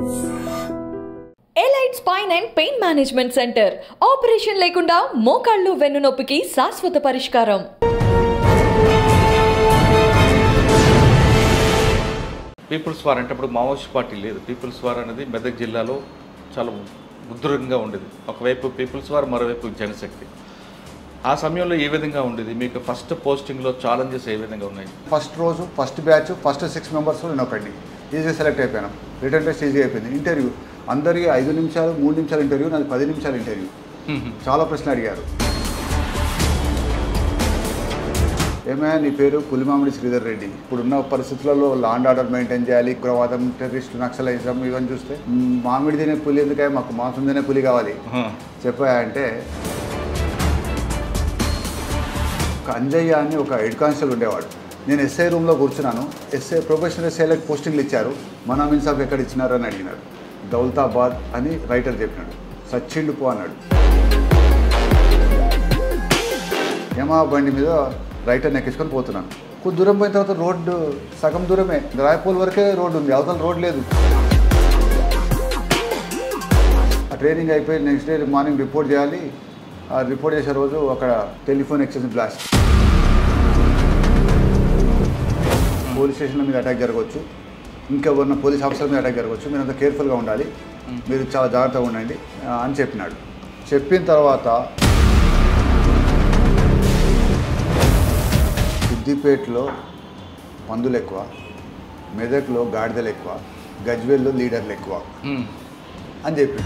Elite spine and pain management centre operation లేకుండా మోకాళ్ళు వెన్నునొప్పికి శాశ్వత పరిష్కారం పీపుల్స్ వార్ అంటే ఇప్పుడు మావోయిస్ట్ పార్టీ లేదు పీపుల్స్ వార్ అనేది మెదక్ జిల్లాలో చాలా ఉధృతంగా ఉండేది ఒకవైపు పీపుల్స్ వార్ మరోవైపు జనశక్తి ఆ సమయంలో ఏ విధంగా ఉండేది మీకు ఫస్ట్ పోస్టింగ్లో ఛాలెంజెస్ ఏ విధంగా ఉన్నాయి ఫస్ట్ రోజు first batch first six members నేను ఒకటి ఈజీగా సెలెక్ట్ అయిపోయాను రిటర్న్ టెస్ట్ ఈజీ అయిపోయింది ఇంటర్వ్యూ అందరికీ ఐదు నిమిషాలు మూడు నిమిషాలు ఇంటర్వ్యూ నాది పది నిమిషాలు ఇంటర్వ్యూ చాలా ప్రశ్నలు అడిగారు ఏమైనా నీ పేరు పులిమామిడి శ్రీధర్ రెడ్డి ఇప్పుడున్న పరిస్థితులలో లాండ్ ఆర్డర్ మెయింటైన్ చేయాలి ఉగ్రవాదం టెర్రరిస్ట్ నక్సలైజం ఇవన్నీ చూస్తే "మ్, మామిడి తినే పులి ఎందుకే మాకు మాంసం తినే పులి కావాలి చెప్పా అంటే ఒక అంజయ్య అని ఒక హెడ్ కానిస్టేబుల్ ఉండేవాడు నేను ఎస్ఐ రూమ్లో కూర్చున్నాను ఎస్ఐ ప్రొఫెషనల్ ఎస్ఐలకు పోస్టింగ్లు ఇచ్చారు మన అమీన్ సాబ్ ఎక్కడ ఇచ్చినారు అని అడిగినాడు దౌలతాబాద్ అని రైటర్ చెప్పినాడు సచ్చిండు పో అన్నాడు యమా బండి మీద రైటర్ ఎక్కించుకొని పోతున్నాను కొద్ది దూరం పోయిన తర్వాత రోడ్డు సగం దూరమే రాయపూల్ వరకే రోడ్డు ఉంది అవతల రోడ్ లేదు ఆ ట్రైనింగ్ అయిపోయి నెక్స్ట్ డే మార్నింగ్ రిపోర్ట్ చేయాలి ఆ రిపోర్ట్ చేసే రోజు అక్కడ టెలిఫోన్ ఎక్స్చేంజ్ బ్లాస్ట్ పోలీస్ స్టేషన్ల మీద అటాక్ జరగవచ్చు ఇంకెవరిన పోలీస్ ఆఫీసర్ మీద అటాక్ జరగవచ్చు మీరు అంత కేర్ఫుల్గా ఉండాలి మీరు చాలా జాగ్రత్తగా ఉండండి ఆ, అని చెప్పినాడు చెప్పిన తర్వాత సిద్దిపేటలో పందులు ఎక్కువ మెదక్లో గాడిదలు ఎక్కువ గజ్వేల్లో లీడర్లు ఎక్కువ అని చెప్పి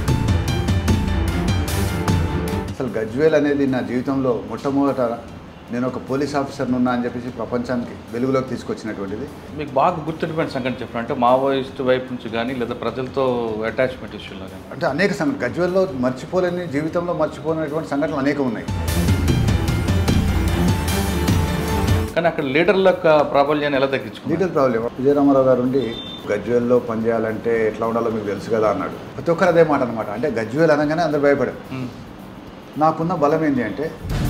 అసలు గజ్వేల్ అనేది నా జీవితంలో మొట్టమొదట నేను ఒక పోలీస్ ఆఫీసర్ని ఉన్నా అని చెప్పేసి ప్రపంచానికి వెలుగులోకి తీసుకొచ్చినటువంటిది మీకు బాగా గుర్తుండిపోయిన సంగతి చెప్పండి అంటే మావోయిస్ట్ వైపు నుంచి కానీ లేదా ప్రజలతో అటాచ్మెంట్ ఇష్యూలో కానీ అంటే అనేక సంఘటన గజ్వేల్లో మర్చిపోలేని జీవితంలో మర్చిపోలేనటువంటి సంఘటనలు అనేకం ఉన్నాయి కానీ అక్కడ లీడర్ల యొక్క ప్రాబల్యాన్ని ఎలా తగ్గించుకున్నారు లీగల్ ప్రాబ్లం విజయరామారావు గారు ఉండి గజ్వేల్లో పనిచేయాలంటే ఎట్లా ఉండాలో మీకు తెలుసు కదా అన్నాడు ప్రతి ఒక్కరు అదే మాట అనమాట అంటే గజ్వేల్ అనగానే అందరు భయపడారు మ్మ్. నాకున్న బలం ఏంటి అంటే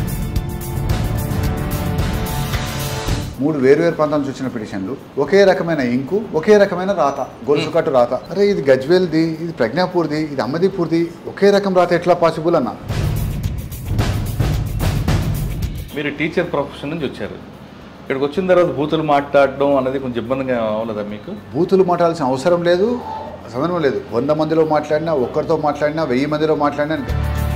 మూడు వేరువేరు ప్రాంతాల నుంచి వచ్చిన పిటిషన్లు ఒకే రకమైన ఇంకు ఒకే రకమైన రాత గొలుసు కట్టు రాత అరే ఇది గజ్వేల్ది ఇది ప్రజ్ఞాపూర్ది ఇది అమ్మదీపూర్ది ఒకే రకం రాత ఎట్లా పాసిబుల్ అన్న మీరు టీచర్ ప్రొఫెషన్ నుంచి వచ్చారు ఇక్కడికి వచ్చిన తర్వాత బూతులు మాట్లాడడం అనేది కొంచెం ఇబ్బందిగా అవ్వలేదా మీకు బూతులు మాట్లాడాల్సిన అవసరం లేదు సందర్భం లేదు వంద మందిలో మాట్లాడినా ఒక్కరితో మాట్లాడినా వెయ్యి మందిలో మాట్లాడినా అంతే.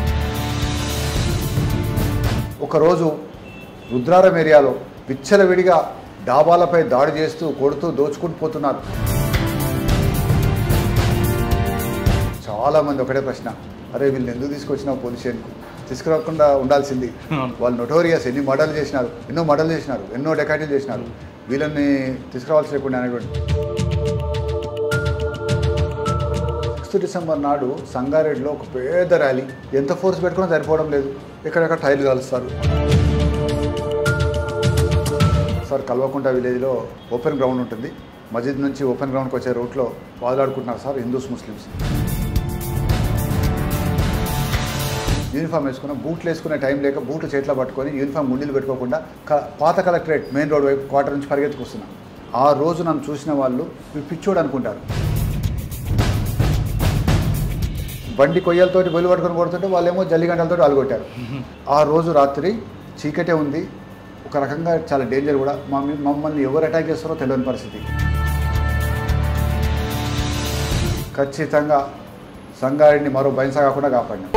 ఒకరోజు రుద్రారం ఏరియాలో విచ్చలవిడిగా డాబాలపై దాడి చేస్తూ కొడుతూ దోచుకుంటూ పోతున్నారు చాలామంది ఒకటే ప్రశ్న అరే వీళ్ళని ఎందుకు తీసుకొచ్చినావు పోలీస్ స్టేషన్కు తీసుకురాకుండా ఉండాల్సింది వాళ్ళు నొటోరియస్ ఎన్ని మర్డర్లు చేసినారు ఎన్నో మర్డర్లు చేసినారు ఎన్నో డెకాటీలు చేసినారు వీళ్ళని తీసుకురావాల్సి లేకుండా అనేటువంటి సిక్స్త్ డిసెంబర్ నాడు సంగారెడ్డిలో ఒక పెద్ద ర్యాలీ ఎంత ఫోర్స్ పెట్టుకున్నా సరిపోవడం లేదు ఎక్కడెక్కడ టైర్లు కలుస్తారు సార్ కల్వకుంట విలేజ్లో ఓపెన్ గ్రౌండ్ ఉంటుంది మస్జిద్ నుంచి ఓపెన్ గ్రౌండ్కి వచ్చే రూట్లో వాదులాడుకుంటున్నారు సార్ హిందూస్ ముస్లిమ్స్ యూనిఫామ్ వేసుకున్న బూట్లు వేసుకునే టైం లేక బూట్లు చేతిలో పట్టుకొని యూనిఫామ్ గుండీలు పెట్టుకోకుండా క- పాత కలెక్టరేట్ మెయిన్ రోడ్ వైపు క్వార్టర్ నుంచి పరిగెత్తుకొస్తున్నాను ఆ రోజు నన్ను చూసిన వాళ్ళు "వీడు పిచ్చోడు అనుకుంటారు బండి కొయ్యలతోటి బొలి పట్టుకొని కొడుతుంటే వాళ్ళేమో జల్లిగంటలతో అలగొట్టారు ఆ రోజు రాత్రి చీకటే ఉంది ఒక రకంగా చాలా డేంజర్ కూడా మా మమ్మల్ని ఎవరు అటాక్ చేస్తారో తెలియని పరిస్థితి ఖచ్చితంగా సంగారెడ్డిని మరో బైన్సా కాకుండా కాపాడినాం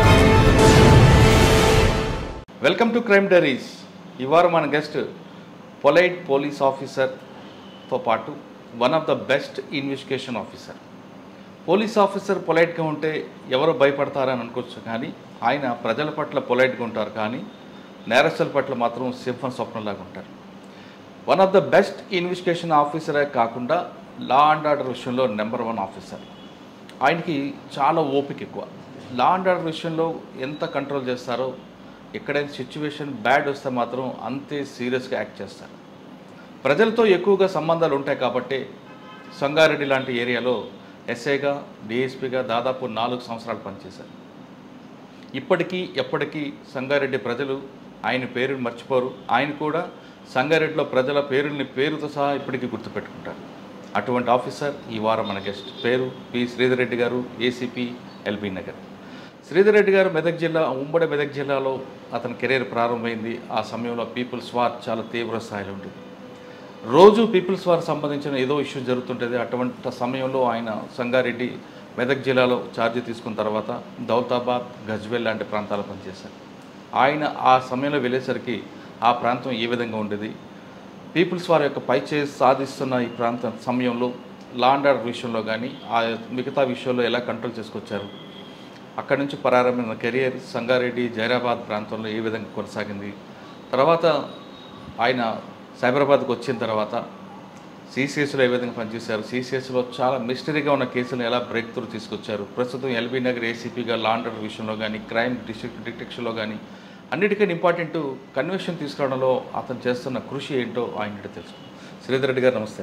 వెల్కమ్ టు క్రైమ్ డైరీస్ ఇవాళ మన గెస్ట్ పొలైట్ పోలీస్ ఆఫీసర్తో పాటు one of the best investigation officer police officer పొలైట్గా ఉంటే ఎవరు భయపడతారని అనుకోవచ్చు కానీ ఆయన ప్రజల పట్ల పొలైట్గా ఉంటారు కానీ నేరస్తుల పట్ల మాత్రం సింహం స్వప్నంలాగా ఉంటారు one of the best investigation ఆఫీసరే కాకుండా లా అండ్ ఆర్డర్ విషయంలో నెంబర్ వన్ ఆఫీసర్ ఆయనకి చాలా ఓపిక ఎక్కువ లా అండ్ ఆర్డర్ విషయంలో ఎంత కంట్రోల్ చేస్తారో ఎక్కడైనా సిచ్యువేషన్ బ్యాడ్ వస్తే మాత్రం అంతే సీరియస్గా యాక్ట్ చేస్తారు ప్రజలతో ఎక్కువగా సంబంధాలు ఉంటాయి కాబట్టి సంగారెడ్డి లాంటి ఏరియాలో ఎస్ఐగా డిఎస్పీగా దాదాపు నాలుగు సంవత్సరాలు పనిచేశారు ఇప్పటికీ ఎప్పటికీ సంగారెడ్డి ప్రజలు ఆయన పేరుని మర్చిపోరు ఆయన కూడా సంగారెడ్డిలో ప్రజల పేరుని పేరుతో సహా ఇప్పటికీ గుర్తుపెట్టుకుంటారు అటువంటి ఆఫీసర్ ఈ వారం మన గెస్ట్ పేరు పి శ్రీధర్ రెడ్డి గారు ఏసీపీ ఎల్బీ నగర్ శ్రీధర్ రెడ్డి గారు మెదక్ జిల్లా ఉమ్మడి మెదక్ జిల్లాలో అతని కెరీర్ ప్రారంభమైంది ఆ సమయంలో పీపుల్స్ వార్ చాలా తీవ్ర స్థాయిలో ఉంటుంది రోజు పీపుల్స్ వార్ సంబంధించిన ఏదో ఇష్యూ జరుగుతుంటుంది అటువంటి సమయంలో ఆయన సంగారెడ్డి మెదక్ జిల్లాలో ఛార్జీ తీసుకున్న తర్వాత దౌతాబాద్ గజ్వేల్ లాంటి ప్రాంతాలు పనిచేశారు ఆయన ఆ సమయంలో వెళ్ళేసరికి ఆ ప్రాంతం ఏ విధంగా ఉండేది పీపుల్స్ వారి యొక్క పై చేసి సాధిస్తున్న ఈ ప్రాంతం సమయంలో లా అండ్ ఆర్డర్ విషయంలో కానీ ఆ మిగతా విషయంలో ఎలా కంట్రోల్ చేసుకొచ్చారు అక్కడి నుంచి ప్రారంభమైన కెరియర్ సంగారెడ్డి జైరాబాద్ ప్రాంతంలో ఏ విధంగా కొనసాగింది తర్వాత ఆయన సైబరాబాద్కి వచ్చిన తర్వాత సిసిఎస్లో ఏ విధంగా పనిచేశారు సిసిఎస్లో చాలా మిస్టరీగా ఉన్న కేసులను ఎలా బ్రేక్ త్రూ తీసుకొచ్చారు ప్రస్తుతం ఎల్బీ నగర్ ఏసీపీగా లా అండ్ ఆర్డర్ విషయంలో కానీ క్రైమ్ డిస్ట్రిక్ట్ డిటెక్షన్లో కానీ అన్నిటికన్నా ఇంపార్టెంట్ కన్వెన్షన్ తీసుకురావడంలో అతను చేస్తున్న కృషి ఏంటో ఆయన తెలుసు శ్రీధర్ రెడ్డి గారు నమస్తే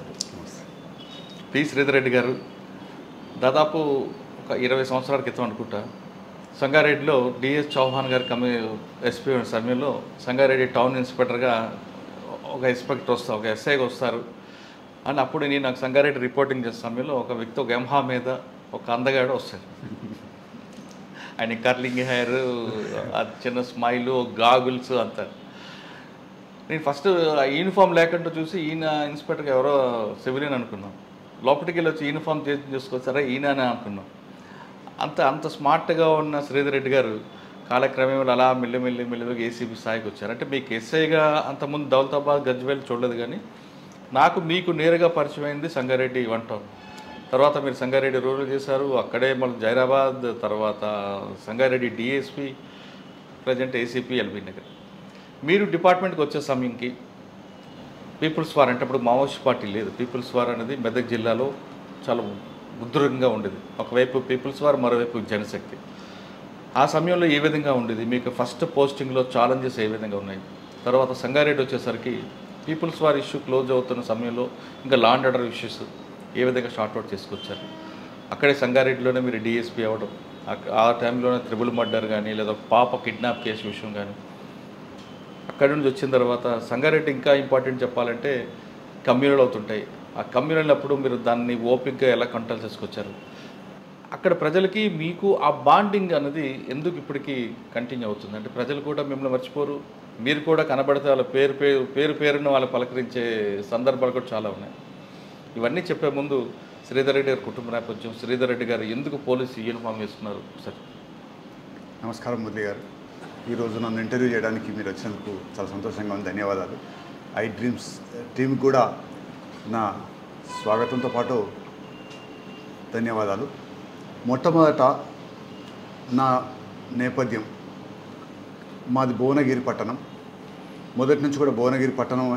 పి శ్రీధర్ రెడ్డి గారు దాదాపు ఒక ఇరవై సంవత్సరాల క్రితం అనుకుంటా సంగారెడ్డిలో డిఎస్ చౌహాన్ గారి కమి ఎస్పీ ఉన్న సమయంలో సంగారెడ్డి టౌన్ ఇన్స్పెక్టర్గా ఒక ఇన్స్పెక్టర్ వస్తారు ఒక ఎస్ఐగా వస్తారు అని అప్పుడు నేను నాకు సంగారెడ్డి రిపోర్టింగ్ చేసే సమయంలో ఒక వ్యక్తి ఒక ఎంహా మీద ఒక అందగాడు వస్తాడు ఆయన కర్లింగ్ హెయిర్ అది చిన్న స్మైల్ గాగుల్స్ అంతా నేను ఫస్ట్ ఆ యూనిఫామ్ లేకుండా చూసి ఈయన ఇన్స్పెక్టర్గా ఎవరో సివిలియన్ అనుకున్నాం లోపలికి వెళ్ళి వచ్చి యూనిఫామ్ చేసి చూసుకొచ్చారా ఈయన అని అనుకున్నాం అంత అంత స్మార్ట్గా ఉన్న శ్రీధర్ రెడ్డి గారు కాలక్రమేణా అలా మెల్లిమెల్లి మెల్లిగా ఏసీబీ స్థాయికి వచ్చారు అంటే మీకు ఎస్ఐగా అంతకుముందు దౌలతాబాద్ గజ్వేల్ చూడలేదు కానీ నాకు మీకు నేరుగా పరిచయం అయింది సంగారెడ్డి వన్ టౌన్ తర్వాత మీరు సంగారెడ్డి రూరల్ చేశారు అక్కడే మళ్ళీ జైరాబాద్ తర్వాత Sangareddy DSP present ACP LB Nagar మీరు డిపార్ట్మెంట్కి వచ్చే సమయంకి పీపుల్స్ వార్ అంటే అప్పుడు మావోయిస్ట్ పార్టీ లేదు పీపుల్స్ వార్ అనేది మెదక్ జిల్లాలో చాలా ఉధృతంగా ఉండేది ఒకవైపు పీపుల్స్ వార్ మరోవైపు జనశక్తి ఆ సమయంలో ఏ విధంగా ఉండేది మీకు ఫస్ట్ పోస్టింగ్లో ఛాలెంజెస్ ఏ విధంగా ఉన్నాయి తర్వాత సంగారెడ్డి వచ్చేసరికి పీపుల్స్ వార్ ఇష్యూ క్లోజ్ అవుతున్న సమయంలో ఇంకా లా అండ్ ఆర్డర్ ఇష్యూస్ ఏ విధంగా షార్ట్అవుట్ చేసుకొచ్చారు అక్కడే సంగారెడ్డిలోనే మీరు డిఎస్పీ అవ్వడం అక్- ఆ టైంలోనే త్రిబుల్ మర్డర్ కానీ లేదా ఒక పాప కిడ్నాప్ కేసు విషయం కానీ అక్కడి నుంచి వచ్చిన తర్వాత సంగారెడ్డి ఇంకా ఇంపార్టెంట్ చెప్పాలంటే కమ్యూనల్ అవుతుంటాయి ఆ కమ్యూనల్ అప్పుడు మీరు దాన్ని ఓపిక్గా ఎలా కంట్రోల్ చేసుకొచ్చారు అక్కడ ప్రజలకి మీకు ఆ బాండింగ్ అనేది ఎందుకు ఇప్పటికీ కంటిన్యూ అవుతుంది అంటే ప్రజలు కూడా మిమ్మల్ని మర్చిపోరు మీరు కూడా కనబడితే వాళ్ళ పేరు పేరు పేరు పేరును వాళ్ళు పలకరించే సందర్భాలు కూడా చాలా ఉన్నాయి ఇవన్నీ చెప్పే ముందు శ్రీధర్ రెడ్డి గారి కుటుంబ నేపథ్యం శ్రీధర్ రెడ్డి గారు ఎందుకు పోలీసు యూనిఫామ్ వేసుకున్నారు సార్ నమస్కారం మురళి గారు ఈరోజు నన్ను ఇంటర్వ్యూ చేయడానికి మీరు వచ్చినందుకు చాలా సంతోషంగా ఉంది ధన్యవాదాలు ఐ డ్రీమ్స్ టీంకి కూడా నా స్వాగతంతో పాటు ధన్యవాదాలు మొట్టమొదట నా నేపథ్యం మాది భువనగిరి పట్టణం మొదటి నుంచి కూడా భువనగిరి పట్టణం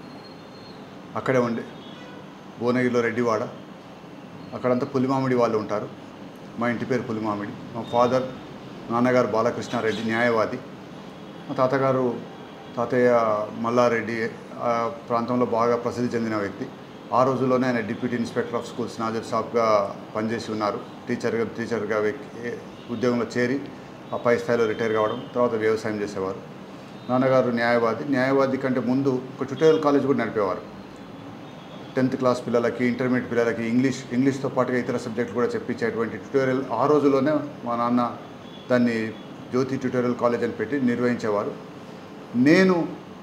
అక్కడే ఉండే భువనగిరిలో రెడ్డివాడ అక్కడంతా పులిమామిడి వాళ్ళు ఉంటారు మా ఇంటి పేరు పులిమామిడి మా ఫాదర్ నాన్నగారు బాలకృష్ణారెడ్డి న్యాయవాది మా తాతగారు తాతయ్య మల్లారెడ్డి ఆ ప్రాంతంలో బాగా ప్రసిద్ధి చెందిన వ్యక్తి ఆ రోజుల్లోనే ఆయన డిప్యూటీ ఇన్స్పెక్టర్ ఆఫ్ స్కూల్స్ నాజర్ సాబ్గా పనిచేసి ఉన్నారు టీచర్గా టీచర్గా వ్యక్తి ఉద్యోగంలో చేరి ఆ పై స్థాయిలో రిటైర్ కావడం తర్వాత వ్యవసాయం చేసేవారు నాన్నగారు న్యాయవాది న్యాయవాది కంటే ముందు ఒక ట్యుటోరియల్ కాలేజ్ కూడా నడిపేవారు టెన్త్ క్లాస్ పిల్లలకి ఇంటర్మీడియట్ పిల్లలకి ఇంగ్లీష్ ఇంగ్లీష్తో పాటుగా ఇతర సబ్జెక్టులు కూడా చెప్పించేటువంటి ట్యుటోరియల్ ఆ రోజుల్లోనే మా నాన్న దాన్ని జ్యోతి ట్యుటోరియల్ కాలేజ్ అని పెట్టి నిర్వహించేవారు నేను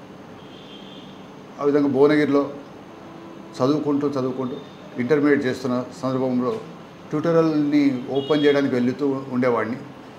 ఆ విధంగా భువనగిరిలో చదువుకుంటూ చదువుకుంటూ ఇంటర్మీడియట్ చేస్తున్న సందర్భంలో ట్యూటోరియల్ని ఓపెన్ చేయడానికి వెళ్తూ ఉండేవాడిని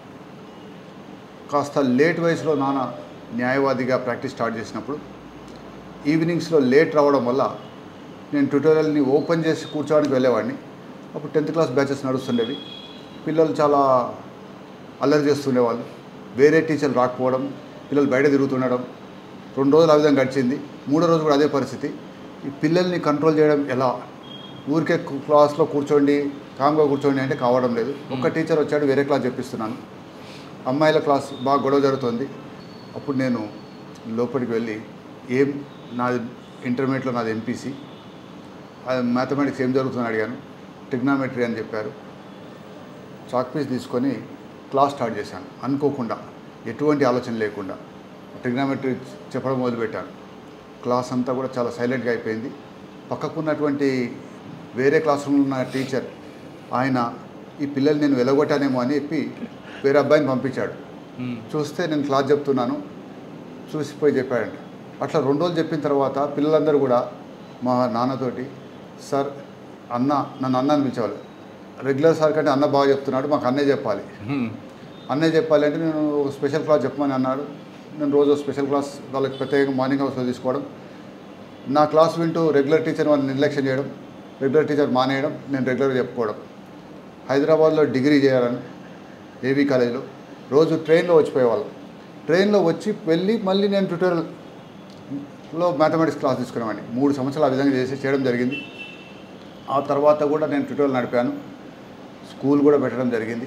కాస్త లేట్ వయసులో నాన్న న్యాయవాదిగా ప్రాక్టీస్ స్టార్ట్ చేసినప్పుడు ఈవినింగ్స్లో లేట్ రావడం వల్ల నేను ట్యూటోరియల్ని ఓపెన్ చేసి కూర్చోడానికి వెళ్ళేవాడిని అప్పుడు టెన్త్ క్లాస్ బ్యాచెస్ నడుస్తుండేవి పిల్లలు చాలా అల్లరి చేస్తుండేవాళ్ళు వేరే టీచర్లు రాకపోవడం పిల్లలు బయట తిరుగుతుండడం రెండు రోజులు ఆ విధంగా గడిచింది మూడో రోజు కూడా అదే పరిస్థితి ఈ పిల్లల్ని కంట్రోల్ చేయడం ఎలా ఊరికే కు- క్లాస్లో కూర్చోండి కామ్గా కూర్చోండి అంటే కావడం లేదు ఒక్క టీచర్ వచ్చాడు వేరే క్లాస్ చెప్పిస్తున్నాను అమ్మాయిల క్లాస్ బాగా గొడవ జరుగుతుంది అప్పుడు నేను లోపలికి వెళ్ళి ఏం నాది ఇంటర్మీడియట్లో నాది ఎంపీసీ మ్యాథమెటిక్స్ ఏం జరుగుతుందని అడిగాను ట్రిగ్నామెట్రీ అని చెప్పారు చాక్ పీస్ తీసుకొని క్లాస్ స్టార్ట్ చేశాను అనుకోకుండా ఎటువంటి ఆలోచన లేకుండా ట్రిగ్నామెట్రీ చెప్పడం మొదలుపెట్టాను క్లాస్ అంతా కూడా చాలా సైలెంట్గా అయిపోయింది పక్కకున్నటువంటి వేరే క్లాస్ రూమ్లో ఉన్న టీచర్ ఆయన ఈ పిల్లలు నేను వెలగొట్టానేమో అని చెప్పి వేరే అబ్బాయిని పంపించాడు మ్మ్. చూస్తే నేను క్లాస్ చెప్తున్నాను చూసిపోయి చెప్పాడంట అట్లా రెండు రోజులు చెప్పిన తర్వాత పిల్లలందరూ కూడా మా నాన్నతోటి సార్ అన్న నన్ను అన్న అని పిలిచేవాళ్ళు రెగ్యులర్ సార్ కంటే అన్న బాగా చెప్తున్నాడు మాకు అన్నే చెప్పాలి మ్మ్. అన్నయ్య చెప్పాలి అంటే నేను ఒక స్పెషల్ క్లాస్ చెప్పమని అన్నాడు నేను రోజు స్పెషల్ క్లాస్ వాళ్ళకి ప్రత్యేకంగా మార్నింగ్ అవర్స్లో తీసుకోవడం నా క్లాస్ వింటూ రెగ్యులర్ టీచర్ వాళ్ళని నిర్లక్ష్యం చేయడం రెగ్యులర్ టీచర్ మానేయడం నేను రెగ్యులర్గా చెప్పుకోవడం హైదరాబాద్లో డిగ్రీ చేయాలని ఏవీ కాలేజీలో రోజు ట్రైన్లో వచ్చిపోయేవాళ్ళం ట్రైన్లో వచ్చి వెళ్ళి మళ్ళీ నేను ట్యూటోరియల్లో మ్యాథమెటిక్స్ క్లాస్ తీసుకునేవాడిని మూడు సంవత్సరాలు ఆ విధంగా చేసి చేయడం జరిగింది ఆ తర్వాత కూడా నేను ట్యూటోరియల్ నడిపాను స్కూల్ కూడా పెట్టడం జరిగింది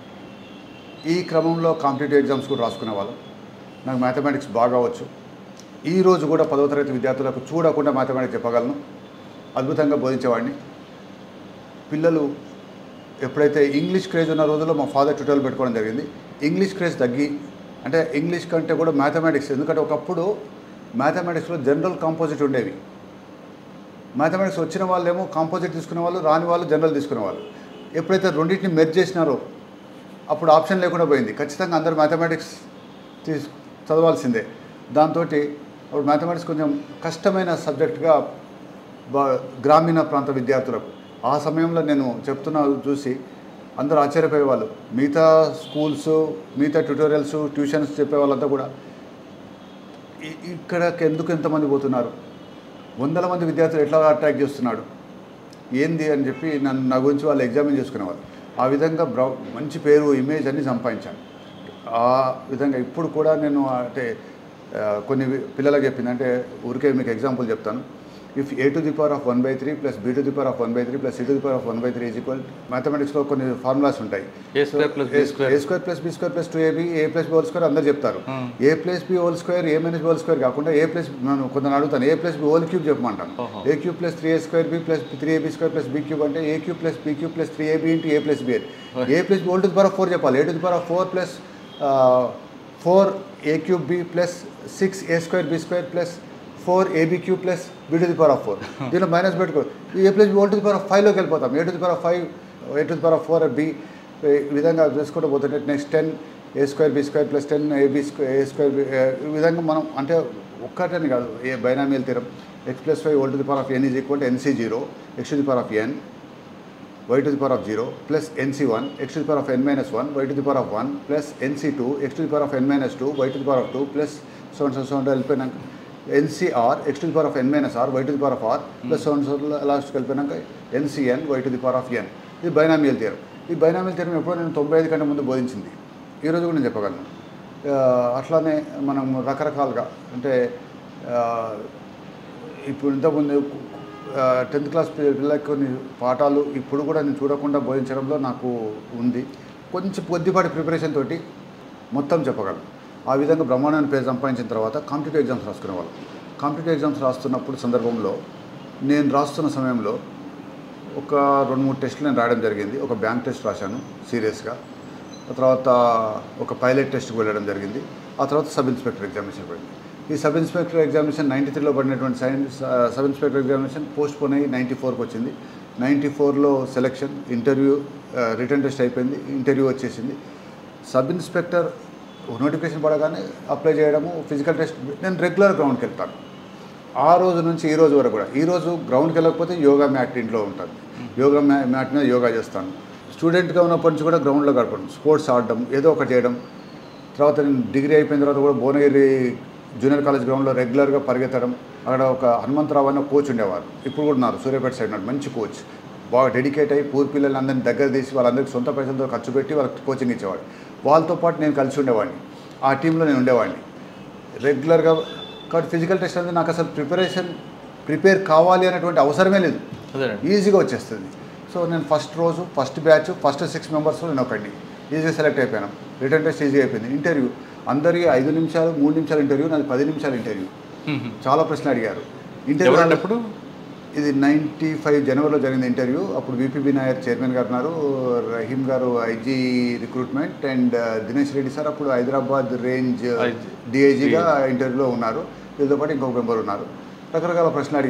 ఈ క్రమంలో కాంపిటేటివ్ ఎగ్జామ్స్ కూడా రాసుకునేవాళ్ళం నాకు మ్యాథమెటిక్స్ బాగా వచ్చు ఈ రోజు కూడా పదవ తరగతి విద్యార్థులకు చూడకుండా మ్యాథమెటిక్స్ చెప్పగలను అద్భుతంగా బోధించేవాడిని పిల్లలు ఎప్పుడైతే ఇంగ్లీష్ క్రేజ్ ఉన్న రోజుల్లో మా ఫాదర్ ట్యూటోరియల్ పెట్టుకోవడం జరిగింది ఇంగ్లీష్ క్రేజ్ తగ్గి అంటే ఇంగ్లీష్ కంటే కూడా మ్యాథమెటిక్స్ ఎందుకంటే ఒకప్పుడు మ్యాథమెటిక్స్లో జనరల్ కాంపోజిట్ ఉండేవి మ్యాథమెటిక్స్ వచ్చిన వాళ్ళేమో కాంపోజిట్ తీసుకునే వాళ్ళు రాని వాళ్ళు జనరల్ తీసుకునే వాళ్ళు ఎప్పుడైతే రెండింటిని మెర్జ్ చేసినారో అప్పుడు ఆప్షన్ లేకుండా పోయింది ఖచ్చితంగా అందరూ మ్యాథమెటిక్స్ తీసు చదవాల్సిందే దాంతో అప్పుడు మ్యాథమెటిక్స్ కొంచెం కష్టమైన సబ్జెక్ట్గా బా గ్రామీణ ప్రాంత విద్యార్థులకు ఆ సమయంలో నేను చెప్తున్న చూసి అందరూ ఆశ్చర్యపోయేవాళ్ళు మిగతా స్కూల్స్ మిగతా ట్యూటోరియల్స్ ట్యూషన్స్ చెప్పే వాళ్ళంతా కూడా ఇ- ఇక్కడకి ఎందుకు ఎంతమంది పోతున్నారు వందల మంది విద్యార్థులు ఎట్లా అట్రాక్ట్ చేస్తున్నాడు ఏంది అని చెప్పి నన్ను నా గురించి వాళ్ళు ఎగ్జామిన్ చేసుకునేవాళ్ళు ఆ విధంగా బ్రౌ మంచి పేరు ఇమేజ్ అన్ని సంపాదించాను ఆ విధంగా ఇప్పుడు కూడా నేను అంటే ఆ, కొన్ని వి- పిల్లలకు చెప్పింది అంటే ఊరికే మీకు ఎగ్జాంపుల్ చెప్తాను if A to the power of one by three plus B to the power of one by three plus C to the power of one by three is equal మ్యాథమెటిక్స్లో కొన్ని ఫార్ములాస్ ఉంటాయి A square plus B square. A square plus B square plus two AB A plus B whole square అందరు చెప్తారు Hmm. A plus B whole square A minus B whole square కాకుండా ఏ plus నేను కొందరు అడుగుతాను A plus B whole cube చెప్పమంటాను ఓహో. A cube plus three A square B plus three AB square plus B cube అంటే A cube plus B cube plus three AB into A plus B A plus B whole to the power of four చెప్పాలి A to the power of four plus four A cube B plus six A square B square plus four AB cube plus B to the power of four దీనిలో minus పెట్టుకో A plus B whole to the power of ఫైవ్లోకి వెళ్ళిపోతాం A to the power of five A to the power of four B ఈ విధంగా చేసుకుంటూ పోతుంటే next ten A square B square plus ten AB square A square B ఈ విధంగా మనం అంటే ఒక్కటని కాదు a binomial theorem X plus five whole to the power of N is equal to NC zero X to the power of N y to the power of 0 plus nc1 x to the power of n minus 1 y to the power of 1 plus nc2 x to the power of n minus 2 y to the power of 2 plus so and so so and so వెళ్ళిపోయినాక ncr x to the power of n minus r y to the power of r plus so and so లాస్ట్కి వెళ్ళిపోయినాక ncn y to the power of n ఇది binomial theorem ఈ binomial theorem ఎప్పుడో నేను తొంభై ఐదు కంటే ముందు బోధించింది ఈరోజు కూడా నేను చెప్పగలను ఆ, అట్లానే మనం రకరకాలుగా అంటే ఆ, ఇప్పుడు ఇంతకుముందు టెన్త్ క్లాస్ పిల్లలకి కొన్ని పాఠాలు ఇప్పుడు కూడా నేను చూడకుండా బోధించడంలో నాకు ఉంది కొంచెం కొద్దిపాటి ప్రిపరేషన్ తోటి మొత్తం చెప్పగలను ఆ విధంగా బ్రహ్మాండమైన పేరు సంపాదించిన తర్వాత కాంపిటేటివ్ ఎగ్జామ్స్ రాసుకునేవాళ్ళం కాంపిటేటివ్ ఎగ్జామ్స్ రాస్తున్నప్పుడు సందర్భంలో నేను రాస్తున్న సమయంలో ఒక రెండు మూడు టెస్టులు నేను రాయడం జరిగింది ఒక బ్యాంక్ టెస్ట్ రాశాను సీరియస్గా ఆ తర్వాత ఒక పైలట్ టెస్ట్కి వెళ్ళడం జరిగింది ఆ తర్వాత సబ్ ఇన్స్పెక్టర్ ఎగ్జామినేషన్ పడింది ఈ సబ్ ఇన్స్పెక్టర్ ఎగ్జామినేషన్ నైంటీ త్రీలో పడినటువంటి science sub inspector examination postpone అయ్యి నైంటీ ఫోర్కి వచ్చింది నైంటీ ఫోర్లో సెలక్షన్ ఇంటర్వ్యూ రిటర్న్ టెస్ట్ అయిపోయింది ఇంటర్వ్యూ వచ్చేసింది సబ్ ఇన్స్పెక్టర్ నోటిఫికేషన్ పడగానే అప్లై చేయడము ఫిజికల్ టెస్ట్ నేను రెగ్యులర్ గ్రౌండ్కి వెళ్తాను ఆ రోజు నుంచి ఈ రోజు వరకు కూడా ఈ రోజు గ్రౌండ్కి వెళ్ళకపోతే యోగా మ్యాట్ ఇంట్లో ఉంటుంది యోగా మ్యా మ్యాట్ మీద యోగా చేస్తాను స్టూడెంట్గా ఉన్నప్పటి నుంచి కూడా గ్రౌండ్లో గడపడం స్పోర్ట్స్ ఆడడం ఏదో ఒకటి చేయడం తర్వాత నేను డిగ్రీ అయిపోయిన తర్వాత కూడా భువనగిరి జూనియర్ కాలేజ్ గ్రౌండ్లో రెగ్యులర్గా పరిగెత్తడం అక్కడ ఒక హనుమంతరావు అనే కోచ్ ఉండేవారు ఇప్పుడు కూడా ఉన్నారు సూర్యాపేట సైడ్ ఉన్నాడు మంచి కోచ్ బాగా డెడికేట్ అయ్యి పూర్ పిల్లల్ని అందరినీ దగ్గర తీసి వాళ్ళందరికీ సొంత పైసలతో ఖర్చు పెట్టి వాళ్ళకి కోచింగ్ ఇచ్చేవాడు వాళ్ళతో పాటు నేను కలిసి ఉండేవాడిని ఆ టీంలో నేను ఉండేవాడిని రెగ్యులర్గా కాబట్టి ఫిజికల్ టెస్ట్ అనేది నాకు అసలు ప్రిపరేషన్ ప్రిపేర్ కావాలి అనేటువంటి అవసరమే లేదు అదేనండి ఈజీగా వచ్చేస్తుంది సో నేను ఫస్ట్ రోజు first batch first six members నేను ఒకటి ఈజీగా సెలెక్ట్ అయిపోయాను రిటర్న్ టెస్ట్ ఈజీగా అయిపోయింది ఇంటర్వ్యూ అందరికీ ఐదు నిమిషాలు మూడు నిమిషాలు ఇంటర్వ్యూ నాది పది నిమిషాలు ఇంటర్వ్యూ చాలా ప్రశ్నలు అడిగారు ఇంటర్వ్యూ ఎవరండి అప్పుడు ఇది నైంటీ ఫైవ్ జనవరిలో జరిగిన ఇంటర్వ్యూ అప్పుడు విపిబి నాయర్ చైర్మన్ గారు ఉన్నారు రహీం గారు IG recruitment and Dinesh Reddy sir అప్పుడు హైదరాబాద్ రేంజ్ IG. డిఐజీగా ఇంటర్వ్యూలో ఉన్నారు వీళ్ళతో పాటు ఇంకొక మెంబర్ ఉన్నారు రకరకాల ప్రశ్నలు అడిగారు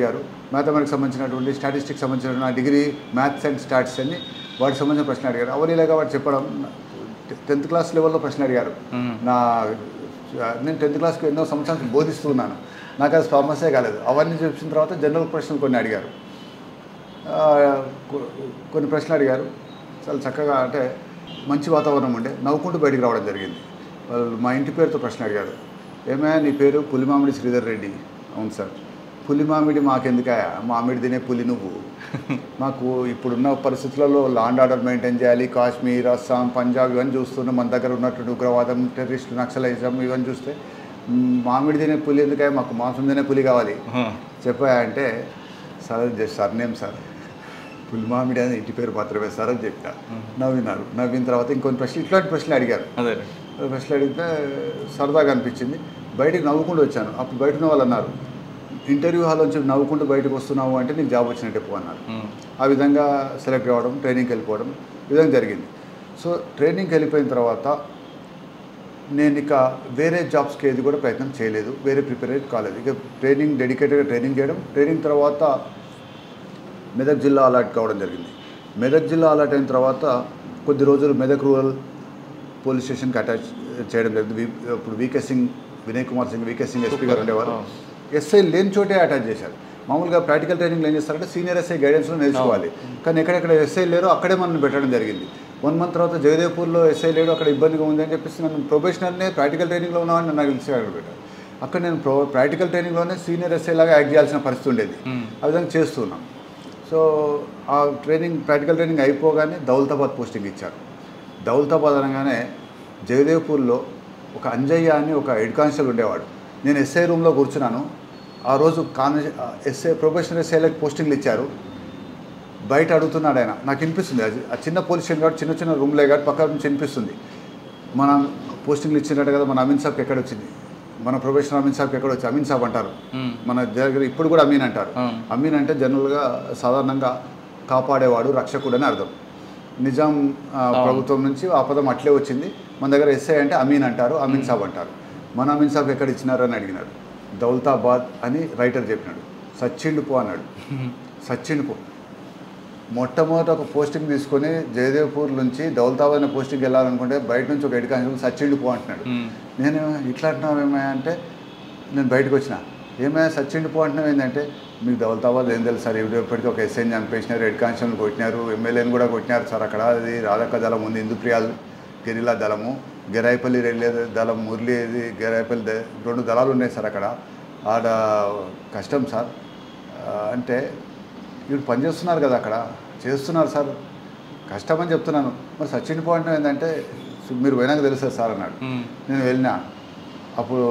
మ్యాథమెటిక్స్ సంబంధించినటువంటి స్టాటిస్టిక్స్ సంబంధించిన నా డిగ్రీ మ్యాథ్స్ అండ్ స్టాట్స్ అని వాటికి సంబంధించిన ప్రశ్న అడిగారు అవలీలాగా వాడు చెప్పడం టెన్త్ క్లాస్ లెవెల్లో ప్రశ్న అడిగారు మ్మ్. నా నేను టెన్త్ క్లాస్కి ఎన్నో సంవత్సరాల నుంచి బోధిస్తున్నాను నాకు అది సమస్యే కాలేదు అవన్నీ చూసిన తర్వాత జనరల్ ప్రశ్నలు కొన్ని అడిగారు ఆ, కొ- కొన్ని ప్రశ్నలు అడిగారు చాలా చక్కగా అంటే మంచి వాతావరణం ఉండే నవ్వుకుంటూ బయటికి రావడం జరిగింది వాళ్ళు మా ఇంటి పేరుతో ప్రశ్న అడిగారు ఏమయ్యా నీ పేరు పులిమామిడి శ్రీధర్ రెడ్డి అవును సార్ పులిమామిడి మాకెందుకయా మామిడి తినే పులి నువ్వు మాకు ఇప్పుడున్న పరిస్థితులలో లాండ్ ఆర్డర్ మెయింటైన్ చేయాలి కాశ్మీర్ అస్సాం పంజాబ్ ఇవన్నీ చూస్తున్నాం మన దగ్గర ఉన్నటువంటి ఉగ్రవాదం టెర్రరిస్ట్ నక్సలైజం ఇవన్నీ చూస్తే మ్, మామిడి తినే పులి ఎందుకయ్యా మాకు మాంసం తినే పులి కావాలి చెప్పా అంటే sir just surname sir Pulimamidi అని ఇంటి పేరు మాత్రమే సార్ అని చెప్పా నవ్వినారు నవ్విన తర్వాత ఇంకొన్ని ప్రశ్నలు ఇట్లాంటి ప్రశ్నలు అడిగారు అదే ప్రశ్నలు అడిగితే సరదాగా అనిపించింది బయటికి నవ్వుకుంటూ వచ్చాను అప్పుడు బయట ఉన్న వాళ్ళు అన్నారు ఇంటర్వ్యూ హాల్ నుంచి నవ్వుకుంటూ బయటకు వస్తున్నావు అంటే నీకు జాబ్ వచ్చినట్టే పో అన్నారు మ్మ్. ఆ విధంగా సెలెక్ట్ అవ్వడం ట్రైనింగ్కి వెళ్ళిపోవడం ఈ విధంగా జరిగింది సో ట్రైనింగ్కి వెళ్ళిపోయిన తర్వాత నేను ఇక వేరే జాబ్స్కి ఏది కూడా ప్రయత్నం చేయలేదు వేరే ప్రిపేర్ కాలేదు ఇక ట్రైనింగ్ డెడికేటెడ్గా ట్రైనింగ్ చేయడం ట్రైనింగ్ తర్వాత మెదక్ జిల్లా అలాట్ కావడం జరిగింది మెదక్ జిల్లా అలాట్ అయిన తర్వాత కొద్ది రోజులు మెదక్ రూరల్ పోలీస్ స్టేషన్కి అటాచ్ చేయడం జరిగింది వి- ఇప్పుడు VK Singh Vinay Kumar Singh VK Singh SP గారు ఉండేవారు ఎస్ఐ లేని చోటే అటాచ్ చేశారు మామూలుగా ప్రాక్టికల్ ట్రైనింగ్లో ఏం చేస్తారంటే సీనియర్ ఎస్ఐ గైడెన్స్లో నేర్చుకోవాలి కానీ ఎక్కడెక్కడ ఎస్ఐ లేరో అక్కడే మనం పెట్టడం జరిగింది వన్ మంత్ తర్వాత జగదేవ్పూర్లో ఎస్ఐ లేడు అక్కడ ఇబ్బందిగా ఉంది అని చెప్పేసి నన్ను ప్రొఫెషనల్నే ప్రాక్టికల్ ట్రైనింగ్లో ఉన్నామని నన్ను తెలిసి అక్కడ పెట్టారు అక్కడ నేను ప్రో ప్రాక్టికల్ ట్రైనింగ్లోనే సీనియర్ ఎస్ఐ లాగా యాక్ట్ చేయాల్సిన పరిస్థితి ఉండేది ఆ విధంగా చేస్తున్నాం సో ఆ ట్రైనింగ్ ప్రాక్టికల్ ట్రైనింగ్ అయిపోగానే దౌలతాబాద్ పోస్టింగ్ ఇచ్చారు దౌలతాబాద్ అనగానే జగదేవ్పూర్లో ఒక అంజయ్య అని ఒక హెడ్ కానిస్టేబుల్ ఉండేవాడు నేను ఎస్ఐ రూమ్లో కూర్చున్నాను ఆ రోజు కాన్ ఎస్ఐ ప్రొఫెషనల్ ఎస్ఐలకు పోస్టింగ్లు ఇచ్చారు బయట అడుగుతున్నాడు ఆయన నాకు వినిపిస్తుంది అది ఆ చిన్న పోలీస్ స్టేషన్ కాబట్టి చిన్న చిన్న రూమ్లే కాబట్టి పక్క నుంచి వినిపిస్తుంది మనం పోస్టింగ్లు ఇచ్చినట్టు కదా మన అమీన్ సాబ్కి ఎక్కడ వచ్చింది మన ప్రొఫెషనల్ అమీన్ సాబ్కి ఎక్కడ వచ్చి అమీన్ సాబ్ అంటారు మ్మ్. మన దగ్గర ఇప్పుడు కూడా అమీన్ అంటారు అవును. అమీన్ అంటే జనరల్గా సాధారణంగా కాపాడేవాడు రక్షకుడు అని అర్థం నిజాం ఆ, ప్రభుత్వం నుంచి ఆ పదం అట్లే వచ్చింది మన దగ్గర ఎస్ఐ అంటే అమీన్ అంటారు అమీన్ సాబ్ అంటారు మన అమీన్ సాబ్ ఎక్కడ ఇచ్చినారు అని అడిగినాడు దౌలతాబాద్ అని రైటర్ చెప్పినాడు సచ్చిండు పో అన్నాడు సచ్చిండు పో మొట్టమొదట ఒక పోస్టింగ్ తీసుకొని జయదేవ్పూర్ నుంచి దౌలతాబాద్ అనే పోస్టింగ్కి వెళ్ళాలనుకుంటే బయట నుంచి ఒక హెడ్ కానిస్టేబుల్ సచ్చిండు పో అంటున్నాడు మ్మ్. నేను ఇట్లా అంటున్నావు ఏమయ్యా అంటే నేను బయటకు వచ్చిన ఏమయ్యా సచ్చిండి పో అంటున్నావు ఏంటంటే మీకు దౌలతాబాద్ ఏం తెలుసు సార్ ఇప్పుడు ఇప్పటికీ ఒక ఎస్ఐని చంపేసినారు హెడ్ కానిస్టేబుల్ కొట్టినారు ఎమ్మెల్యేని కూడా కొట్టినారు సార్ అక్కడ అది రాధక్క దళం ఉంది ఇందుప్రియాల్ గెరిలా దళము గెరాయిపల్లి రెల్లే దళం మురళి ఇది గెరాయిపల్లి ద- రెండు దళాలు ఉన్నాయి సార్ అక్కడ ఆడ కష్టం సార్ ఆ, అంటే వీడు పని చేస్తున్నారు కదా అక్కడ చేస్తున్నారు సార్ కష్టమని చెప్తున్నాను మరి సచిన్ పాయింట్ ఏంటంటే మీరు పోయినాక తెలుస్తుంది సార్ అన్నాడు మ్మ్. నేను వెళ్ళినా అప్పుడు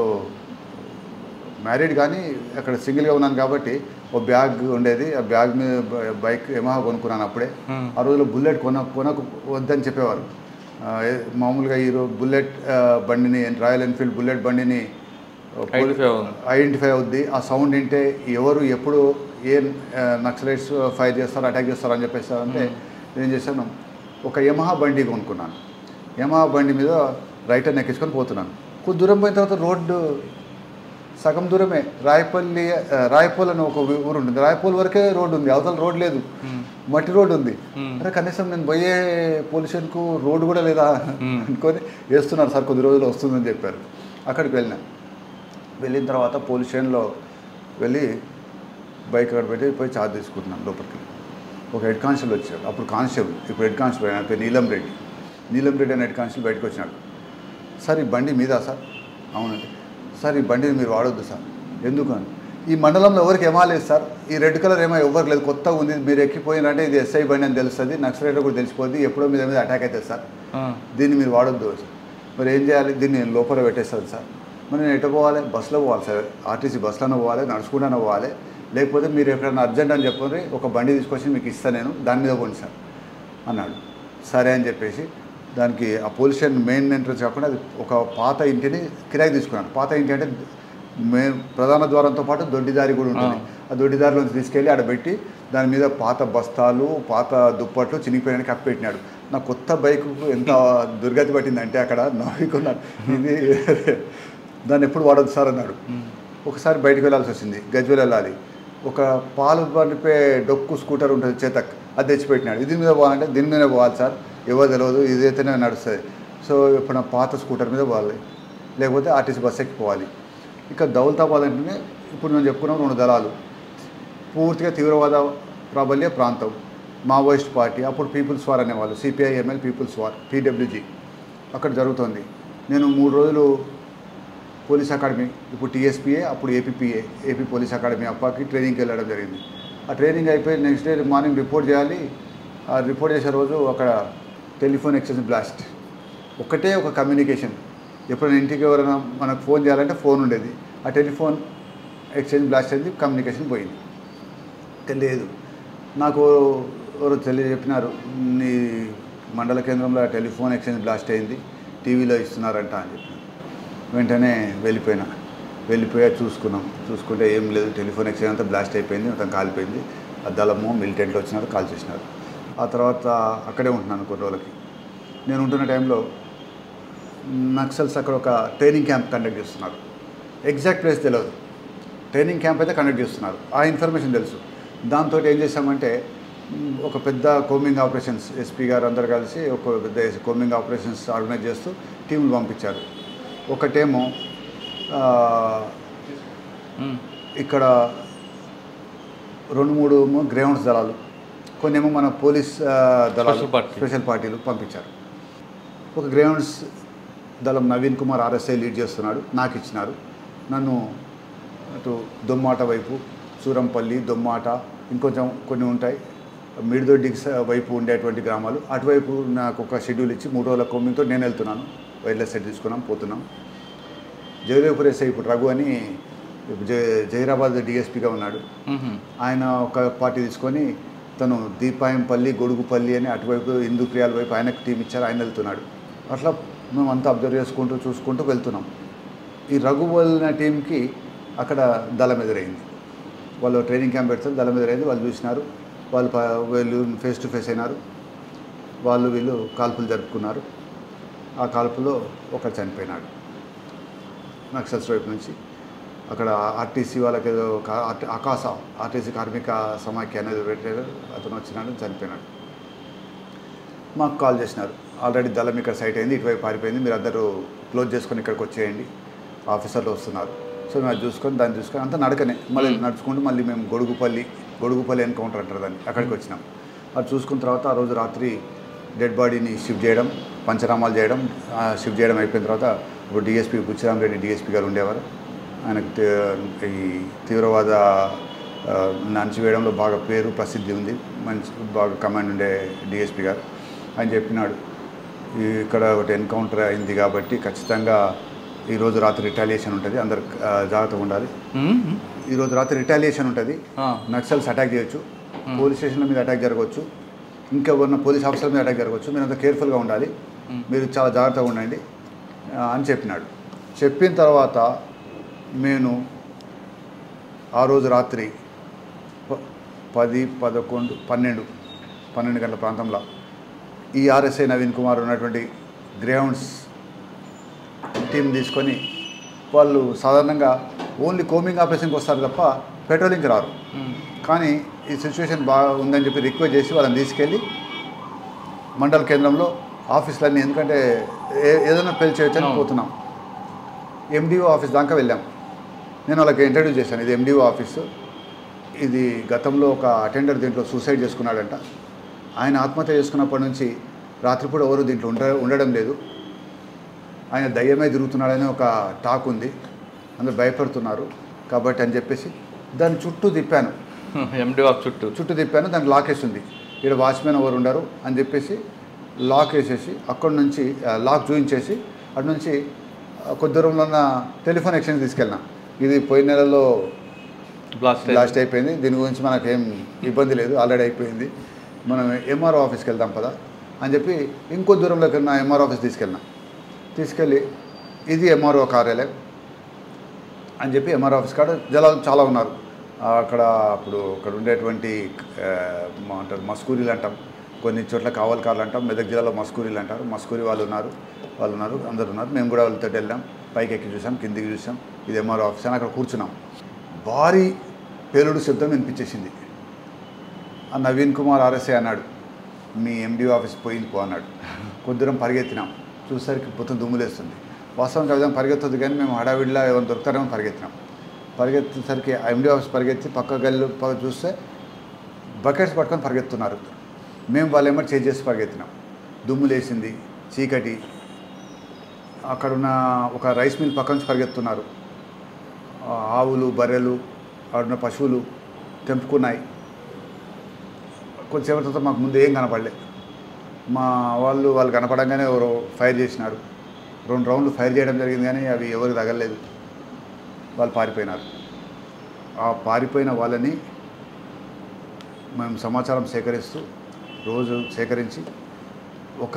మ్యారీడ్ కానీ అక్కడ సింగిల్గా ఉన్నాను కాబట్టి ఒక బ్యాగ్ ఉండేది ఆ బ్యాగ్ మీద బ- బైక్ యమహా కొనుక్కున్నాను అప్పుడే Hmm. ఆ రోజుల్లో బుల్లెట్ కొన కొనకు వద్దని చెప్పేవారు ఆ, ఏ- మామూలుగా ఈ రో- బుల్లెట్ ఆ, బండిని రాయల్ ఎన్ఫీల్డ్ బుల్లెట్ బండిని Identify అవుతుంది. ఐడెంటిఫై అవుద్ది ఆ సౌండ్ వింటే ఎవరు ఎప్పుడు ఏ నక్సలైట్స్ ఫైర్ చేస్తారు అటాక్ చేస్తారు అని చెప్పేసి అంటే నేను చేశాను ఒక యమహా బండి కొనుక్కున్నాను యమహా బండి మీద రైటర్ ఎక్కించుకొని పోతున్నాను కొద్ది దూరం పోయిన తర్వాత రోడ్డు సగం దూరమే రాయపల్లి ఆ, రాయపోల్ అని ఒక ఊ- ఊరు ఉంటుంది రాయపోల్ వరకే రోడ్డు ఉంది అవతల రోడ్ లేదు మట్టి రోడ్డు ఉంది Hmm. అరే కనీసం నేను పోయే పొల్యూషన్కు రోడ్డు కూడా లేదా అనుకొని వేస్తున్నారు సార్ కొద్ది రోజులు వస్తుందని చెప్పారు అక్కడికి వెళ్ళినా వెళ్ళిన తర్వాత పోలీస్ స్టేషన్లో వెళ్ళి బైక్ అక్కడ పెట్టి పోయి ఛార్జ్ తీసుకుంటున్నాను లోపలికి ఒక హెడ్ కానిస్టేబుల్ వచ్చాడు అప్పుడు కానిస్టేబుల్ ఇప్పుడు హెడ్ కానిస్టేబుల్ ఆయన పేరు నీలం రెడ్డి నీలం రెడ్డి అనే హెడ్ కానిస్టేబుల్ బయటకు వచ్చినాడు సార్ ఈ బండి మీదా సార్ అవునండి సార్ ఈ బండిని మీరు వాడొద్దు సార్ ఎందుకు అని ఈ మండలంలో ఎవరికి ఏమా లేదు సార్ ఈ రెడ్ కలర్ ఏమో ఎవరికి లేదు కొత్తగా ఉంది మీరు ఎక్కిపోయినంటే ఇది ఎస్ఐ బండి అని తెలుస్తుంది నక్సలైట్ కూడా తెలిసిపోద్ది ఎప్పుడో మీద మీద అటాక్ అవుతుంది సార్ ఆ. దీన్ని మీరు వాడొద్దు సార్ మరి ఏం చేయాలి దీన్ని నేను లోపల పెట్టేస్తాను సార్ మరి నేను ఎటు పోవాలి బస్సులో పోవాలి సార్ ఆర్టీసీ బస్సులోనే పోవాలి నడుచుకుంటానే పోవాలి లేకపోతే మీరు ఎక్కడైనా అర్జెంట్ అని చెప్పండి ఒక బండి తీసుకొచ్చి మీకు ఇస్తాను నేను దాని మీద పోండి సార్ అన్నాడు సరే అని చెప్పేసి దానికి ఆ పోలీస్ స్టేషన్ మెయిన్ ఎంట్రన్స్ కాకుండా అది ఒక పాత ఇంటిని కిరాయి తీసుకున్నాను పాత ఇంటి అంటే మే ప్రధాన ద్వారంతో పాటు దొడ్డిదారి కూడా ఉంటుంది ఆ దొడ్డిదారిలోంచి తీసుకెళ్ళి ఆడ పెట్టి దాని మీద పాత బస్తాలు పాత దుప్పట్లు చినిగిపోయిన కప్పి పెట్టినాడు నా కొత్త బైక్ ఎంత దుర్గతి పట్టిందంటే అక్కడ నవ్వుకున్నాను ఇది దాన్ని ఎప్పుడు వాడదు సార్ అన్నాడు ఒకసారి బయటకు వెళ్ళాల్సి వచ్చింది గజ్వేల్ వెళ్ళాలి ఒక పాలు పండిపే డొక్కు స్కూటర్ ఉంటుంది చేతక్ అది తెచ్చిపెట్టినాడు ఇది మీద పోవాలంటే దీని మీద పోవాలి సార్ ఎవరు తెలియదు ఇదైతేనే నడుస్తుంది సో ఇప్పుడు నా పాత స్కూటర్ మీద పోవాలి లేకపోతే ఆర్టీసీ బస్ ఎక్కిపోవాలి ఇక దౌలతాబాద్ అంటేనే ఇప్పుడు మేము చెప్పుకున్నాం రెండు దళాలు పూర్తిగా తీవ్రవాద ప్రాబల్య ప్రాంతం మావోయిస్ట్ పార్టీ అప్పుడు పీపుల్స్ వార్ అనేవాళ్ళు CPI ML People's War PWG అక్కడ జరుగుతుంది నేను మూడు రోజులు పోలీస్ అకాడమీ ఇప్పుడు టీఎస్పీఏ అప్పుడు ఏపీపీఏ ఏపీ పోలీస్ అకాడమీ అప్పకి ట్రైనింగ్కి వెళ్ళడం జరిగింది ఆ ట్రైనింగ్ అయిపోయి నెక్స్ట్ డే మార్నింగ్ రిపోర్ట్ చేయాలి ఆ రిపోర్ట్ చేసే రోజు అక్కడ టెలిఫోన్ ఎక్స్చేంజ్ బ్లాస్ట్ ఒకటే ఒక కమ్యూనికేషన్ ఎప్పుడైనా ఇంటికి ఎవరైనా మనకు ఫోన్ చేయాలంటే ఫోన్ ఉండేది ఆ టెలిఫోన్ ఎక్స్చేంజ్ బ్లాస్ట్ అయింది కమ్యూనికేషన్ పోయింది తెలియదు నాకు ఎవరు తెలియ చెప్పినారు నీ మండల కేంద్రంలో టెలిఫోన్ ఎక్స్చేంజ్ బ్లాస్ట్ అయింది టీవీలో ఇస్తున్నారంట అని చెప్పినారు వెంటనే వెళ్ళిపోయినా వెళ్ళిపోయా చూసుకున్నాం చూసుకుంటే ఏం లేదు టెలిఫోన్ ఎక్స్చేంజ్ అంతా బ్లాస్ట్ అయిపోయింది మొత్తం కాలిపోయింది ఆ దళము మిలిటెంట్లు వచ్చినారు కాల్ చేసినారు ఆ తర్వాత అక్కడే ఉంటున్నాను కొన్ని రోజులకి నేను ఉంటున్న టైంలో నక్సల్స్ అక్కడ ఒక ట్రైనింగ్ క్యాంప్ కండక్ట్ చేస్తున్నారు ఎగ్జాక్ట్ ప్లేస్ తెలియదు ట్రైనింగ్ క్యాంప్ అయితే కండక్ట్ చేస్తున్నారు ఆ ఇన్ఫర్మేషన్ తెలుసు దాంతో ఏం చేశామంటే మ్, ఒక పెద్ద కోమింగ్ ఆపరేషన్స్ ఎస్పీ గారు అందరు కలిసి ఒక పెద్ద కోమింగ్ ఆపరేషన్స్ ఆర్గనైజ్ చేస్తూ టీంలు పంపించారు ఒకటేమో ఆ, మ్మ్. ఇక్కడ రెండు మూడు ఏమో గ్రౌండ్స్ దళాలు కొన్ని ఏమో మన పోలీస్ ఆ, దళాలు Special party. స్పెషల్ పార్టీలు పంపించారు ఒక గ్రౌండ్స్ దళం నవీన్ కుమార్ ఆర్ఎస్ఐ లీడ్ చేస్తున్నాడు నాకు ఇచ్చినారు నన్ను అటు దొమ్మాట వైపు సూరంపల్లి దొమ్మాట ఇంకొంచెం కొన్ని ఉంటాయి మిడిదొడ్డికి స- వైపు ఉండేటువంటి గ్రామాలు అటువైపు నాకు ఒక షెడ్యూల్ ఇచ్చి మూడు రోజుల కొమ్మితో నేను వెళ్తున్నాను వైర్లెస్ సెట్ తీసుకున్నాం పోతున్నాం జయదేవ్పూర్ ఎస్ఐ ఇప్పుడు రఘు అని జై జైరాబాద్ డిఎస్పీగా ఉన్నాడు మ్మ్. ఆయన ఒక పార్టీ తీసుకొని తను దీపాయంపల్లి గొడుగుపల్లి అని అటువైపు హిందూ క్రియాల వైపు ఆయనకు టీం ఇచ్చారు ఆయన వెళ్తున్నాడు అట్లా మేము అంతా అబ్జర్వ్ చేసుకుంటూ చూసుకుంటూ వెళ్తున్నాం ఈ రఘు వెళ్ళిన టీంకి అక్కడ దళం ఎదురైంది వాళ్ళు ట్రైనింగ్ క్యాంప్ పెడతారు దళం ఎదురైంది వాళ్ళు చూసినారు వాళ్ళు ప- వీళ్ళు ఫేస్ టు ఫేస్ అయినారు వాళ్ళు వీళ్ళు కాల్పులు జరుపుకున్నారు ఆ కాల్పులో ఒకరు చనిపోయినాడు నక్సల్స్ వైపు నుంచి అక్కడ ఆర్టీసీ వాళ్ళకి ఏదో కా- ఆర్టీ- ఆకాశ ఆర్టీసీ కార్మిక సమాఖ్య అనేది పెట్టారు అతను వచ్చినాడు చనిపోయినాడు మాకు కాల్ చేసినారు ఆల్రెడీ దళం ఇక్కడ సైట్ అయింది ఇటువైపు పారిపోయింది మీరు అందరూ క్లోజ్ చేసుకొని ఇక్కడికి వచ్చేయండి ఆఫీసర్లు వస్తున్నారు సో మేము అది చూసుకొని దాన్ని చూసుకొని అంతా నడకనే మళ్ళీ నడుచుకుంటూ మళ్ళీ మేము గొడుగుపల్లి గొడుగుపల్లి ఎన్కౌంటర్ అంటారు దాన్ని అక్కడికి వచ్చినాం అది చూసుకున్న తర్వాత ఆ రోజు రాత్రి డెడ్ బాడీని షిఫ్ట్ చేయడం పంచనామాలు చేయడం ఆ షిఫ్ట్ చేయడం అయిపోయిన తర్వాత ఇప్పుడు డిఎస్పీ బుచ్చిరామ్ రెడ్డి డిఎస్పీ గారు ఉండేవారు ఆయనకు తే- ఈ తీవ్రవాద ఆ, నంచివేయడంలో బాగా పేరు ప్రసిద్ధి ఉంది మంచి బాగా కమాండ్ ఉండే డిఎస్పీ గారు ఆయన చెప్పినాడు ఈ ఇక్కడ ఒకటి ఎన్కౌంటర్ అయింది కాబట్టి ఖచ్చితంగా ఈరోజు రాత్రి రిటాలియేషన్ ఉంటుంది అందరు ఆ, జాగ్రత్తగా ఉండాలి మ్మ్. ఈరోజు రాత్రి రిటాలియేషన్ ఉంటుంది ఆ. నక్సల్స్ అటాక్ చేయొచ్చు పోలీస్ స్టేషన్ల మీద అటాక్ జరగవచ్చు ఇంకెవరిన పోలీస్ ఆఫీసర్ మీద అటాక్ జరగవచ్చు మీరు అంత కేర్ఫుల్గా ఉండాలి మీరు చాలా జాగ్రత్తగా ఉండండి ఆ, అని చెప్పినాడు చెప్పిన తర్వాత నేను ఆ రోజు రాత్రి ప- పది పదకొండు పన్నెండు పన్నెండు గంటల ప్రాంతంలో ఈ ఆర్ఎస్ఐ నవీన్ కుమార్ ఉన్నటువంటి గ్రౌండ్స్ టీం తీసుకొని వాళ్ళు సాధారణంగా ఓన్లీ కోమింగ్ ఆపరేషన్కి వస్తారు తప్ప పెట్రోలింగ్కి రారు మ్మ్. కానీ ఈ సిచ్యువేషన్ బాగా ఉందని చెప్పి రిక్వెస్ట్ చేసి వాళ్ళని తీసుకెళ్ళి మండల కేంద్రంలో ఆఫీసులన్నీ ఎందుకంటే ఏ- ఏదైనా పెళ్లి చేయొచ్చని అవును. పోతున్నాం ఎండిఓ ఆఫీస్ దాకా వెళ్ళాం నేను వాళ్ళకి ఇంట్రడ్యూస్ చేశాను ఇది ఎండిఓ ఆఫీసు ఇది గతంలో ఒక అటెండర్ దీంట్లో సూసైడ్ చేసుకున్నాడంట ఆయన ఆత్మహత్య చేసుకున్నప్పటి నుంచి రాత్రిపూట ఎవరు దీంట్లో ఉండ ఉండడం లేదు ఆయన దయ్యమే తిరుగుతున్నాడని ఒక టాక్ ఉంది అందరు భయపడుతున్నారు కాబట్టి అని చెప్పేసి దాని చుట్టూ తిప్పాను ఎండి ఆఫ్ చుట్టూ చుట్టూ తిప్పాను దానికి లాక్ వేసి ఉంది ఇక్కడ వాచ్మెన్ ఎవరు ఉండరు అని చెప్పేసి లాక్ వేసేసి అక్కడి నుంచి ఆ, లాక్ చూయించేసి అటు నుంచి ఆ, కొద్ది దూరంలో ఉన్న టెలిఫోన్ ఎక్స్చేంజ్ తీసుకెళ్ళినా ఇది పోయిన నెలలో బ్లాస్ట్ లాస్ట్ అయిపోయింది దీని గురించి మనకు ఏం ఇబ్బంది లేదు ఆల్రెడీ అయిపోయింది మనం ఎంఆర్ఓ ఆఫీస్కి వెళ్దాం పదా అని చెప్పి ఇంకో దూరంలోకి ఉన్న ఎంఆర్ఓ ఆఫీస్ తీసుకెళ్ళినా తీసుకెళ్ళి ఇది ఎంఆర్ఓ కార్యాలయం అని చెప్పి ఎంఆర్ఓ ఆఫీస్ కాడ జనాలు చాలా ఉన్నారు ఆ, అక్కడ అప్పుడు అక్కడ ఉండేటువంటి ఆ, మా అంటారు మస్కూరీలు అంటాం కొన్ని చోట్ల కావల్కార్లు అంటాం మెదక్ జిల్లాలో మస్కూరీలు అంటారు మస్కూరి వాళ్ళు ఉన్నారు వాళ్ళు ఉన్నారు అందరు ఉన్నారు మేము కూడా వాళ్ళతో వెళ్ళాం పైకి ఎక్కి చూసాం కిందికి చూసాం ఇది ఎంఆర్ఓ ఆఫీస్ అని అక్కడ కూర్చున్నాం భారీ పేలుడు శబ్దం వినిపించేసింది ఆ నవీన్ కుమార్ ఆర్ఎస్ఐ అన్నాడు మీ ఎండి ఆఫీస్ పోయింది పో అన్నాడు కొద్దిరం పరిగెత్తినాం చూసరికి మొత్తం దుమ్ములేస్తుంది వాస్తవం కవిధం పరిగెత్తదు కానీ మేము హడావిడిలా ఏమైనా దొరుకుతారేమో పరిగెత్తినాం పరిగెత్తేసరికి ఎండి ఆఫీస్ పరిగెత్తి పక్క గల్లు పక్క చూస్తే బకెట్స్ పట్టుకొని పరిగెత్తున్నారు మేము వాళ్ళు ఏమో చేంజ్ చేసి పరిగెత్తినాం దుమ్ము లేసింది చీకటి అక్కడున్న ఒక రైస్ మిల్ పక్క నుంచి పరిగెత్తున్నారు ఆ ఆవులు బర్రెలు అక్కడున్న పశువులు తెంపుకున్నాయి కొంచెంసేపటి తర్వాత మాకు ముందు ఏం కనపడలే మా వాళ్ళు వాళ్ళు కనపడంగానే ఎవరో ఫైర్ చేసినారు రెండు రౌండ్లు ఫైర్ చేయడం జరిగింది కానీ అవి ఎవరికి తగలలేదు వాళ్ళు పారిపోయినారు ఆ పారిపోయిన వాళ్ళని మేము సమాచారం సేకరిస్తూ రోజు సేకరించి ఒక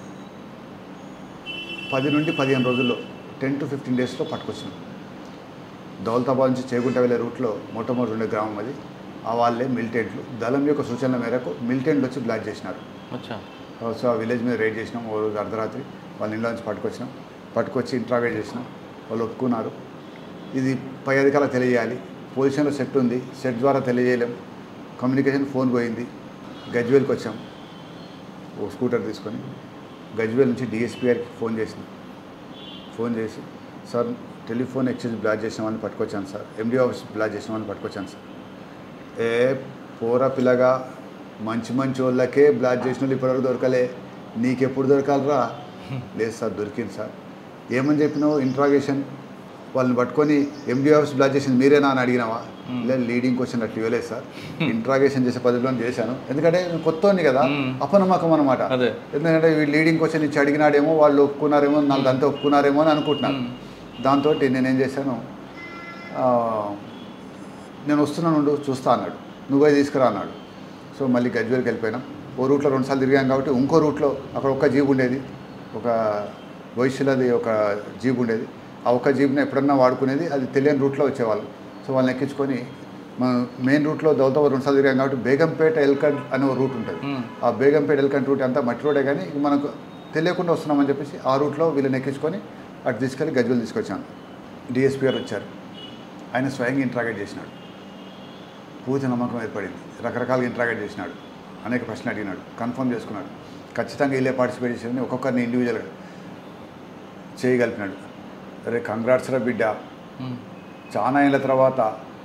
పది నుండి పదిహేను రోజుల్లో టెన్ టు ఫిఫ్టీన్ డేస్లో పట్టుకొచ్చినాం దౌలతాబాద్ నుంచి చేగుంట వెళ్ళే రూట్లో మొట్టమొదటి ఉండే గ్రామం అది ఆ వాళ్ళే మిలిటెంట్లు దళం యొక్క సూచనల మేరకు మిలిటెంట్లు వచ్చి బ్లాక్ చేసినారు అచ్చా సో ఆ విలేజ్ మీద రైడ్ చేసినాం ఓ రోజు అర్ధరాత్రి వాళ్ళ ఇంట్లో నుంచి పట్టుకొచ్చినాం పట్టుకొచ్చి ఇంట్రాగేట్ చేసినాం వాళ్ళు ఒప్పుకున్నారు ఇది పై అధికారులకు తెలియజేయాలి పొజిషన్లో సెట్ ఉంది సెట్ ద్వారా తెలియజేయలేం కమ్యూనికేషన్ ఫోన్ పోయింది గజ్వేల్కి వచ్చాం ఓ స్కూటర్ తీసుకొని గజ్వేల్ నుంచి డిఎస్పీ గారికి ఫోన్ చేసినాం ఫోన్ చేసి సార్ టెలిఫోన్ ఎక్స్చేంజ్ బ్లాక్ చేసిన వాళ్ళని పట్టుకొచ్చాను సార్ ఎండి ఆఫీస్ బ్లాక్ చేసిన వాళ్ళని పట్టుకొచ్చాను సార్ ఏ పోరా పిల్లగా మంచి మంచి వాళ్ళకే బ్లాక్ చేసిన వాళ్ళు ఇప్పటివరకు దొరకలే నీకెప్పుడు దొరకాలరా లేదు సార్ దొరికింది సార్ ఏమని చెప్పినావు ఇంట్రాగేషన్ వాళ్ళని పట్టుకొని ఎండి ఆఫీస్ బ్లాక్ చేసింది మీరేనా అని అడిగినావా లేదు లీడింగ్ క్వశ్చన్ అట్లా ఇవ్వలేదు సార్ ఇంట్రాగేషన్ చేసే పద్ధతిలో చేశాను ఎందుకంటే నేను కొత్త కదా Hmm. అపనమ్మకం అనమాట అదే. ఎందుకంటే వీళ్ళు లీడింగ్ క్వశ్చన్ ఇచ్చి అడిగినాడేమో వాళ్ళు ఒప్పుకున్నారేమో నాకు అంతా ఒప్పుకున్నారేమో అని అనుకుంటున్నాను దాంతో నేనేం చేశాను ఆ, నేను వస్తున్నాను ఉండు, చూస్తా అన్నాడు నువ్వే తీసుకురా అన్నాడు సో మళ్ళీ గజ్వేల్కి వెళ్ళిపోయినాం ఓ రూట్లో రెండుసార్లు తిరిగాం కాబట్టి ఇంకో రూట్లో అక్కడ ఒక జీప్ ఉండేది ఒక భవిష్యత్తుది ఒక జీప్ ఉండేది ఆ ఒక్క జీప్ని ఎప్పుడన్నా వాడుకునేది అది తెలియని రూట్లో వచ్చేవాళ్ళు సో వాళ్ళని ఎక్కించుకొని మన మెయిన్ రూట్లో దౌలతాబాద్ రెండుసార్లు తిరిగాం కాబట్టి బేగంపేట ఎల్కండ్ అనే ఒక రూట్ ఉంటుంది మ్మ్. ఆ బేగంపేట ఎల్కండ్ రూట్ అంతా మట్టి రోడే కానీ ఇది మనకు తెలియకుండా వస్తున్నామని చెప్పేసి ఆ రూట్లో వీళ్ళని ఎక్కించుకొని అటు తీసుకెళ్ళి గజ్వెల్ తీసుకొచ్చాను డిఎస్పీ గారు వచ్చారు ఆయన స్వయంగా ఇంట్రాగేట్ చేసినాడు పూర్తి నమ్మకం ఏర్పడింది రకరకాలుగా ఇంట్రాగేట్ చేసినాడు అనేక ప్రశ్నలు అడిగినాడు కన్ఫర్మ్ చేసుకున్నాడు ఖచ్చితంగా వీళ్ళే పార్టిసిపేట్ చేసేది ఒక్కొక్కరిని ఇండివిజువల్గా చేయగలిపినాడు అరే కంగ్రాట్స్ రా బిడ్డ ఉమ్. చాలా ఏళ్ళ తర్వాత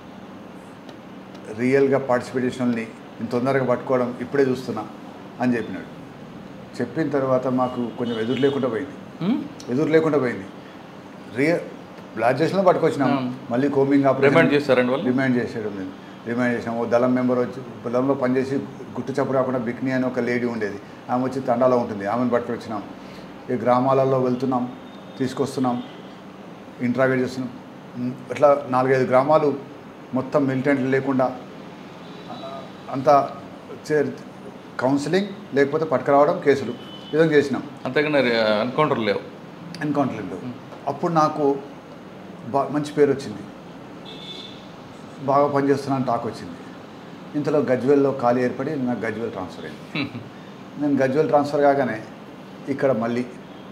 రియల్గా పార్టిసిపేట్ చేసిన వాళ్ళని ఇంత తొందరగా పట్టుకోవడం ఇప్పుడే చూస్తున్నా అని చెప్పినాడు చెప్పిన తర్వాత మాకు కొంచెం ఎదురు లేకుండా పోయింది ఉమ్? ఎదురు లేకుండా పోయింది రియల్ బ్లాక్ చేసిన పట్టుకొచ్చినాం Hmm. మళ్ళీ కోమింగ్ రిమైండ్ చేశారండి వాళ్ళు రిమైండ్ చేసేయడం లేదు రిమైండ్ చేసినాం ఓ దళం మెంబర్ వచ్చి దళంలో పనిచేసి గుట్టు చప్పుడు కాకుండా బిక్ని అని ఒక లేడీ ఉండేది ఆమె వచ్చి తండాలో ఉంటుంది ఆమెను పట్టుకొచ్చినాం ఈ గ్రామాలలో వెళ్తున్నాం తీసుకొస్తున్నాం ఇంట్రాగేట్ చేస్తున్నాం ఉమ్, ఇట్లా నాలుగైదు గ్రామాలు మొత్తం మిలిటెంట్లు లేకుండా ఆ, అంతా చే- కౌన్సిలింగ్ లేకపోతే పట్టుకురావడం కేసులు ఈ విధంగా చేసినాం అంతేగాని ఎన్కౌంటర్ లేవు ఎన్కౌంటర్లో అప్పుడు నాకు బా మంచి పేరు వచ్చింది బాగా పనిచేస్తున్నాను టాక్ వచ్చింది ఇంతలో గజ్వెల్లో ఖాళీ ఏర్పడి నాకు గజ్వెల్ ట్రాన్స్ఫర్ అయింది నేను గజ్వెల్ ట్రాన్స్ఫర్ కాగానే ఇక్కడ మళ్ళీ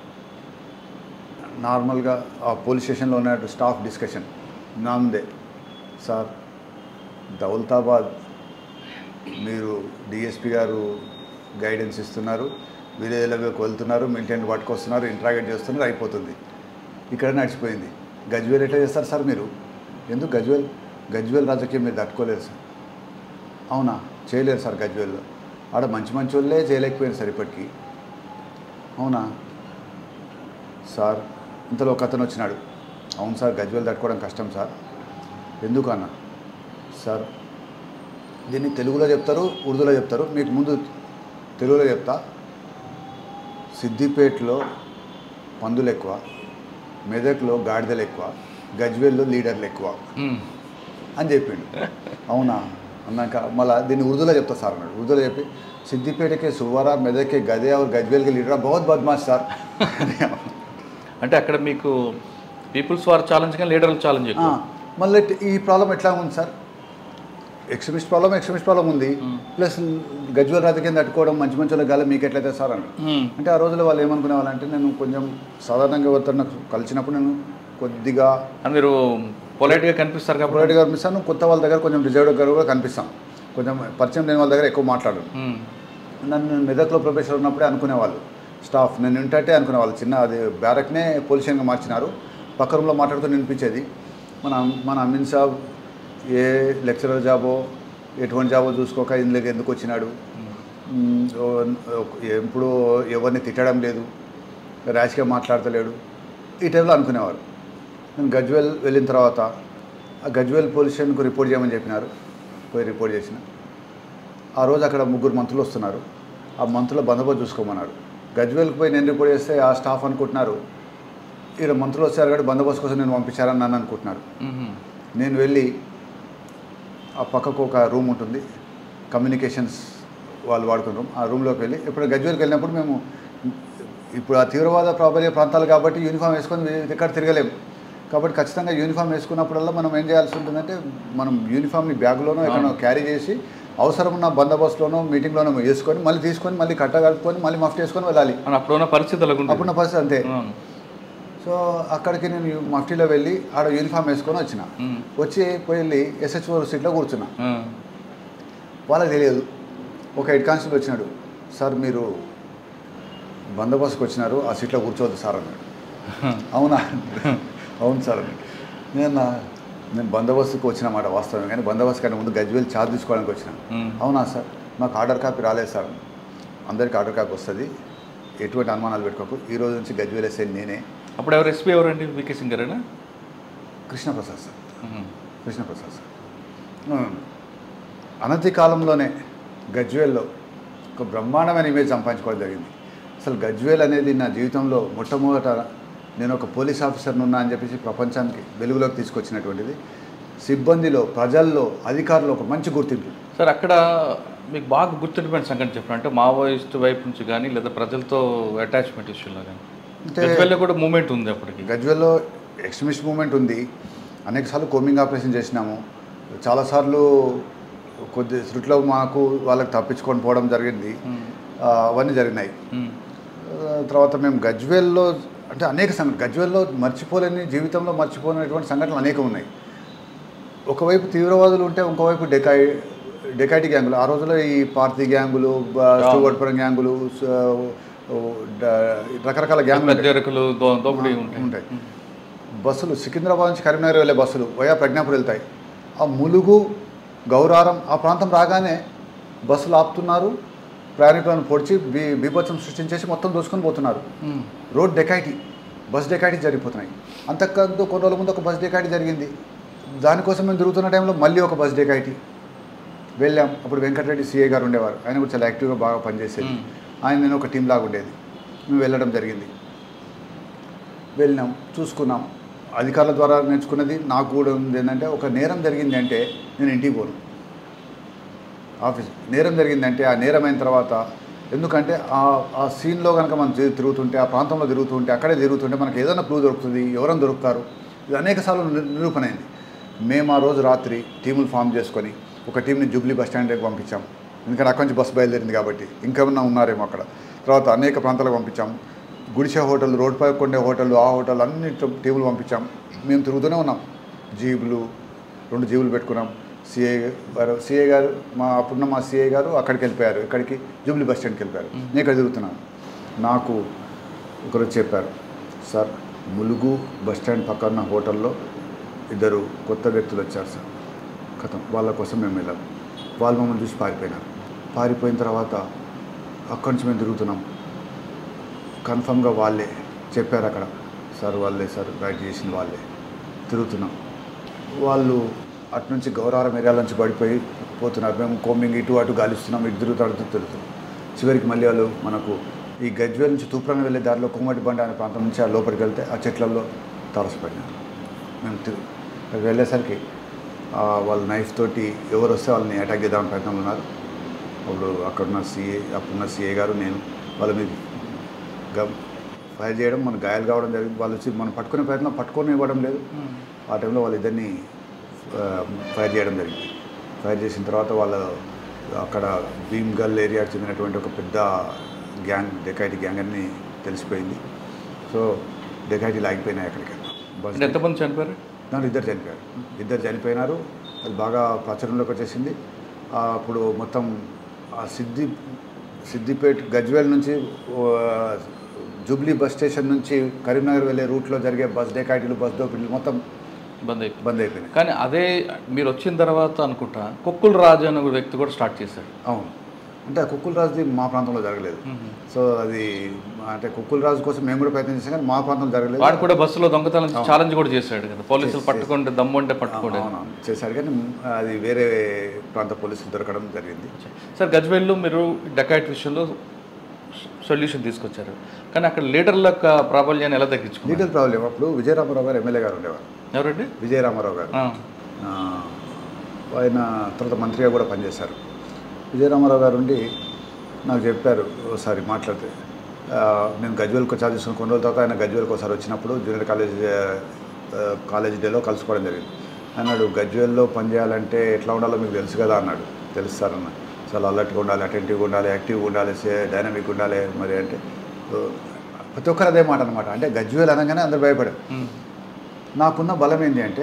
నార్మల్గా ఆ పోలీస్ స్టేషన్లో ఉన్నట్టు స్టాఫ్ డిస్కషన్ నాందే సార్ దౌలతాబాద్ మీరు డిఎస్పి గారు గైడెన్స్ ఇస్తున్నారు విలేజ్లోకి వెళ్తున్నారు మిలిటెంట్ పట్టుకొస్తున్నారు ఇంట్రాగేట్ చేస్తున్నారు అయిపోతుంది ఇక్కడ నడిచిపోయింది గజ్వేల్ ఎట్లా చేస్తారు సార్ మీరు ఎందుకు గజ్వేల్ గజ్వేల్ రాజకీయం మీరు తట్టుకోలేరు సార్ అవునా చేయలేరు సార్ గజ్వేల్లో ఆడ మంచి మంచి వాళ్ళే చేయలేకపోయారు సార్ ఇప్పటికీ అవునా సార్ ఇంతలో ఒక అతను వచ్చినాడు అవును సార్ గజ్వేల్ తట్టుకోవడం కష్టం సార్ ఎందుకు అన్న సార్ దీన్ని తెలుగులో చెప్తారు ఉర్దూలో చెప్తారు మీకు ముందు తెలుగులో చెప్తా సిద్దిపేటలో పందులు ఎక్కువ మెదక్లో గాడిదలు ఎక్కువ గజ్వేల్లో లీడర్లు ఎక్కువ ఉమ్. అని చెప్పిండు అవునా అన్నాక మళ్ళీ దీన్ని ఉర్దూలో చెప్తా సార్ అన్నాడు ఉర్దూలో చెప్పి సిద్దిపేటకే సువరా మెదక్కే గదే और గజ్వేల్ के लीडर बहुत बदमाश సార్ అంటే అక్కడ మీకు పీపుల్స్ వార్ ఛాలెంజ్ కానీ లీడర్ల ఛాలెంజ్ ఎక్కువ మళ్ళీ ఈ ప్రాబ్లం ఎట్లా ఉంది sir extremist problem extremist problem ఉంది ప్లస్ గజ్వేల్ రాజకీయం తట్టుకోవడం మంచి మంచి వాళ్ళకి గాలి మీకు ఎట్లయితే సార్ అన్నాడు ఉమ్. అంటే ఆ రోజుల్లో వాళ్ళు ఏమనుకునే వాళ్ళంటే నేను కొంచెం సాధారణంగా ఎవరితో నాకు కలిసినప్పుడు నేను కొద్దిగా అని మీరు పొలైట్గా కనిపిస్తారు కాబట్టి పొలైట్గా కనిపిస్తాను కొత్త వాళ్ళ దగ్గర కొంచెం రిజర్వ్ దగ్గర కూడా కనిపిస్తాం కొంచెం పరిచయం లేని వాళ్ళ దగ్గర ఎక్కువ మాట్లాడను మ్మ్. నన్ను మెదక్లో ప్రొఫెసర్ ఉన్నప్పుడే అనుకునేవాళ్ళు స్టాఫ్ నేను వింటే అనుకునేవాళ్ళు చిన్న అది బ్యారక్నే పొజిషన్గా మార్చినారు పక్క రూమ్లో మాట్లాడుతూ వినిపించేది మన మన అమిన్ సాబ్ ఏ లెక్చరర్ జాబో ఎటువంటి జాబో చూసుకోక ఇందులోకి ఎందుకు వచ్చినాడు మ్, ఓ- ఎప్పుడు ఎవరిని తిట్టడం లేదు ర్యాష్గా మాట్లాడతలేడు ఈ టైంలో అనుకునేవారు నేను గజ్వెల్ వెళ్ళిన తర్వాత ఆ గజ్వెల్ పోలీస్ స్టేషన్కు రిపోర్ట్ చేయమని చెప్పినారు పోయి రిపోర్ట్ చేసిన ఆ రోజు అక్కడ ముగ్గురు మంత్రులు వస్తున్నారు ఆ మంత్రుల బందోబస్తు చూసుకోమన్నాడు గజ్వేల్కి పోయి నేను రిపోర్ట్ చేస్తే ఆ స్టాఫ్ అనుకుంటున్నారు ఇక్కడ మంత్రులు వచ్చారు కాబట్టి బందోబస్తు కోసం నేను పంపించారని నన్ను అనుకుంటున్నారు మ్మ్. నేను వెళ్ళి ఆ పక్కకు ఒక రూమ్ ఉంటుంది కమ్యూనికేషన్స్ వాళ్ళు వాడుకున్న రూమ్ ఆ రూమ్లోకి వెళ్ళి ఇప్పుడు గజ్వేల్కి వెళ్ళినప్పుడు మేము ఇప్పుడు ఆ తీవ్రవాద ప్రాబల్య ప్రాంతాలు కాబట్టి యూనిఫామ్ వేసుకొని ఎక్కడ తిరగలేము కాబట్టి ఖచ్చితంగా యూనిఫామ్ వేసుకున్నప్పుడల్లా మనం ఏం చేయాల్సి ఉంటుందంటే మనం యూనిఫామ్ని బ్యాగ్లోనో ఎక్కడో క్యారీ చేసి అవసరం ఉన్న బందోబస్తులోనో మీటింగ్లోనో వేసుకొని మళ్ళీ తీసుకొని మళ్ళీ కట్టగలుపుకొని మళ్ళీ మఫ్ట్ వేసుకొని వెళ్ళాలి అని అప్పుడున్న పరిస్థితి అలాగుంది అప్పుడున్న పరిస్థితి అంతే అవును. సో అక్కడికి నేను మఫ్టీలో వెళ్ళి ఆడ యూనిఫామ్ వేసుకొని వచ్చిన మ్మ్. వచ్చి పోయి వెళ్ళి ఎస్హెచ్ఓ సీట్లో కూర్చున్నా ఆ. వాళ్ళకి తెలియదు ఒక హెడ్ కానిస్టేబుల్ వచ్చినాడు సార్ మీరు బందోబస్తుకు వచ్చినారు ఆ సీట్లో కూర్చోవద్దు సార్ అన్నాడు అవునా అవును సార్ అన్నాడు నేను నా- నేను బందోబస్తుకు వచ్చిన మాట వాస్తవం కానీ బందోబస్తు కంటే ముందు గజ్వేల్ ఛార్జ్ తీసుకోవడానికి వచ్చిన మ్మ్. అవునా సార్ మాకు ఆర్డర్ కాపీ రాలేదు సార్ అందరికి ఆర్డర్ కాపీ వస్తుంది ఎటువంటి అనుమానాలు పెట్టుకోకు ఈ రోజు నుంచి గజ్వేల్ ఎస్ఐ నేనే అప్పుడు ఎవరు ఎస్పీ ఎవరండి వికే సింగ్ గారేనా కృష్ణప్రసాద్ సార్ మ్మ్. కృష్ణప్రసాద్ సార్ ఉమ్. అనతి కాలంలోనే గజ్వేల్లో ఒక బ్రహ్మాండమైన ఇమేజ్ సంపాదించుకోవడం జరిగింది అసలు గజ్వేల్ అనేది నా జీవితంలో మొట్టమొదట నేను ఒక పోలీస్ ఆఫీసర్ని ఉన్నా అని చెప్పేసి ప్రపంచానికి వెలుగులోకి తీసుకొచ్చినటువంటిది సిబ్బందిలో ప్రజల్లో అధికారులు ఒక మంచి గుర్తింపు సార్ అక్కడ మీకు బాగా గుర్తుండిపోయిన సంగతి చెప్పండి అంటే మావోయిస్ట్ వైపు నుంచి కానీ లేదా ప్రజలతో అటాచ్మెంట్ ఇష్యూలో కానీ అంటే గజ్వేల్లో కూడా మూమెంట్ ఉంది అప్పటికి గజ్వేల్లో ఎక్స్ట్రీమిస్ట్ మూమెంట్ ఉంది అనేకసార్లు కోమింగ్ ఆపరేషన్ చేసినాము చాలాసార్లు కొద్ది శృతిలో మాకు వాళ్ళకి తప్పించుకొని పోవడం జరిగింది మ్మ్. ఆ, అవన్నీ జరిగినాయి మ్మ్. ఆ, తర్వాత మేము గజ్వేల్లో అంటే అనేక సంఘటన గజ్వేల్లో మర్చిపోలేని జీవితంలో మర్చిపోలేనటువంటి సంఘటనలు అనేకం ఉన్నాయి ఒకవైపు తీవ్రవాదులు ఉంటే ఇంకోవైపు డెకాయి డెకాయిటీ గ్యాంగులు ఆ రోజుల్లో ఈ పార్టీ గ్యాంగులు బ- స్టూవర్ట్పురం గ్యాంగులు స- ఓ, డ- రకరకాల గ్యాంగులు ఉంటాయి. పెద్దరికలు దో దోపిడీ ఉంటాయి ఉంటాయి బస్సులు సికింద్రాబాద్ నుంచి కరీంనగర్ వెళ్ళే బస్సులు వయా ప్రజ్ఞాపూర్ వెళ్తాయి ఆ ములుగు గౌరారం ఆ ప్రాంతం రాగానే బస్సులు ఆపుతున్నారు ప్రయాణికులను పొడిచి బీ బీభత్సం సృష్టించేసి మొత్తం దోసుకొని పోతున్నారు మ్మ్. రోడ్ డెకాయిటీ బస్ డెకాయిటీ జరిగిపోతున్నాయి అంతకందు కొన్ని రోజుల ముందు ఒక బస్ డెకాయిటీ జరిగింది దానికోసం మేము తిరుగుతున్న టైంలో మళ్ళీ ఒక బస్ డెకాయిటీ వెళ్ళాం అప్పుడు వెంకటరెడ్డి సిఏ గారు ఉండేవారు ఆయన కూడా చాలా యాక్టివ్గా బాగా పనిచేసేది మ్మ్. ఆయన నేను ఒక టీం లాగా ఉండేది మేము వెళ్ళడం జరిగింది వెళ్ళినాం చూసుకున్నాం అధికారుల ద్వారా నేర్చుకున్నది నాకు కూడా ఉంది ఏంటంటే ఒక నేరం జరిగింది అంటే నేను ఇంటికి పోను ఆఫీస్ నేరం జరిగిందంటే ఆ నేరం అయిన తర్వాత ఎందుకంటే ఆ ఆ సీన్లో కనుక మనం తి- తిరుగుతుంటే ఆ ప్రాంతంలో తిరుగుతుంటే అక్కడే తిరుగుతుంటే మనకి ఏదైనా క్లూ దొరుకుతుంది ఎవరైనా దొరుకుతారు ఇది అనేక సార్లు ని- నిరూపణ అయింది మేము ఆ రోజు రాత్రి టీములు ఫామ్ చేసుకొని ఒక టీంని జూబ్లీ బస్ స్టాండ్ దగ్గర పంపించాం ఎందుకంటే అక్కడి నుంచి బస్సు బయలుదేరింది కాబట్టి ఇంకేమన్నా ఉన్నారేమో అక్కడ తర్వాత అనేక ప్రాంతాలకు పంపించాం గుడిసె హోటల్ రోడ్ పై కొండే హోటల్ ఆ హోటల్ అన్ని ట- టీములు పంపించాం మేము తిరుగుతూనే ఉన్నాం జీబులు రెండు జీబులు పెట్టుకున్నాం సిఐ గారు సిఐ గారు మా అప్పుడున్న మా సిఐ గారు అక్కడికి వెళ్ళిపోయారు ఇక్కడికి జూబ్లీ బస్ స్టాండ్కి వెళ్ళిపోయారు నేను ఇక్కడ తిరుగుతున్నాను నాకు ఒకరు చెప్పారు సార్ ములుగు బస్ స్టాండ్ పక్కన హోటల్లో ఇద్దరు కొత్త వ్యక్తులు వచ్చారు సార్ కథం వాళ్ళ కోసం మేము వెళ్ళాం వాళ్ళు మమ్మల్ని చూసి పారిపోయినారు పారిపోయిన తర్వాత అక్కడి నుంచి మేము తిరుగుతున్నాం కన్ఫర్మ్గా వాళ్ళే చెప్పారు అక్కడ సార్ వాళ్ళే సార్ రైడ్ చేసిన వాళ్ళే తిరుగుతున్నాం వాళ్ళు అటు నుంచి గౌరవరం ఏరియాల నుంచి పడిపోయి పోతున్నారు మేము కోమింగ్ ఇటు అటు గాలిస్తున్నాం ఇటు తిరుగుతూ అటు తిరుగుతున్నాం చివరికి మళ్ళీ వాళ్ళు మనకు ఈ గజ్వేల్ నుంచి తూప్రాన్ వెళ్ళే దారిలో కుమ్మటి బండ అనే ప్రాంతం నుంచి ఆ లోపలికి వెళ్తే ఆ చెట్లలో తారసపడినారు మేము తిరుగు అక్కడికి వెళ్ళేసరికి ఆ, వాళ్ళ నైఫ్ తోటి ఎవరు వస్తే వాళ్ళని అటాక్ చేద్దామని ప్రయత్నంలో ఉన్నారు అప్పుడు అక్కడున్న సిఏ అప్పుడున్న సిఏ గారు నేను వాళ్ళ మీద గ- ఫైర్ చేయడం మన గాయాలు కావడం జరిగింది వాళ్ళు వచ్చి మనం పట్టుకునే ప్రయత్నం పట్టుకొని ఇవ్వడం లేదు ఆ టైంలో వాళ్ళిద్దరిని ఆ, ఫైర్ చేయడం జరిగింది ఫైర్ చేసిన తర్వాత వాళ్ళు అక్కడ భీమ్గల్ ఏరియాకి చెందినటువంటి ఒక పెద్ద గ్యాంగ్ డెకాయిటీ గ్యాంగ్ అని తెలిసిపోయింది సో డెకాయిటీలు ఆగిపోయినాయి అక్కడికి అంటే ఎంతమంది చనిపోయారు దాంట్లో ఇద్దరు చనిపోయారు ఇద్దరు చనిపోయినారు అది బాగా ప్రచురణలోకి వచ్చేసింది ఆ, అప్పుడు మొత్తం ఆ సిద్ధి సిద్దిపేట గజ్వేల్ నుంచి ఓ, జూబ్లీ బస్ స్టేషన్ నుంచి కరీంనగర్ వెళ్ళే రూట్లో జరిగే బస్ డేకాయిటీలు బస్ దోపిడీలు మొత్తం బంద్ అయిపోయింది బంద్ అయిపోయినాయి కానీ అదే మీరు వచ్చిన తర్వాత అనుకుంటా కొక్కుల రాజు అనే ఒక వ్యక్తి కూడా స్టార్ట్ చేశాడు అవును అంటే ఆ కుక్కుల రాజుది మా ప్రాంతంలో జరగలేదు సో అది అంటే కుక్కుల రాజు కోసం మేము కూడా ప్రయత్నం చేసాం కానీ మా ప్రాంతంలో జరగలేదు వాడు కూడా బస్సులో దొంగతనం ఛాలెంజ్ కూడా చేశాడు కదా పోలీసులు పట్టుకుంటే దమ్ము అంటే పట్టుకోండి అవునవును చేశారు కానీ అది వేరే ప్రాంత పోలీసులు దొరకడం జరిగింది సార్ గజ్వేల్లో మీరు డకాయిట్ విషయంలో సొల్యూషన్ తీసుకొచ్చారు కానీ అక్కడ లీడర్ల యొక్క ప్రాబల్యాన్ని ఎలా తగ్గించుకున్నారు లీగల్ ప్రాబ్లం అప్పుడు విజయరామారావు గారు ఎమ్మెల్యే గారు ఉండేవారు ఎవరండి విజయరామారావు గారు ఆ, ఆ, ఆయన తర్వాత మంత్రిగా కూడా పనిచేశారు విజయరామారావు గారు ఉండి నాకు చెప్పారు ఒకసారి మాట్లాడితే ఆ, నేను గజ్వేల్కి వచ్చా తీసుకుని కొన్ని రోజుల తర్వాత ఆయన గజ్వేల్కి ఒకసారి వచ్చినప్పుడు జూనియర్ కాలేజ్ ఆ, కాలేజ్ డేలో కలుసుకోవడం జరిగింది అన్నాడు గజ్వేల్లో పనిచేయాలంటే ఎట్లా ఉండాలో మీకు తెలుసు కదా అన్నాడు తెలుస్తారన్న చాలా అలర్ట్గా ఉండాలి అటెంటివ్గా ఉండాలి యాక్టివ్గా ఉండాలి డైనమిక్ ఉండాలి మరి అంటే ఆ, ప్రతి ఒక్కరు అదే మాట అనమాట అంటే గజ్వేల్ అనగానే అందరు భయపడారు ఉమ్, నాకున్న బలం ఏంటి అంటే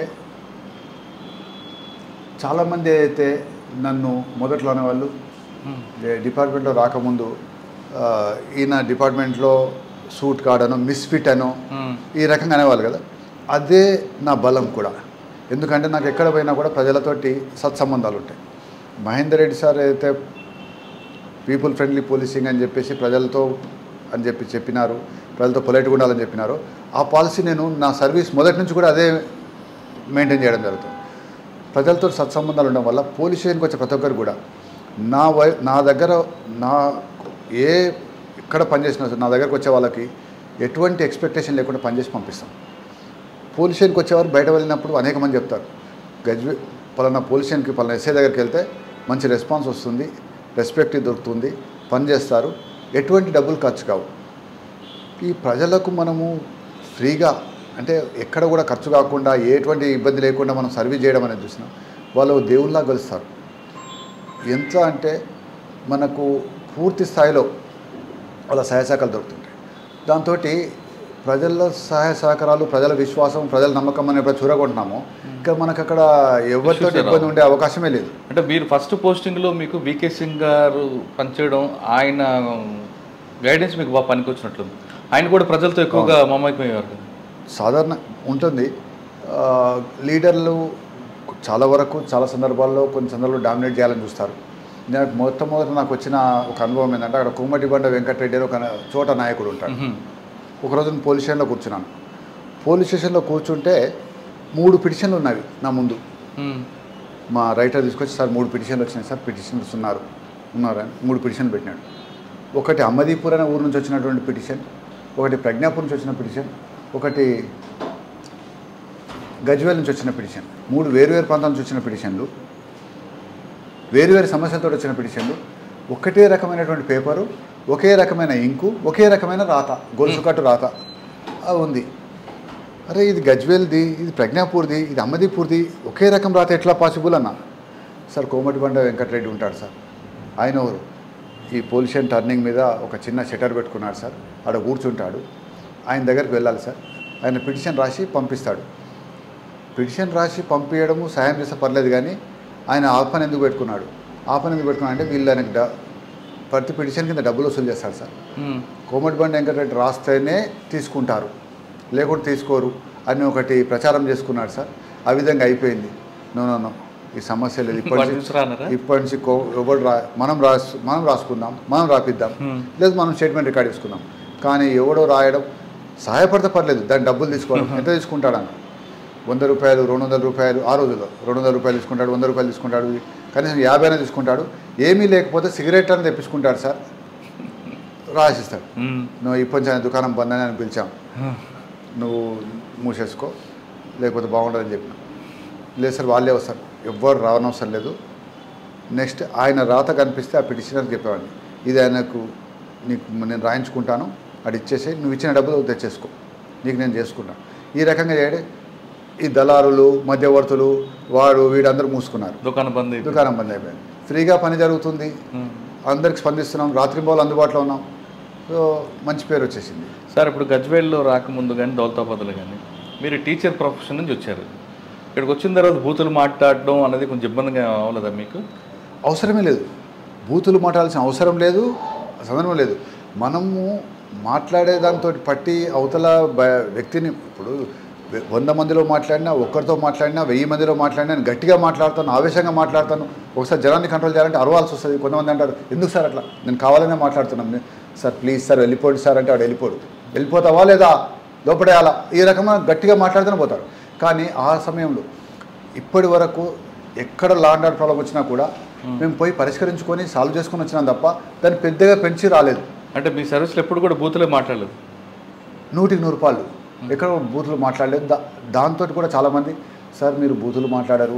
చాలామంది అయితే నన్ను మొదట్లో అనేవాళ్ళు ఉమ్, డి- డిపార్ట్మెంట్లో రాకముందు ఆ, ఈయన డిపార్ట్మెంట్లో సూట్ కాడనో మిస్ఫిట్ అనో ఉమ్, ఈ రకంగా అనేవాళ్ళు కదా అదే నా బలం కూడా ఎందుకంటే నాకు ఎక్కడ పోయినా కూడా ప్రజలతోటి సత్సంబంధాలు ఉంటాయి మహేందర్ రెడ్డి సార్ అయితే పీపుల్ ఫ్రెండ్లీ పోలీసింగ్ అని చెప్పేసి ప్రజలతో అని చెప్పి చెప్పినారు ప్రజలతో పొలైట్గా ఉండాలని చెప్పినారు ఆ పాలసీ నేను నా సర్వీస్ మొదటి నుంచి కూడా అదే మెయింటైన్ చేయడం జరుగుతుంది ప్రజలతో సత్సంబంధాలు ఉండడం వల్ల పోలీస్ స్టేషన్కి వచ్చే ప్రతి ఒక్కరు కూడా నా వై నా దగ్గర నా ఏ ఎక్కడ పనిచేసినా సరే నా దగ్గరకు వచ్చే వాళ్ళకి ఎటువంటి ఎక్స్పెక్టేషన్ లేకుండా పనిచేసి పంపిస్తాం పోలీస్ స్టేషన్కి వచ్చేవారు బయట వెళ్ళినప్పుడు అనేక మంది చెప్తారు గజ్వే పలానా పోలీస్ స్టేషన్కి పలానా ఎస్ఐ దగ్గరికి వెళ్తే మంచి రెస్పాన్స్ వస్తుంది రెస్పెక్ట్ దొరుకుతుంది పని చేస్తారు ఎటువంటి డబ్బులు ఖర్చు కావు ఈ ప్రజలకు మనము ఫ్రీగా అంటే ఎక్కడ కూడా ఖర్చు కాకుండా ఎటువంటి ఇబ్బంది లేకుండా మనం సర్వీస్ చేయడం అనేది చూసినాం వాళ్ళు దేవుళ్ళలా కలుస్తారు ఎంత అంటే మనకు పూర్తి స్థాయిలో వాళ్ళ సహాయ సహకారాలు దొరుకుతుంటాయి దాంతో ప్రజల సహాయ సహకారాలు ప్రజల విశ్వాసం ప్రజల నమ్మకం అనే ఎప్పుడు చూరగొంటున్నామో ఇంకా మనకు అక్కడ ఎవరితో Issues ఇబ్బంది ఉండే అవకాశమే లేదు అంటే మీరు ఫస్ట్ పోస్టింగ్లో మీకు వికే సింగ్ గారు పనిచేయడం ఆయన గైడెన్స్ మీకు బాగా పనికొచ్చినట్లుంది ఆయన కూడా ప్రజలతో ఎక్కువగా మమైపోయేవారు కదా సాధారణ ఉంటుంది ఆ, లీడర్లు చాలా వరకు చాలా సందర్భాల్లో కొన్ని సందర్భాల్లో డామినేట్ చేయాలని చూస్తారు నాకు మొట్టమొదట నాకు వచ్చిన ఒక అనుభవం ఏంటంటే అక్కడ కుమ్మటి బండ వెంకటరెడ్డి అని ఒక చోట నాయకుడు ఉంటాడు మ్హూ. ఒకరోజు నేను పోలీస్ స్టేషన్లో కూర్చున్నాను పోలీస్ స్టేషన్లో కూర్చుంటే మూడు పిటిషన్లు ఉన్నవి నా ముందు మ్. మా రైటర్ తీసుకొచ్చి సార్ మూడు పిటిషన్లు వచ్చినాయి సార్ పిటిషనర్స్ ఉన్నారు ఉన్నారని మూడు పిటిషన్లు పెట్టినాడు ఒకటి అమ్మదీపూర్ అనే ఊరు నుంచి వచ్చినటువంటి పిటిషన్ ఒకటి ప్రజ్ఞాపూర్ నుంచి వచ్చిన పిటిషన్ ఒకటి గజ్వేల్ నుంచి వచ్చిన పిటిషన్ మూడు వేరువేరు ప్రాంతాల నుంచి వచ్చిన పిటిషన్లు వేరువేరు సమస్యలతో వచ్చిన పిటిషన్లు ఒకటే రకమైనటువంటి పేపరు ఒకే రకమైన ఇంకు ఒకే రకమైన రాత గొలుసు కట్టు రాత అది ఉంది అరే ఇది గజ్వేల్ది ఇది ప్రజ్ఞాపూర్ది ఇది అమ్మదీపూర్ది ఒకే రకం రాత ఎట్లా పాసిబుల్ అన్న సార్ కోమటిబండ వెంకటరెడ్డి ఉంటాడు సార్ ఆయన ఎవరు ఈ పొల్యూషన్ టర్నింగ్ మీద ఒక చిన్న షటర్ పెట్టుకున్నాడు సార్ ఆడ కూర్చుంటాడు ఆయన దగ్గరికి వెళ్ళాలి సార్ ఆయన పిటిషన్ రాసి పంపిస్తాడు పిటిషన్ రాసి పంపించడము సాయం చేస్తే పర్లేదు కానీ ఆయన ఆ పని ఎందుకు పెట్టుకున్నాడు ఆ పని ఎందుకు పెట్టుకున్నాడు అంటే వీళ్ళు ఆయనకి డ- ప్రతి పిటిషన్ కింద డబ్బులు వసూలు చేస్తాడు సార్ మ్. కోమటిబండి వెంకటరెడ్డి రాస్తేనే తీసుకుంటారు లేకుంటే తీసుకోరు అని ఒకటి ప్రచారం చేసుకున్నాడు సార్ ఆ విధంగా అయిపోయింది నో నో నో ఈ సమస్య లేదు ఇప్పటి వాడు నుంచి తీసుకురానరా? ఇప్పటి నుంచి కో- ఎవరు రా మనం రాసు మనం రాసుకుందాం మనం రాపిద్దాం Hmm. లేదు మనం స్టేట్మెంట్ రికార్డ్ చేసుకుందాం కానీ ఎవడో రాయడం సహాయపడితే పర్లేదు దాని డబ్బులు తీసుకోవడం ఎంత తీసుకుంటాడన్న వంద రూపాయలు రెండు వందల రూపాయలు ఆ రోజుల్లో రెండు వందల రూపాయలు తీసుకుంటాడు వంద రూపాయలు తీసుకుంటాడు కనీసం యాభై అయినా తీసుకుంటాడు ఏమీ లేకపోతే సిగరెట్ అని తెప్పించుకుంటాడు సార్ రాసిస్తాడు మ్. నువ్వు ఇప్పటి నుంచి ఆయన దుకాణం బంద్ అని అని పిలిచాం నువ్వు మూసేసుకో లేకపోతే బాగుండదని చెప్పిన లేదు సార్ వాళ్ళే వస్తారు ఎవ్వరు రావనవసరం లేదు నెక్స్ట్ ఆయన రాత కనిపిస్తే ఆ పిటిషనర్కి చెప్పేవాడిని ఇది ఆయనకు నీకు నేను రాయించుకుంటాను అది ఇచ్చేసి నువ్వు ఇచ్చిన డబ్బులు తెచ్చేసుకో నీకు నేను చేసుకుంటాను ఈ రకంగా చేయడే ఈ దళారులు మధ్యవర్తులు వాడు వీడందరూ మూసుకున్నారు దుకాణం బంద్ అయిపోయింది. దుకాణం బంద్ అయిపోయింది ఫ్రీగా పని జరుగుతుంది మ్. అందరికి స్పందిస్తున్నాం రాత్రి బౌలు అందుబాటులో ఉన్నాం సో మంచి పేరు వచ్చేసింది సార్ ఇప్పుడు గజ్వేల్లో రాకముందు కానీ దౌలతాబాద్లో కానీ మీరు టీచర్ ప్రొఫెషన్ నుంచి వచ్చారు ఇక్కడికి వచ్చిన తర్వాత బూతులు మాట్లాడడం అనేది కొంచెం ఇబ్బందిగా అవ్వలేదా మీకు అవసరమే లేదు బూతులు మాట్లాడాల్సిన అవసరం లేదు సందర్భం లేదు మనము మాట్లాడే దాంతో పట్టి అవతల బ- వ్యక్తిని ఇప్పుడు వె- వంద మందిలో మాట్లాడినా ఒక్కరితో మాట్లాడినా వెయ్యి మందిలో మాట్లాడినా నేను గట్టిగా మాట్లాడతాను ఆవేశంగా మాట్లాడతాను ఒకసారి జనాన్ని కంట్రోల్ చేయాలంటే అరవాల్సి వస్తుంది కొంతమంది అంటారు ఎందుకు సార్ అట్లా నేను కావాలనే మాట్లాడుతున్నాను నేను, సార్ ప్లీజ్ సార్ వెళ్ళిపోండి సార్ అంటే వాడు వెళ్ళిపోడు వెళ్ళిపోతావా లేదా లోపడేయాలా ఈ రకమైన గట్టిగా మాట్లాడుతూనే పోతాడు కానీ ఆ సమయంలో ఇప్పటి వరకు ఎక్కడ లాండ్ ఆర్డర్ ప్రాబ్లం వచ్చినా కూడా మేము పోయి పరిష్కరించుకొని సాల్వ్ చేసుకొని వచ్చినాం తప్ప దాన్ని పెద్దగా పెంచి రాలేదు అంటే మీ సర్వీస్లో ఎప్పుడు కూడా బూతులే మాట్లాడలేదు నూటికి నూరు రూపాయలు ఎక్కడ బూతులు మాట్లాడలేదు దా దాంతో కూడా చాలామంది సార్ మీరు బూతులు మాట్లాడరు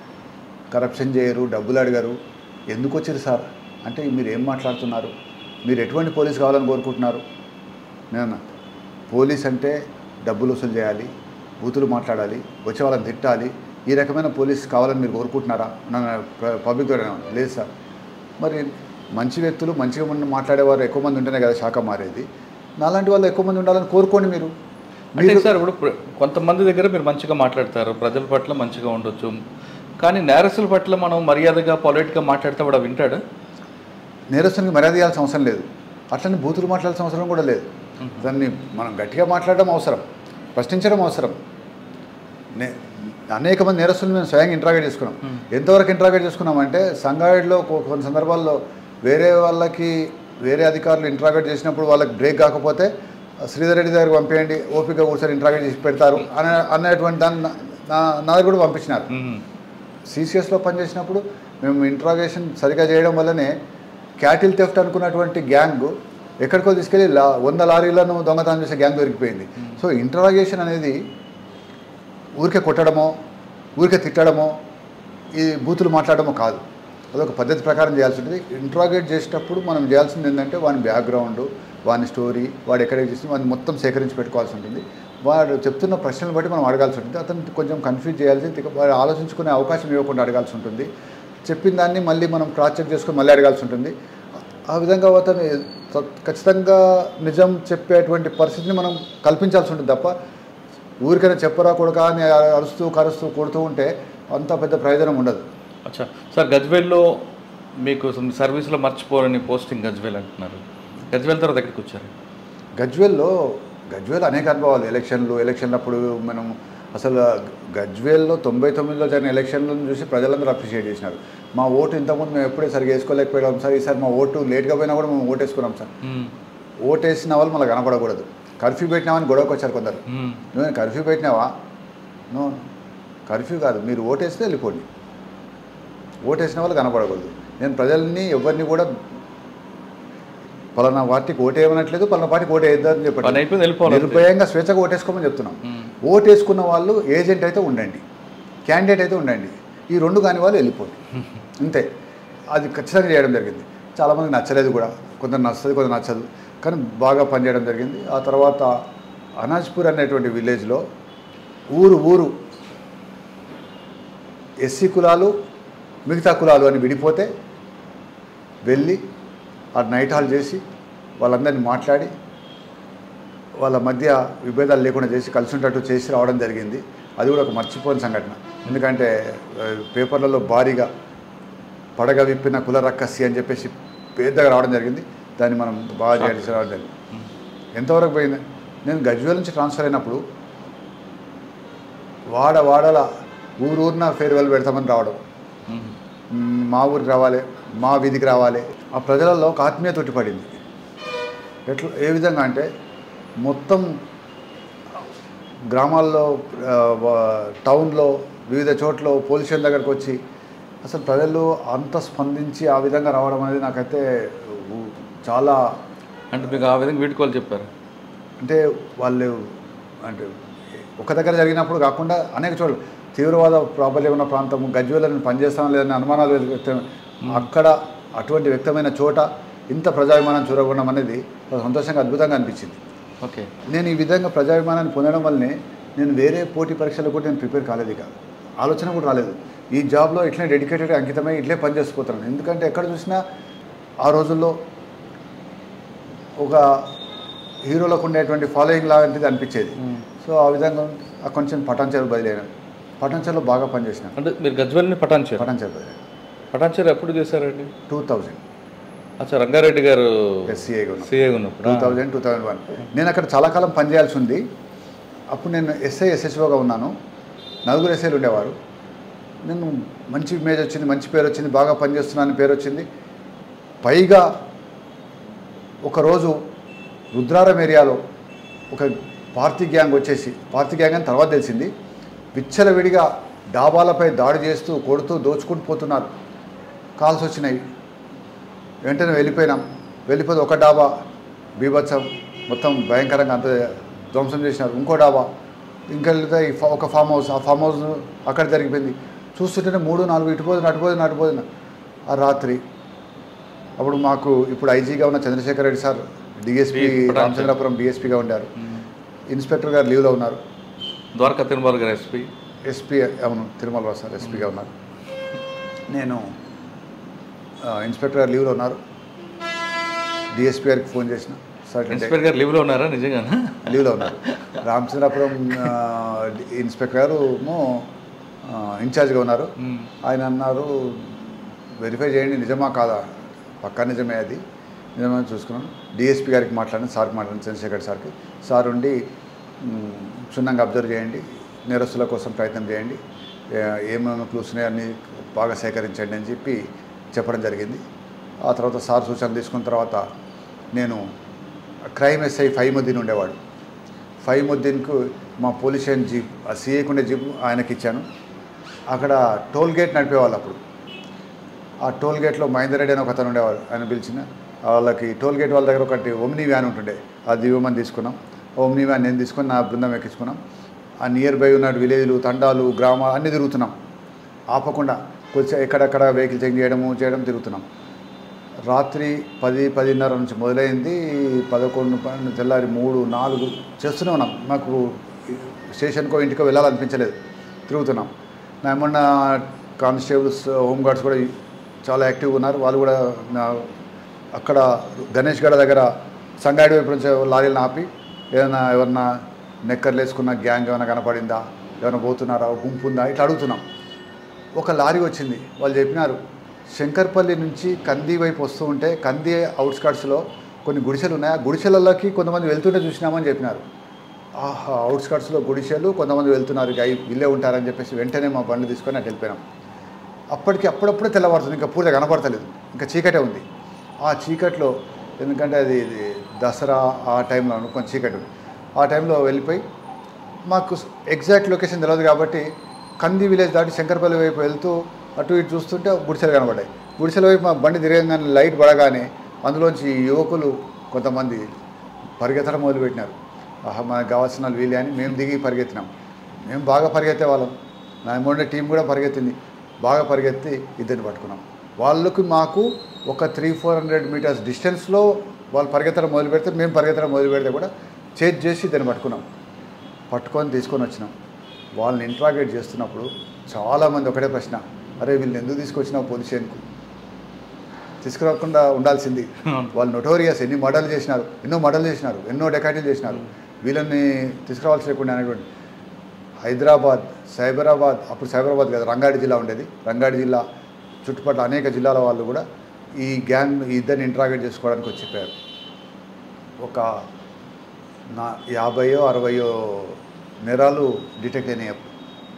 కరప్షన్ చేయరు డబ్బులు అడిగారు ఎందుకు వచ్చారు సార్ అంటే మీరు ఏం మాట్లాడుతున్నారు మీరు ఎటువంటి పోలీస్ కావాలని కోరుకుంటున్నారు నేను పోలీస్ అంటే డబ్బులు వసూలు చేయాలి బూతులు మాట్లాడాలి వచ్చే వాళ్ళని తిట్టాలి ఈ రకమైన పోలీస్ కావాలని మీరు కోరుకుంటున్నారా నన్ను పబ్లిక్ లేదు సార్ మరి మంచి వ్యక్తులు మంచిగా ఉన్న మాట్లాడేవారు ఎక్కువ మంది ఉంటేనే కదా శాఖ మారేది నాలాంటి వాళ్ళు ఎక్కువ మంది ఉండాలని కోరుకోండి మీరు అంటే మీరు సార్ ఇప్పుడు ప్ర- కొంతమంది దగ్గర మీరు మంచిగా మాట్లాడతారు ప్రజల పట్ల మంచిగా ఉండొచ్చు కానీ నేరస్తుల పట్ల మనం మర్యాదగా పొలైట్గా మాట్లాడితే వాడు వింటాడు నేరస్తునికి మర్యాద ఇవ్వాల్సిన అవసరం లేదు అట్లనే బూతులు మాట్లాడాల్సిన అవసరం కూడా లేదు దాన్ని మనం గట్టిగా మాట్లాడడం అవసరం ప్రశ్నించడం అవసరం నే అనేక మంది నేరస్తులు మేము స్వయంగా ఇంట్రాగేట్ చేసుకున్నాం ఎంతవరకు ఇంట్రాగేట్ చేసుకున్నామంటే సంగారెడ్డిలో కొ- కొన్ని సందర్భాల్లో వేరే వాళ్ళకి వేరే అధికారులు ఇంట్రాగేట్ చేసినప్పుడు వాళ్ళకి బ్రేక్ కాకపోతే శ్రీధర్ రెడ్డి దగ్గరికి పంపేయండి ఓపిక కూర్చొని ఇంట్రాగేట్ చేసి పెడతారు అనే అనేటువంటి దాన్ని నా- నా నా దగ్గర కూడా పంపించినారు మ్మ్. సిసిఎస్లో పనిచేసినప్పుడు మేము ఇంట్రాగేషన్ సరిగా చేయడం వల్లనే క్యాటిల్ థెఫ్ట్ అనుకున్నటువంటి గ్యాంగ్ ఎక్కడికో తీసుకెళ్ళి లా వంద లారీలను దొంగతనం చేసే గ్యాంగ్ దొరికిపోయింది సో ఇంట్రాగేషన్ అనేది ఊరికే కొట్టడమో ఊరికే తిట్టడమో ఈ బూతులు మాట్లాడడమో కాదు అదొక పద్ధతి ప్రకారం చేయాల్సి ఉంటుంది ఇంట్రాగేట్ చేసేటప్పుడు మనం చేయాల్సింది ఏంటంటే వాని బ్యాక్గ్రౌండ్ వాని స్టోరీ వాడు ఎక్కడ చేసి వాడిని మొత్తం సేకరించి పెట్టుకోవాల్సి ఉంటుంది వాడు చెప్తున్న ప్రశ్నలు బట్టి మనం అడగాల్సి ఉంటుంది అతను కొంచెం కన్ఫ్యూజ్ చేయాల్సి తిక- వాడు ఆలోచించుకునే అవకాశం ఇవ్వకుండా అడగాల్సి ఉంటుంది చెప్పిన దాన్ని మళ్ళీ మనం క్రాస్ చెక్ చేసుకొని మళ్ళీ అడగాల్సి ఉంటుంది ఆ విధంగా అతను త- ఖచ్చితంగా నిజం చెప్పేటువంటి పరిస్థితిని మనం కల్పించాల్సి ఉంటుంది తప్ప ఊరికైనా చెప్పరా కొడుకా అని అరుస్తూ కరుస్తూ కొడుతూ ఉంటే అంత పెద్ద ప్రయోజనం ఉండదు అచ్చా సార్ గజ్వేల్లో మీకు సమ్- సర్వీస్లో మర్చిపోలేని పోస్టింగ్ గజ్వేల్ అంటున్నారు గజ్వేల్ తర్వాత ఎక్కడికి వచ్చారు గజ్వేల్లో గజ్వేల్ అనేక అనుభవాలు ఎలక్షన్లు ఎలక్షన్లు అప్పుడు మనం అసలు గజ్వేల్లో తొంభై తొమ్మిదిలో జరిగిన ఎలక్షన్లను చూసి ప్రజలందరూ అప్రిషియేట్ చేసినారు మా ఓటు ఇంతకుముందు మేము ఎప్పుడే సరిగా వేసుకోలేకపోయాం సార్ ఈసారి మా ఓటు లేట్గా పోయినా కూడా మేము ఓటు వేసుకున్నాం సార్ మ్మ్. ఓటు వేసిన వాళ్ళు మళ్ళీ కనపడకూడదు కర్ఫ్యూ పెట్టినామని గొడవకు వచ్చారు కొందరు మ్మ్. నువ్వు కర్ఫ్యూ పెట్టినావా నో కర్ఫ్యూ కాదు మీరు ఓటేస్తే వెళ్ళిపోండి ఓటేసిన వాళ్ళు కనపడకూడదు నేను ప్రజల్ని ఎవరిని కూడా పలానా పార్టీకి ఓటేయమనట్లేదు పలానా పార్టీకి ఓటేయద్దని పని చెప్పండి అయిపోయింది వెళ్ళిపోవాలి అంతే. నిర్భయంగా స్వేచ్ఛగా ఓటేసుకోమని చెప్తున్నాం మ్మ్. ఓటేసుకున్న వాళ్ళు ఏజెంట్ అయితే ఉండండి క్యాండిడేట్ అయితే ఉండండి ఈ రెండు కాని వాళ్ళు వెళ్ళిపోండి అంతే అది ఖచ్చితంగా చేయడం జరిగింది చాలామందికి నచ్చలేదు కూడా కొందరు నచ్చుతుంది కొందరు నచ్చదు కానీ బాగా పనిచేయడం జరిగింది ఆ తర్వాత అనాజ్పూర్ అనేటువంటి విలేజ్లో ఊరు ఊరు ఎస్సీ కులాలు మిగతా కులాలు అని విడిపోతే వెళ్ళి ఆ నైట్ హాల్ చేసి వాళ్ళందరినీ మాట్లాడి వాళ్ళ మధ్య విభేదాలు లేకుండా చేసి కలిసి ఉండేట్టు చేసి రావడం జరిగింది అది కూడా ఒక మర్చిపోని సంఘటన ఎందుకంటే ఆ, పేపర్లలో భారీగా పడగ విప్పిన కుల రక్కసి అని చెప్పేసి పెద్దగా రావడం జరిగింది దాన్ని మనం బాగా చేయాల్సి రావడం జరిగింది ఎంతవరకు పోయింది నేను గజ్వేల్ నుంచి ట్రాన్స్ఫర్ అయినప్పుడు వాడ వాడల ఊరూరిన ఫేర్వెల్ పెడతామని రావడం మ్మ్. మ్, మా ఊరికి రావాలి మా వీధికి రావాలి ఆ ప్రజలలో ఒక ఆత్మీయత ఉట్టిపడింది ఎట్లా ఏ విధంగా అంటే మొత్తం గ్రామాల్లో ఆ, వ- టౌన్లో వివిధ చోట్ల పోలీస్ స్టేషన్ దగ్గరకు వచ్చి అసలు ప్రజలు అంత స్పందించి ఆ విధంగా రావడం అనేది నాకైతే ఊ- చాలా అంటే మీకు ఆ విధంగా వీడుకోవాలి చెప్పారు అంటే వాళ్ళు అంటే ఒక దగ్గర జరిగినప్పుడు కాకుండా అనేక చోట్ల తీవ్రవాద ప్రాబల్యం ఉన్న ప్రాంతం గజ్వేలను పనిచేస్తాం లేదని అనుమానాలు వ్యక్తం అక్కడ అటువంటి వ్యక్తమైన చోట ఇంత ప్రజాభిమానం చూరగొనడం అనేది చాలా సంతోషంగా అద్భుతంగా అనిపించింది ఓకే నేను ఈ విధంగా ప్రజాభిమానాన్ని పొందడం వల్లనే నేను వేరే పోటీ పరీక్షలకు కూడా నేను ప్రిపేర్ కాలేదు ఇక ఆలోచన కూడా రాలేదు ఈ జాబ్లో ఇట్లనే డెడికేటెడ్ అంకితమై ఇట్లే పని చేసుకుపోతున్నాను ఎందుకంటే ఎక్కడ చూసినా ఆ రోజుల్లో ఒక హీరోలకు ఉండేటువంటి ఫాలోయింగ్ లాంటిది అనిపించేది సో ఆ విధంగా ఆ కొంచెం పటాన్ చెరువు బదిలైన పటాన్చర్లో బాగా పనిచేసిన అంటే మీరు గజ్వెల్ని పటాన్చేరు పటాన్చర్ పటాన్చేరు ఎప్పుడు చేశారండి టూ థౌజండ్ అచ్చా రంగారెడ్డి గారు ఎస్సీఐగా ఉన్నాను సిఏ ఉన్నప్పుడు two thousand two thousand one నేను అక్కడ చాలా కాలం పనిచేయాల్సి ఉంది అప్పుడు నేను ఎస్ఐ ఎస్హెచ్ఓగా ఉన్నాను నలుగురు ఎస్ఐలు ఉండేవారు నేను మంచి ఇమేజ్ వచ్చింది మంచి పేరు వచ్చింది బాగా పనిచేస్తున్నానని పేరు వచ్చింది పైగా ఒకరోజు రుద్రారం ఏరియాలో ఒక పార్టీ గ్యాంగ్ వచ్చేసి పార్టీ గ్యాంగ్ అని తర్వాత తెలిసింది విచ్చలవిడిగా డాబాలపై దాడి చేస్తూ కొడుతూ దోచుకుంటూ పోతున్నారు కాల్స్ వచ్చినాయి వెంటనే వెళ్ళిపోయినాం వెళ్ళిపోతే ఒక డాబా బీభత్సం మొత్తం భయంకరంగా అంత ధ్వంసం చేసినారు ఇంకో డాబా ఇంకా వెళ్తే ఈ ఫా- ఒక ఫామ్ హౌస్ ఆ ఫామ్ హౌస్ అక్కడ జరిగిపోయింది చూస్తుంటేనే మూడు నాలుగు ఇటుపోతుంది అటుపోతుంది అటుపోతుంది ఆ రాత్రి అప్పుడు మాకు ఇప్పుడు ఐజీగా ఉన్న చంద్రశేఖర్ రెడ్డి సార్ డిఎస్పీ ఈ పటాన్ రామచంద్రపురం డిఎస్పీగా ఉండారు ఇన్స్పెక్టర్ గారు లీవ్లో ఉన్నారు ద్వారకా తిరుమల గారు ఎస్పీ ఎస్పీ అవును తిరుమల రావు సార్ ఎస్పీగా ఉన్నారు నేను ఆ, ఇన్స్పెక్టర్ గారు లీవ్లో ఉన్నారు డిఎస్పీ గారికి ఫోన్ చేసిన సార్ ఇట్లా ఇన్స్పెక్టర్ గారు లీవ్లో ఉన్నారా నిజంగానా లీవ్లో ఉన్నారు రామచంద్రాపురం ఆ, ఇన్స్పెక్టర్ గారు ఏమో ఆ, ఇన్ఛార్జ్గా ఉన్నారు మ్మ్. ఆయన అన్నారు వెరిఫై చేయండి నిజమా కాదా పక్కా నిజమే అది నిజమని చూసుకున్నాను డిఎస్పీ గారికి మాట్లాడిన సార్కి మాట్లాడిన చంద్రశేఖర్ సార్కి సార్ ఉండి మ్, క్షుణ్ణంగా అబ్జర్వ్ చేయండి నేరస్తుల కోసం ప్రయత్నం చేయండి ఏ- ఏమేమి క్లూస్ ఉన్నాయో అన్నీ బాగా సేకరించండి అని చెప్పి చెప్పడం జరిగింది ఆ తర్వాత సార్ సూచనలు తీసుకున్న తర్వాత నేను క్రైమ్ ఎస్ఐ ఫైముద్దీన్ ఉండేవాడు ఫైముద్దీన్కు మా పోలీస్ స్టేషన్ జీప్ ఆ సీఏకి ఉండే జీప్ ఆయనకి ఇచ్చాను అక్కడ టోల్ గేట్ నడిపేవాళ్ళు అప్పుడు ఆ టోల్ గేట్లో మహేందర్ రెడ్డి అని ఒక అతను ఉండేవాడు ఆయన పిలిచిన వాళ్ళకి టోల్ గేట్ వాళ్ళ దగ్గర ఒకటి ఓమ్నీ వ్యాన్ ఉంటుండే అది ఇవ్వమని తీసుకున్నాం ఓమ్నీ వ్యాన్ నేను తీసుకొని నా బృందం ఎక్కించుకున్నాం ఆ నియర్ బై ఉన్న విలేజ్లు తండాలు గ్రామాలు అన్నీ తిరుగుతున్నాం ఆపకుండా కొంచెం ఎక్కడెక్కడ వెహికల్ చెక్ చేయడము చేయడం తిరుగుతున్నాం రాత్రి పది పదిన్నర నుంచి మొదలైంది పదకొండు పన్నెండు తెల్లారి మూడు నాలుగు చేస్తూనే ఉన్నాం మాకు స్టేషన్కో ఇంటికో వెళ్ళాలనిపించలేదు తిరుగుతున్నాం నా ఏమన్నా కానిస్టేబుల్స్ హోమ్ గార్డ్స్ కూడా చాలా యాక్టివ్గా ఉన్నారు వాళ్ళు కూడా నా అక్కడ గణేష్ గడ దగ్గర సంగాడి వైపు నుంచి లారీలను ఆపి ఏదైనా ఎవరన్నా నెక్కర్లు వేసుకున్న గ్యాంగ్ ఏమైనా కనపడిందా ఏమైనా పోతున్నారా గుంపు ఉందా ఇట్లా అడుగుతున్నాం ఒక లారీ వచ్చింది వాళ్ళు చెప్పినారు శంకర్పల్లి నుంచి కంది వైపు వస్తూ ఉంటే కంది అవుట్స్కట్స్లో కొన్ని గుడిసెలు ఉన్నాయి ఆ గుడిసెలలోకి కొంతమంది వెళ్తుంటే చూసినామని చెప్పినారు ఆహా అవుట్స్కట్స్లో గుడిసెలు కొంతమంది వెళ్తున్నారు ఇక అయి వీళ్ళే ఉంటారని చెప్పేసి వెంటనే మా బండ్లు తీసుకొని అటు వెళ్ళిపోయినాం అప్పటికి అప్పుడప్పుడే తెల్లవారుతుంది ఇంకా పూర్తిగా కనపడతలేదు ఇంకా చీకటే ఉంది ఆ చీకట్లో ఎందుకంటే అది ఇది దసరా ఆ టైంలో కొంచెం చీకటి ఉంది ఆ టైంలో వెళ్ళిపోయి మాకు ఎగ్జాక్ట్ లొకేషన్ తెలియదు కాబట్టి కంది విలేజ్ దాటి శంకర్పల్లి వైపు వెళ్తూ అటు ఇటు చూస్తుంటే గుడిసెలు కనబడ్డాయి గుడిసెల వైపు మా బండి తిరగగానే లైట్ పడగానే అందులోంచి యువకులు కొంతమంది పరిగెత్తడం మొదలుపెట్టినారు ఆహా మనకు కావాల్సిన వాళ్ళు వీలే అని మేము దిగి పరిగెత్తినాం మేము బాగా పరిగెత్తే వాళ్ళం నా మొండే టీం కూడా పరిగెత్తింది బాగా పరిగెత్తి ఇద్దరిని పట్టుకున్నాం వాళ్ళకి మాకు ఒక త్రీ ఫోర్ హండ్రెడ్ మీటర్స్ డిస్టెన్స్లో వాళ్ళు పరిగెత్తడం మొదలు పెడితే మేము పరిగెత్తడం మొదలు పెడితే కూడా చేజ్ చేసి ఇద్దరిని పట్టుకున్నాం పట్టుకొని తీసుకొని వచ్చినాం వాళ్ళని ఇంట్రాగేట్ చేస్తున్నప్పుడు చాలామంది ఒకటే ప్రశ్న అరే వీళ్ళని ఎందుకు తీసుకొచ్చినావు పోలీస్ స్టేషన్కు తీసుకురాకుండా ఉండాల్సింది వాళ్ళు నొటోరియస్ ఎన్ని మర్డర్లు చేసినారు ఎన్నో మర్డర్లు చేసినారు ఎన్నో డెకాటీలు చేసినారు వీళ్ళని తీసుకురావాల్సి లేకుండా అనేటువంటి హైదరాబాద్ సైబరాబాద్ అప్పుడు సైబరాబాద్ కదా రంగారెడ్డి జిల్లా ఉండేది రంగారెడ్డి జిల్లా చుట్టుపక్కల అనేక జిల్లాల వాళ్ళు కూడా ఈ గ్యాంగ్ ఈ ఇద్దరిని ఇంట్రాగేట్ చేసుకోవడానికి వచ్చి చెప్పారు ఒక నా యాభైయో అరవయో నేరాలు డిటెక్ట్ అయినాయి అప్పుడు.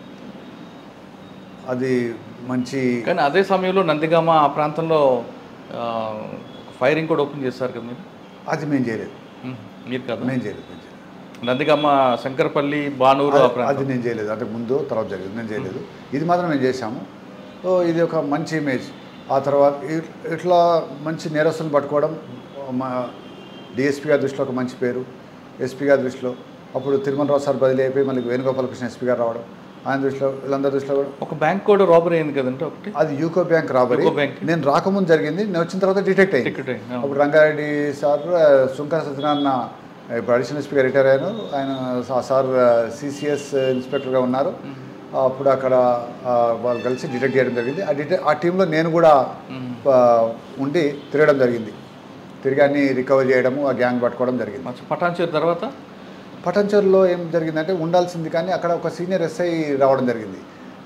అది మంచి కానీ అదే సమయంలో నందిగామ ఆ ప్రాంతంలో ఆ, ఫైరింగ్ కూడా ఓపెన్ చేస్తారు కదా మీరు అది మేము చేయలేదు మ్మ్. మీరు కదా మేము చేయలేదు మేము చేయలేదు నందిగామ శంకరపల్లి బానూరు ఆ అది- అది ప్రాంతం నేను చేయలేదు అంటే ముందు తర్వాత జరిగింది నేను చేయలేదు ఇది మాత్రం మేము చేశాము సో ఇది ఒక మంచి ఇమేజ్ ఆ తర్వాత ఇ- ఇట్లా మంచి నేరస్తులను పట్టుకోవడం మా డిఎస్పీ గారి దృష్టిలో ఒక మంచి పేరు ఎస్పీ గారి దృష్టిలో అప్పుడు తిరుమలరావు సార్ బదిలీ అయిపోయి మళ్ళీ వేణుగోపాలకృష్ణ ఎస్పీ గారు రావడం ఆయన దృష్టిలో వీళ్ళందరి దృష్టిలో కూడా ఒక బ్యాంక్ కూడా రాబరీ అయింది కదంటే ఒకటి అది UCO bank robbery UCO bank. నేను రాకముందు జరిగింది నేను వచ్చిన తర్వాత డిటెక్ట్ అయింది Detect అయింది, అవును. అప్పుడు రంగారెడ్డి సార్ ఆ, సుంకర సత్యనారాయణ ఇప్పుడు అడిషనల్ ఎస్పీగా రిటైర్ అయ్యారు ఆయన సా- సార్ సిసిఎస్ ఇన్స్పెక్టర్గా ఉన్నారు అప్పుడు అక్కడ ఆ, వాళ్ళు కలిసి డిటెక్ట్ చేయడం జరిగింది ఆ డిటెక్ట్ ఆ టీంలో నేను కూడా ఆ, ఉండి తిరగడం జరిగింది తిరిగి అన్ని రికవర్ చేయడము ఆ గ్యాంగ్ పట్టుకోవడం జరిగింది మంచి పటాన్చేరు తర్వాత పటంచర్లో ఏం జరిగిందంటే ఉండాల్సింది కానీ అక్కడ ఒక సీనియర్ ఎస్ఐ రావడం జరిగింది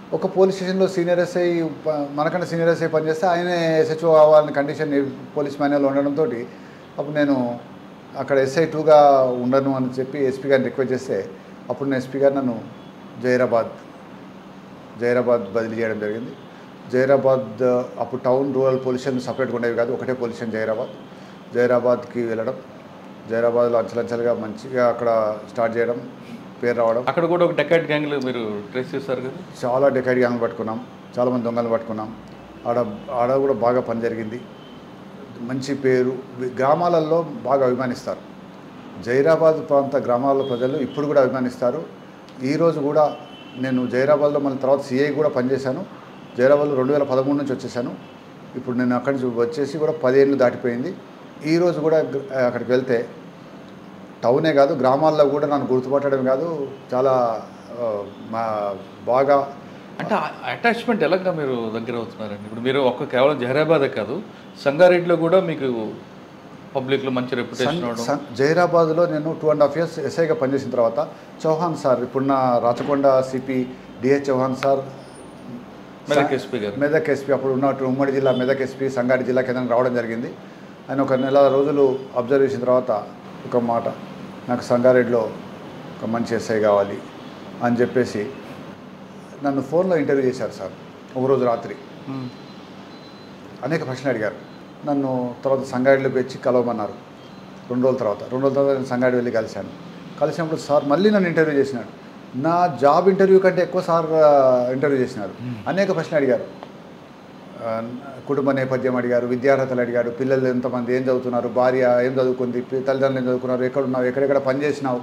ఒక పోలీస్ స్టేషన్లో సీనియర్ ఎస్ఐ ప- మనకన్నా సీనియర్ ఎస్ఐ పనిచేస్తే ఆయనే ఎస్హెచ్ఓ అవ్వాలని కండిషన్ పోలీస్ మాన్యువల్ ఉండడంతో అప్పుడు నేను అక్కడ ఎస్ఐ టూగా ఉండను అని చెప్పి ఎస్పీ గారిని రిక్వెస్ట్ చేస్తే అప్పుడు నేను ఎస్పీ గారు నన్ను జైరాబాద్ జైరాబాద్ బదిలీ చేయడం జరిగింది జైరాబాద్ అప్పుడు టౌన్ రూరల్ పోలీస్ స్టేషన్ సపరేట్గా ఉండేవి కాదు ఒకటే పోలీస్ స్టేషన్ జైరాబాద్ జైరాబాద్కి వెళ్ళడం జైరాబాద్లో అంచెలంచెలుగా మంచిగా అక్కడ స్టార్ట్ చేయడం పేరు రావడం అక్కడ కూడా ఒక డెకాట్ గ్యాంగ్లు మీరు ట్రేస్ చేస్తారు కదా చాలా డెకైడ్ గ్యాంగ్ పట్టుకున్నాం చాలామంది దొంగలు పట్టుకున్నాం ఆడ ఆడ కూడా బాగా పని జరిగింది మంచి పేరు గ్రామాలలో బాగా అభిమానిస్తారు జైరాబాద్ ప్రాంత గ్రామాల ప్రజలు ఇప్పుడు కూడా అభిమానిస్తారు ఈరోజు కూడా నేను జైరాబాద్లో మళ్ళీ తర్వాత సిఐ కూడా పనిచేశాను జైరాబాద్లో రెండు వేల పదమూడు నుంచి వచ్చేసాను ఇప్పుడు నేను అక్కడి నుంచి వచ్చేసి కూడా పదేళ్ళు దాటిపోయింది ఈరోజు కూడా గ- అక్కడికి వెళ్తే టౌనే కాదు గ్రామాల్లో కూడా నన్ను గుర్తుపట్టడం కాదు చాలా ఆ, మా బాగా అంటే అటాచ్మెంట్ ఎలాగా మీరు దగ్గర అవుతున్నారండి ఇప్పుడు మీరు ఒక్క కేవలం జహరాబాదే కాదు సంగారెడ్డిలో కూడా మీకు పబ్లిక్లో మంచి రెప్యుటేషన్ సన్- అవడం సన్- జైరాబాద్లో నేను టూ అండ్ హాఫ్ ఇయర్స్ ఎస్ఐగా పనిచేసిన తర్వాత చౌహాన్ సార్ ఇప్పుడున్న Rachakonda CP DH Chauhan sir Medak SP garu Medak SP అప్పుడు ఉన్నట్టు ఉమ్మడి జిల్లా మెదక్ ఎస్పీ సంగారెడ్డి జిల్లా కేంద్రం రావడం జరిగింది ఆయన ఒక నెల రోజులు అబ్జర్వ్ చేసిన తర్వాత ఒక మాట నాకు సంగారెడ్డిలో ఒక మంచి ఎస్ఐ కావాలి అని చెప్పేసి నన్ను ఫోన్లో ఇంటర్వ్యూ చేశారు సార్ ఒకరోజు రాత్రి మ్మ్. అనేక ప్రశ్నలు అడిగారు నన్ను తర్వాత సంగారెడ్డిలోకి వచ్చి కలవమన్నారు రెండు రోజుల తర్వాత రెండు రోజుల తర్వాత నేను సంగారెడ్డి వెళ్ళి కలిశాను కలిసినప్పుడు సార్ మళ్ళీ నన్ను ఇంటర్వ్యూ చేసినాడు నా జాబ్ ఇంటర్వ్యూ కంటే ఎక్కువ సార్ ఆ, ఇంటర్వ్యూ చేసినారు అనేక ప్రశ్నలు అడిగారు ఆ, కుటుంబ నేపథ్యం అడిగారు విద్యార్హతలు అడిగారు పిల్లలు ఎంతమంది ఏం చదువుతున్నారు భార్య ఏం చదువుకుంది పి- తల్లిదండ్రులు ఏం చదువుకున్నారు ఎక్కడున్నావు ఎక్కడెక్కడ పని చేసినావు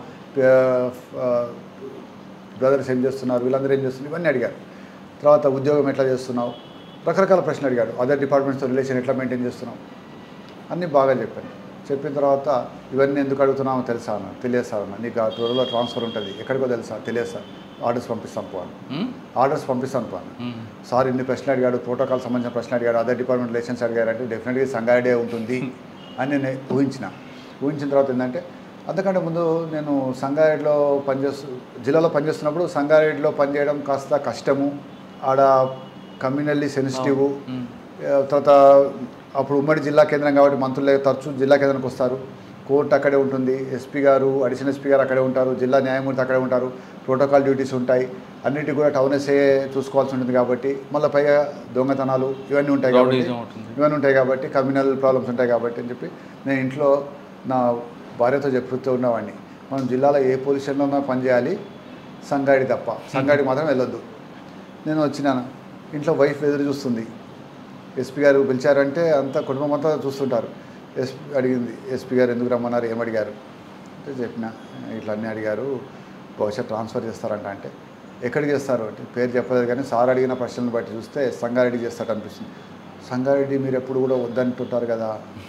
బ్రదర్స్ ఏం చేస్తున్నారు వీళ్ళందరూ ఏం చేస్తున్నారు ఇవన్నీ అడిగారు తర్వాత ఉద్యోగం ఎట్లా చేస్తున్నావు రకరకాల ప్రశ్నలు అడిగాడు అదర్ డిపార్ట్మెంట్స్తో రిలేషన్ ఎట్లా మెయింటైన్ చేస్తున్నావు అన్నీ బాగా చెప్పాను చెప్పిన తర్వాత ఇవన్నీ ఎందుకు అడుగుతున్నామో తెలుసా అన్న తెలియదు సార్ అన్న నీకు ఆ త్వరలో ట్రాన్స్ఫర్ ఉంటుంది ఎక్కడికో తెలుసా తెలియదు సార్ ఆర్డర్స్ పంపిస్తాను పో అన్న మ్మ్? ఆర్డర్స్ పంపిస్తాను పో అన్న మ్మ్. సార్ ఇన్ని ప్రశ్నలు అడిగాడు ప్రోటోకాల్ సంబంధించిన ప్రశ్నలు అడిగాడు అదర్ డిపార్ట్మెంట్ రిలేషన్స్ అడిగారు అంటే డెఫినెట్గా సంగారెడ్డే ఉంటుంది అని నేను ఊహించిన ఊహించిన తర్వాత ఏంటంటే అంతకంటే ముందు నేను సంగారెడ్డిలో పనిచేస్తూ జిల్లాలో పనిచేస్తున్నప్పుడు సంగారెడ్డిలో పనిచేయడం కాస్త కష్టము ఆడ కమ్యూనల్లీ సెన్సిటివ్ మ్మ్. తర్వాత అప్పుడు ఉమ్మడి జిల్లా కేంద్రం కాబట్టి మంత్రులే తరచూ జిల్లా కేంద్రానికి వస్తారు కోర్టు అక్కడే ఉంటుంది ఎస్పీ గారు అడిషనల్ ఎస్పీ గారు అక్కడే ఉంటారు జిల్లా న్యాయమూర్తి అక్కడే ఉంటారు ప్రోటోకాల్ డ్యూటీస్ ఉంటాయి అన్నిటి కూడా టౌన్ ఎస్ఏ చూసుకోవాల్సి ఉంటుంది కాబట్టి మళ్ళీ పైగా దొంగతనాలు ఇవన్నీ ఉంటాయి కాబట్టి రౌడీజం ఉంటుంది. ఇవన్నీ ఉంటాయి కాబట్టి కమ్యూనల్ ప్రాబ్లమ్స్ ఉంటాయి కాబట్టి అని చెప్పి నేను ఇంట్లో నా భార్యతో చెప్పుతూ ఉన్నవాడిని మనం జిల్లాలో ఏ పొజిషన్లో ఉన్నా పనిచేయాలి సంగాడి తప్ప సంగాడి మాత్రం వెళ్ళొద్దు నేను వచ్చినాను ఇంట్లో వైఫ్ ఎదురు చూస్తుంది ఎస్పీ గారు పిలిచారంటే అంతా కుటుంబం అంతా చూస్తుంటారు ఎస్పీ అడిగింది ఎస్పీ గారు ఎందుకు రమ్మన్నారు ఏం అడిగారు అంటే చెప్పిన ఇట్లా అన్నీ అడిగారు బహుశా ట్రాన్స్ఫర్ చేస్తారంట అంటే ఎక్కడికి చేస్తారు అంటే పేరు చెప్పలేదు కానీ సార్ అడిగిన ప్రశ్నలను బట్టి చూస్తే సంగారెడ్డి చేస్తాడు అనిపిస్తుంది సంగారెడ్డి మీరు ఎప్పుడు కూడా వద్దంటుంటారు కదా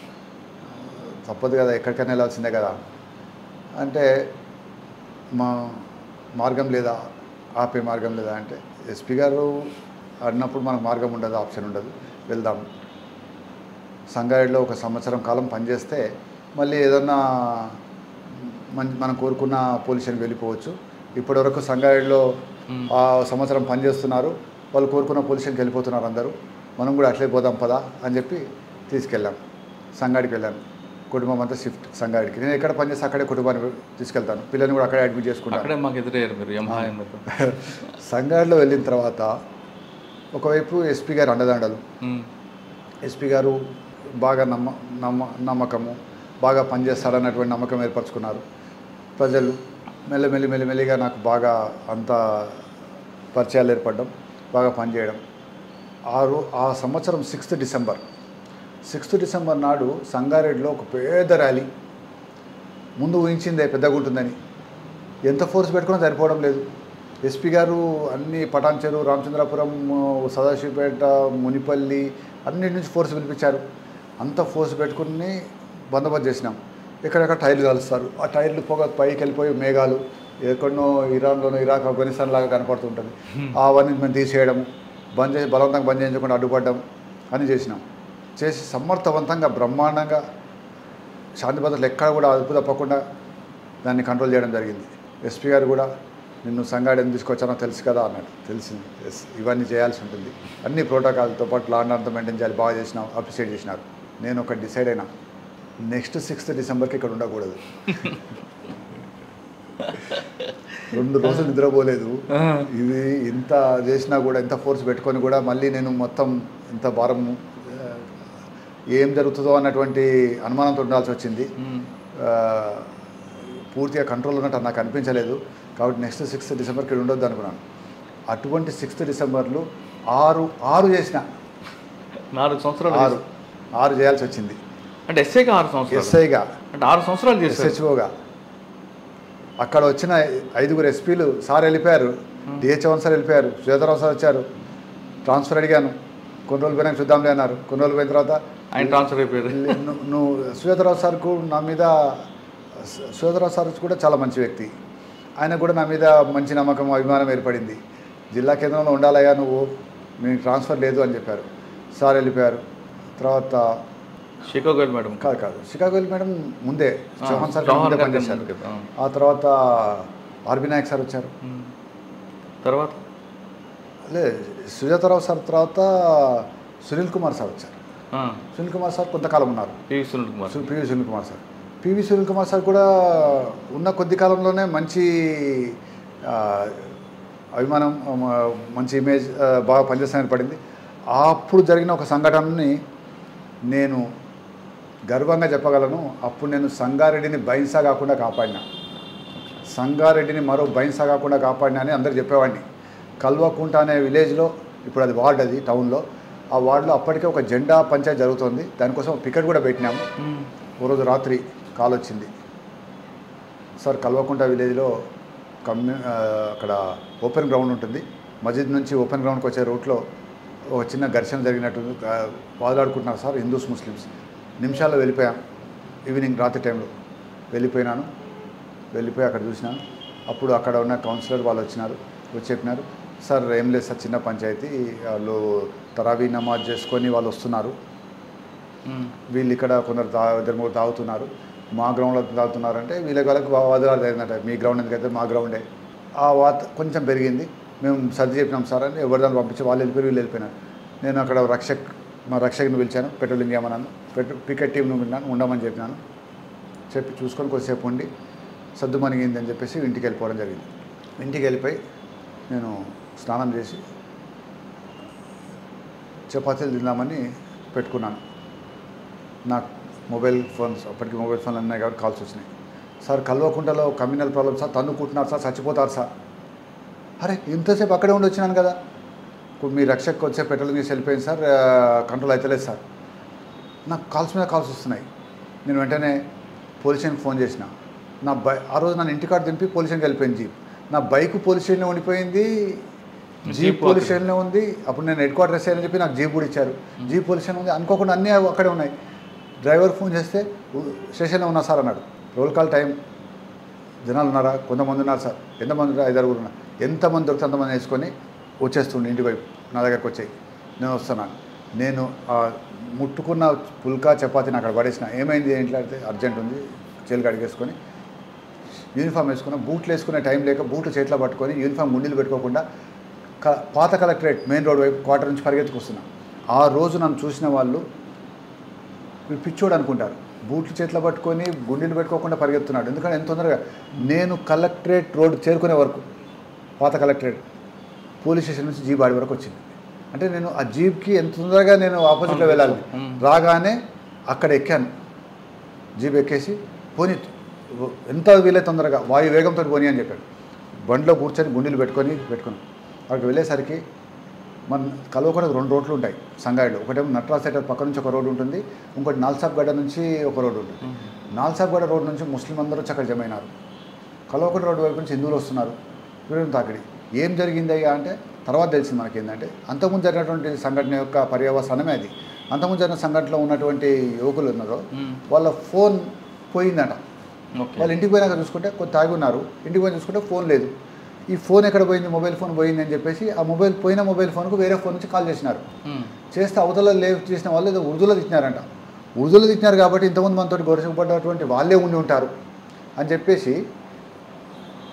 తప్పదు కదా ఎక్కడికైనా వెళ్ళాల్సిందే కదా అంటే మా మార్గం లేదా ఆపే మార్గం లేదా అంటే ఎస్పీ గారు అన్నప్పుడు మనకు మార్గం ఉండదు ఆప్షన్ ఉండదు వెళ్దాం సంగారెడ్డిలో ఒక సంవత్సరం కాలం పనిచేస్తే మళ్ళీ ఏదన్నా మన మనం కోరుకున్న పొజిషన్కి వెళ్ళిపోవచ్చు ఇప్పటివరకు సంగారెడ్డిలో మ్మ్. ఆ సంవత్సరం పనిచేస్తున్నారు వాళ్ళు కోరుకున్న పొజిషన్కి వెళ్ళిపోతున్నారు అందరూ మనం కూడా అట్లే పోదాం పదా అని చెప్పి తీసుకెళ్ళాం సంగాడికి వెళ్ళాను కుటుంబం అంతా షిఫ్ట్ సంగాడికి నేను ఎక్కడ పనిచేస్తే అక్కడే కుటుంబాన్ని తీసుకెళ్తాను పిల్లల్ని కూడా అక్కడే అడ్మిట్ చేసుకుంటాను అక్కడే మాకు ఎదురయ్యారు మీరు ఎంహాయ మీద సంగాడిలో వెళ్ళిన తర్వాత ఒకవైపు ఎస్పీ గారు అండదండలు మ్మ్. ఎస్పీ గారు బాగా నమ్మ నమ్మ నమ్మకము బాగా పనిచేస్తాడన్నటువంటి నమ్మకం ఏర్పరచుకున్నారు ప్రజలు మెల్లమెల్లి మెల్లిమెల్లిగా నాకు బాగా అంత పరిచయాలు ఏర్పడడం బాగా పనిచేయడం ఆ రో ఆ సంవత్సరం సిక్స్త్ డిసెంబర్ సిక్స్త్ డిసెంబర్ నాడు సంగారెడ్డిలో ఒక పెద్ద ర్యాలీ ముందు ఊహించిందే పెద్దగా ఉంటుందని ఎంత ఫోర్స్ పెట్టుకున్నా సరిపోవడం లేదు ఎస్పీ గారు అన్ని పటాన్చెరు రామచంద్రపురం సదాశివపేట మునిపల్లి అన్నిటి నుంచి ఫోర్స్ పిలిపించారు అంత ఫోర్స్ పెట్టుకుని బందోబస్తు చేసినాం ఎక్కడెక్కడ టైర్లు కలుస్తారు ఆ టైర్లు పొగ పైకి వెళ్ళిపోయి మేఘాలు ఎక్కడనో ఇరాన్లోనో ఇరాక్ ఆఫ్ఘనిస్తాన్ లాగా కనపడుతుంటుంది అవన్నీ మేము తీసేయడం బంద్ చేసి బలవంతంగా బంద్ చేయించకుండా అడ్డుపడ్డం అని చేసినాం చేసి సమర్థవంతంగా బ్రహ్మాండంగా శాంతి భద్రతలు ఎక్కడ కూడా అదుపు తప్పకుండా దాన్ని కంట్రోల్ చేయడం జరిగింది ఎస్పీ గారు కూడా నిన్ను సంగాడు ఎందుకు తీసుకొచ్చానో తెలుసు కదా అన్నాడు తెలిసింది ఎస్ ఇవన్నీ చేయాల్సి ఉంటుంది అన్ని ప్రోటోకాల్తో పాటు లాండ్ అంతా మెయింటైన్ చేయాలి బాగా చేసినావు అప్రిషియేట్ చేసినారు నేను ఒక డిసైడ్ అయినా నెక్స్ట్ సిక్స్త్ డిసెంబర్కి ఇక్కడ ఉండకూడదు రెండు రోజులు నిద్రపోలేదు ఇది ఇంత చేసినా కూడా ఇంత ఫోర్స్ పెట్టుకొని కూడా మళ్ళీ నేను మొత్తం ఇంత భారం ఆ, ఏం జరుగుతుందో అన్నటువంటి అనుమానంతో ఉండాల్సి వచ్చింది ఆ, పూర్తిగా కంట్రోల్ ఉన్నట్టు నాకు అనిపించలేదు కాబట్టి నెక్స్ట్ సిక్స్త్ డిసెంబర్కి ఇక్కడ ఉండొద్దు అనుకున్నాను అటువంటి సిక్స్త్ డిసెంబర్లు ఆరు ఆరు చేసిన నాలుగు సంవత్సరాలు ఆరు ఆరు చేయాల్సి వచ్చింది అంటే ఎస్ఐగా ఆరు సంవత్సరాలు ఎస్ఐగా అంటే ఆరు సంవత్సరాలు చేశారు ఎస్హెచ్ఓగా అక్కడ వచ్చిన ఐదుగురు ఎస్పీలు సార్ వెళ్ళిపోయారు డిహెచ్ఓన్ సార్ వెళ్ళిపోయారు శ్వేతరావు సార్ వచ్చారు ట్రాన్స్ఫర్ అడిగాను కొన్ని రోజులు పోయినాక చూద్దాంలే అన్నారు కొన్ని రోజులు పోయిన తర్వాత ఆయన ట్రాన్స్ఫర్ అయిపోయారు ను- నువ్వు శ్వేతరావు సార్కు నా మీద శ్వేతరావు సార్ కూడా చాలా మంచి వ్యక్తి ఆయన కూడా నా మీద మంచి నమ్మకం అభిమానం ఏర్పడింది జిల్లా కేంద్రంలో ఉండాలయ్యా నువ్వు నీకు ట్రాన్స్ఫర్ లేదు అని చెప్పారు సార్ వెళ్ళిపోయారు తర్వాత షికాగో మేడం కాదు కాదు షికాగో మేడం ముందే ఆ, చౌహాన్ సార్ చౌహాన్ ముందే గారి పనిచేశారు ముందు కదా. ఆ తర్వాత ఆర్బి నాయక్ సార్ వచ్చారు ఉమ్. తర్వాత లే సుజాతారావు సార్ తర్వాత సునీల్ కుమార్ సార్ వచ్చారు ఆ, సునీల్ కుమార్ సార్ కొంతకాలం ఉన్నారు పివి సునీల్ కుమార్ సు- PV Sunil Kumar sir PV Sunil Kumar sir కూడా ఉన్న కొద్ది కాలంలోనే మంచి ఆ, అభిమానం ఆ, మ- మంచి ఇమేజ్ ఆ, బాగా పనిచేస్తానని పడింది అప్పుడు జరిగిన ఒక సంఘటనని నేను గర్వంగా చెప్పగలను అప్పుడు నేను సంగారెడ్డిని బైన్సా కాకుండా కాపాడినా సంగారెడ్డిని మరో బైన్సా కాకుండా కాపాడినా అని అందరు చెప్పేవాడిని కల్వకుంట అనే విలేజ్లో ఇప్పుడు అది వార్డ్ అది టౌన్లో ఆ వార్డులో అప్పటికే ఒక జెండా పంచాయతీ జరుగుతుంది దానికోసం పికెట్ కూడా పెట్టినాము ఉమ్. ఓ రోజు రాత్రి కాల్ వచ్చింది సార్ కల్వకుంట విలేజ్లో కమ్యూ ఆ, అక్కడ ఓపెన్ గ్రౌండ్ ఉంటుంది మస్జిద్ నుంచి ఓపెన్ గ్రౌండ్కి వచ్చే రూట్లో ఒక చిన్న ఘర్షణ జరిగినట్టు ఆ, వాదులాడుకుంటున్నారు సార్ హిందూస్ ముస్లిమ్స్ నిమిషాల్లో వెళ్ళిపోయాం ఈవినింగ్ రాత్రి టైంలో వెళ్ళిపోయినాను వెళ్ళిపోయి అక్కడ చూసినాను అప్పుడు అక్కడ ఉన్న కౌన్సిలర్ వాళ్ళు వచ్చినారు వచ్చి చెప్పినారు సార్ ఏం లేదు సార్ చిన్న పంచాయతీ వాళ్ళు తరావీ నమాజ్ చేసుకొని వాళ్ళు వస్తున్నారు ఉమ్. వీళ్ళు ఇక్కడ కొందరు తా ఇద్దరు మూడు తాగుతున్నారు మా గ్రౌండ్లో తాగుతున్నారంటే వీళ్ళ వాళ్ళకి వదిలాలు జరిగిందట మీ గ్రౌండ్ ఎందుకైతే మా గ్రౌండే ఆ వాత కొంచెం పెరిగింది మేము సర్ది చెప్పినాం సార్ అని ఎవరిదాన్ని పంపించి వాళ్ళు వెళ్ళిపోయి వీళ్ళు వెళ్ళిపోయినారు నేను అక్కడ రక్షక్ మా రక్షక్ని పిలిచాను పెట్రోలింగ్ చేయమన్నాను పెట్టు పికెట్ టీంను విన్నాను ఉండమని చెప్పినాను చెప్పి చూసుకొని కొద్దిసేపు ఉండి సర్దు మణిగింది అని చెప్పేసి ఇంటికి వెళ్ళిపోవడం జరిగింది ఇంటికి వెళ్ళిపోయి నేను స్నానం చేసి చపాతీలు తిందామని పెట్టుకున్నాను నాకు మొబైల్ ఫోన్స్ అప్పటికి మొబైల్ ఫోన్లు ఉన్నాయి కాబట్టి కాల్స్ వచ్చినాయి సార్ కల్వకుంటలో కమ్యూనల్ ప్రాబ్లమ్ సార్ తన్నుకుంటున్నారు సార్ చచ్చిపోతారు సార్ అరే ఇంతసేపు అక్కడే ఉండి వచ్చినాను కదా ఇప్పుడు మీ రక్షకు వచ్చే పెట్రోల్ తీసి వెళ్ళిపోయింది సార్ ఆ, కంట్రోల్ అవుతలేదు సార్ నాకు కాల్స్ మీద కాల్స్ వస్తున్నాయి నేను వెంటనే పోలీస్ స్టేషన్కి ఫోన్ చేసిన నా బై ఆ రోజు నన్ను ఇంటికాడ దింపి పోలీస్ స్టేషన్కి వెళ్ళిపోయింది జీప్ నా బైక్ పోలీస్ స్టేషన్లో ఉండిపోయింది జీప్ జీప్ పోలీస్ అక్కడ. స్టేషన్లో ఉంది అప్పుడు నేను హెడ్ క్వార్టర్స్ అని చెప్పి నాకు జీప్ కూడా ఇచ్చారు జీప్ పోలీస్ స్టేషన్ ఉంది అనుకోకుండా అన్నీ అక్కడే ఉన్నాయి డ్రైవర్ ఫోన్ చేస్తే "ఉ- స్టేషన్లో ఉన్నా సార్ అన్నాడు రోల్ కాల్ టైం జనాలు ఉన్నారా కొంతమంది ఉన్నారు సార్ ఎంతమంది ఉన్నారు? ఐదారు ఉన్నారు ఎంతమంది దొరికితే అంతమంది వేసుకొని వచ్చేస్తుండే ఇంటి వైపు నా దగ్గరకు వచ్చాయి నేను వస్తున్నాను నేను ఆ ముట్టుకున్న పుల్కా చపాతీని అక్కడ పడేసిన ఏమైంది ఏంటి అంటే అర్జెంట్ ఉంది చేలు కడిగేసుకొని యూనిఫామ్ వేసుకున్న బూట్లు వేసుకునే టైం లేక బూట్లు చేతిలో పట్టుకొని యూనిఫామ్ గుండీలు పెట్టుకోకుండా క పాత కలెక్టరేట్ మెయిన్ రోడ్ వైపు క్వార్టర్ నుంచి పరిగెత్తుకొస్తున్నా ఆ రోజు నన్ను చూసిన వాళ్ళు వీడు పిచ్చోడు అనుకుంటారు బూట్లు చేతిలో పట్టుకొని గుండీలు పెట్టుకోకుండా పరిగెత్తున్నాడు ఎందుకంటే ఎంత తొందరగా నేను కలెక్టరేట్ రోడ్ చేరుకునే వరకు పాత కలెక్టరేట్ పోలీస్ స్టేషన్ నుంచి జీప్ ఆడి వరకు వచ్చింది అంటే నేను ఆ జీప్కి ఎంత తొందరగా నేను ఆపోజిట్లో వెళ్ళాలి మ్మ్. రాగానే అక్కడ ఎక్కాను జీప్ ఎక్కేసి పోనీ ఎంత వీలే తొందరగా వాయు వేగంతో పోనీ అని చెప్పాడు బండిలో కూర్చొని గుండీలు పెట్టుకొని పెట్టుకున్నాం అక్కడికి వెళ్ళేసరికి మన కలవకుండా రెండు రోడ్లు ఉంటాయి సంగాయిలో ఒకటేమో నట్రాజ్ థియేటర్ పక్క నుంచి ఒక రోడ్డు ఉంటుంది ఇంకోటి నాల్సాబ్ గడ్డ నుంచి ఒక రోడ్డు ఉంటుంది నాల్సాబ్ గడ్డ రోడ్ నుంచి ముస్లిం అందరూ వచ్చి అక్కడ జమైనారు కలవకుండా రోడ్డు వైపు నుంచి హిందువులు వస్తున్నారు వీళ్ళని తాకిడి ఏం జరిగింది అయ్యా అంటే తర్వాత తెలిసింది మనకి ఏంటంటే అంతకుముందు జరిగినటువంటి సంఘటన యొక్క పర్యవసానమే అది అంతకుముందు జరిగిన సంఘటనలో ఉన్నటువంటి యువకులు ఉన్నారో మ్మ్. వాళ్ళ ఫోన్ పోయిందట ఓకే వాళ్ళు ఇంటికి పోయినాక చూసుకుంటే కొంత తాగి ఉన్నారు ఇంటికి పోయి చూసుకుంటే ఫోన్ లేదు ఈ ఫోన్ ఎక్కడ పోయింది మొబైల్ ఫోన్ పోయింది అని చెప్పేసి ఆ మొబైల్ పోయిన మొబైల్ ఫోన్కు వేరే ఫోన్ నుంచి కాల్ చేసినారు ఉమ్. చేస్తే అవతల లేవ్ చేసిన వాళ్ళు ఏదో ఉర్దూలో తిట్టినారంట ఉర్దూలో తిట్టినారు కాబట్టి ఇంతకుముందు మనతో గొరసపడ్డటువంటి వాళ్ళే ఉండి ఉంటారు అని చెప్పేసి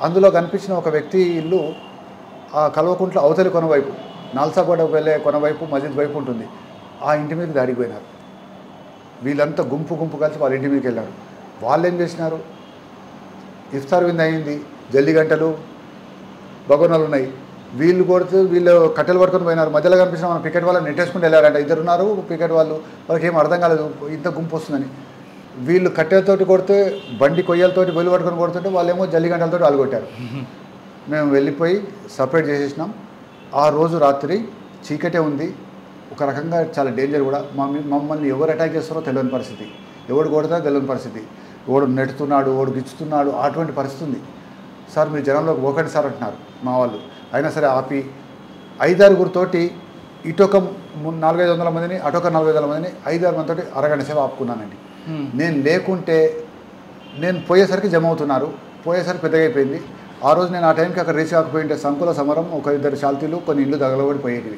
అందులో కనిపించిన ఒక వ్యక్తి ఇల్లు ఆ కల్వకుంట్ల అవతలి కొన వైపు నాల్సాగూడ వెళ్ళే కొన వైపు మస్జిద్ వైపు ఉంటుంది ఆ ఇంటి మీద దాడికి పోయినారు వీళ్ళంతా గుంపు గుంపు కలిసి వాళ్ళ ఇంటి మీదకి వెళ్ళారు వాళ్ళు ఏం చేసినారు ఇఫ్తార్ విందు అయింది జల్లి గంటలు బగోనాలు ఉన్నాయి వీళ్ళు కొడుతూ వీళ్ళు కట్టెలు పట్టుకొని పోయినారు మధ్యలో కనిపించిన మన పికెట్ వాళ్ళు నెట్టేసుకుని వెళ్ళారంట ఇద్దరు ఉన్నారు పికెట్ వాళ్ళు వాళ్ళకి ఏం అర్థం కాలేదు ఇంత గుంపు వస్తుందని వీళ్ళు కట్టెలతోటి కొడితే బండి కొయ్యలతోటి బొల్లి పట్టుకొని కొడుతుంటే వాళ్ళేమో జల్లి గంటలతోటి వాళ్ళు కొట్టారు మేము వెళ్ళిపోయి సపరేట్ చేసేసినాం ఆ రోజు రాత్రి చీకటే ఉంది ఒక రకంగా చాలా డేంజర్ కూడా మమ్మల్ని మమ్మల్ని ఎవరు అటాక్ చేస్తారో తెలియని పరిస్థితి ఎవడు కొడతారో తెలియని పరిస్థితి ఓడు నెట్టుతున్నాడు ఓడు గిచ్చుతున్నాడు అటువంటి పరిస్థితి ఉంది సార్ మీరు జనంలోకి పోకండి సార్ అంటున్నారు మా వాళ్ళు అయినా సరే ఆపి ఐదారుగురితోటి ఇటొక ము- నాలుగైదు వందల మందిని అటొక నలభై వందల మందిని ఐదారు మందితోటి అరగంట సేపు ఆపుకున్నానండి నేను లేకుంటే నేను పోయేసరికి జమ అవుతున్నారు పోయేసరికి పెద్దగా అయిపోయింది ఆ రోజు నేను ఆ టైంకి అక్కడ రీచ్ కాకపోయింటే సంకుల సమరం ఒక ఇద్దరు శాల్తీలు కొన్ని ఇల్లు తగలబడిపోయేటివి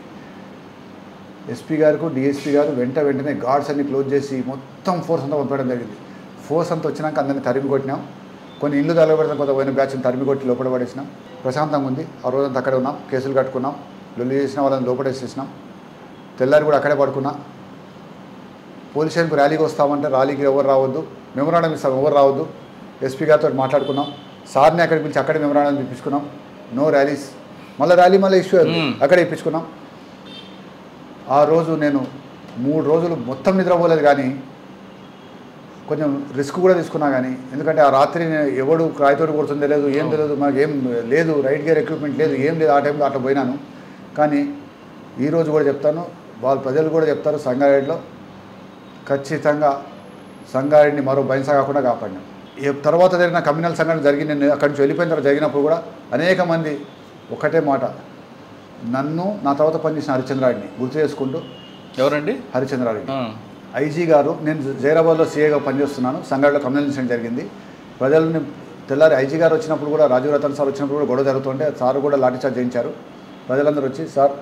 ఎస్పీ గారికి డిఎస్పీ గారు వెంట వెంటనే గార్డ్స్ అన్ని క్లోజ్ చేసి మొత్తం ఫోర్స్ అంతా పంపడం జరిగింది ఫోర్స్ అంతా వచ్చినాక అందరిని తరిమి కొట్టినాం కొన్ని ఇల్లు తగలబడిన కొంత పోయిన బ్యాచ్ని తరిమి కొట్టి లోపల పడేసినాం ప్రశాంతంగా ఉంది ఆ రోజంతా అక్కడే ఉన్నాం కేసులు కట్టుకున్నాం లొల్లి చేసిన వాళ్ళని లోపడేసేసినాం తెల్లారి కూడా అక్కడే పడుకున్నా పోలీస్ స్టేషన్కి ర్యాలీకి వస్తామంటే ర్యాలీకి ఎవరు రావద్దు మెమరాండం ఇస్తాం ఎవరు రావద్దు ఎస్పీ గారితో మాట్లాడుకున్నాం సార్ని అక్కడికి పిలిచి అక్కడే మెమరాండం ఇప్పించుకున్నాం నో ర్యాలీస్ మళ్ళీ ర్యాలీ మళ్ళీ ఇష్యూ అయింది. Hmm. అక్కడే ఇప్పించుకున్నాం ఆ రోజు నేను మూడు రోజులు మొత్తం నిద్రపోలేదు కానీ కొంచెం రిస్క్ కూడా తీసుకున్నా కానీ ఎందుకంటే ఆ రాత్రి నేను ఎవడు రాయితోటి కొడుతుంది లేదు ఏం తెలియదు మాకు ఏం లేదు రైట్ గేర్ ఎక్విప్మెంట్ లేదు ఏం లేదు ఆ టైంలో అట్లా పోయినాను కానీ ఈరోజు కూడా చెప్తాను వాళ్ళ ప్రజలు కూడా చెప్తారు సంగారెడ్డిలో ఖచ్చితంగా సంగారెడ్డిని మరో బైన్సా కాకుండా కాపాడినాం ఏ తర్వాత జరిగిన కమ్యూనల్ సంఘటన జరిగి నేను అక్కడి నుంచి వెళ్ళిపోయిన తర్వాత జరిగినప్పుడు కూడా అనేక మంది ఒకటే మాట నన్ను నా తర్వాత పనిచేసిన హరిచంద్రారెడ్డిని గుర్తు చేసుకుంటూ ఎవరండి హరిచంద్రారెడ్డి ఆ. ఐజీ గారు నేను జైరాబాద్లో సీఏగా పనిచేస్తున్నాను సంగారెడ్డిలో కమ్యూనల్ ఇన్సిడెంట్ జరిగింది ప్రజల్ని తెల్లారి ఐజీ గారు వచ్చినప్పుడు కూడా రాజీవ్ రతన్ సార్ వచ్చినప్పుడు కూడా గొడవ జరుగుతుంటే సార్ కూడా లాఠీచార్జ్ చేయించారు ప్రజలందరూ వచ్చి సార్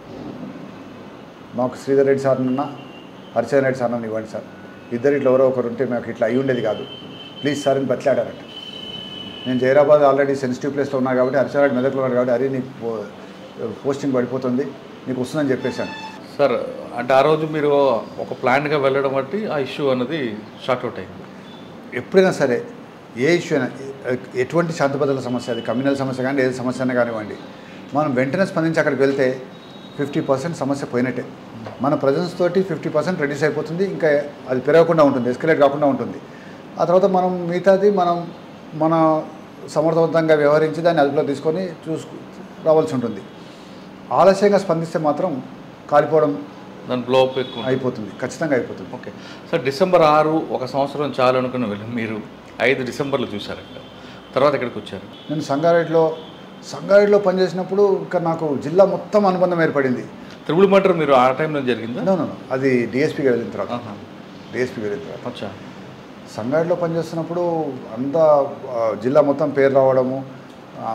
మాకు శ్రీధర్ రెడ్డి సార్ నిన్న హరిచంద్ర రెడ్డి సార్ నన్ను ఇవ్వండి సార్ ఇద్దరు ఇట్లా ఎవరో ఒకరు ఉంటే మాకు ఇట్లా అయ్యి ఉండేది కాదు ప్లీజ్ సార్ అని బట్లాడారట నేను జైరాబాద్ ఆల్రెడీ సెన్సిటివ్ ప్లేస్లో ఉన్నా కాబట్టి హరిచంద్ర రెడ్డి మెదక్లో ఉన్నాడు కాబట్టి హరి నీకు పో- పోస్టింగ్ పడిపోతుంది నీకు వస్తుందని చెప్పేశాను సార్ అంటే ఆ రోజు మీరు ఒక ప్లాన్గా వెళ్ళడం బట్టి ఆ ఇష్యూ అన్నది షార్ట్అవుట్ అయింది ఎప్పుడైనా సరే ఏ ఇష్యూ అయినా ఎ- ఎటువంటి శాంతి భద్రతల సమస్య అది కమ్యూనల్ సమస్య కానీ ఏది సమస్య అయినా కానివ్వండి మనం వెంటనే స్పందించి అక్కడికి వెళ్తే ఫిఫ్టీ పర్సెంట్ సమస్య పోయినట్టే మన ప్రజెన్స్ తోటి ఫిఫ్టీ పర్సెంట్ రెడ్యూస్ అయిపోతుంది ఇంకా అది పెరగకుండా ఉంటుంది ఎస్కలేట్ కాకుండా ఉంటుంది ఆ తర్వాత మనం మిగతాది మనం మన సమర్థవంతంగా వ్యవహరించి దాన్ని అదుపులో తీసుకొని చూసుకు రావాల్సి ఉంటుంది ఆలస్యంగా స్పందిస్తే మాత్రం కాలిపోవడం దాని బ్లో అప్ ఎక్కువ ఉంటుంది. అయిపోతుంది ఖచ్చితంగా అయిపోతుంది ఓకే సార్ డిసెంబర్ ఆరు ఒక సంవత్సరం చాలు అనుకుని వెళ్ళి మీరు ఐదు డిసెంబర్లో చూసారంట తర్వాత ఎక్కడికి వచ్చారు నేను సంగారెడ్డిలో సంగారెడ్డిలో పనిచేసినప్పుడు ఇంకా నాకు జిల్లా మొత్తం అనుబంధం ఏర్పడింది త్రిబుల్ మర్డర్ మీరు ఆ టైంలో జరిగిందా నో నో నో. అది డిఎస్పీగా వెళ్ళిన తర్వాత ఆహా. డిఎస్పీగా వెళ్ళిన తర్వాత అచ్చా సంగారెడ్డిలో పనిచేస్తున్నప్పుడు అంతా ఆ, జిల్లా మొత్తం పేరు రావడము ఆ,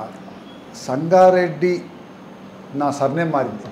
సంగారెడ్డి నా సర్నేమ్ మారింది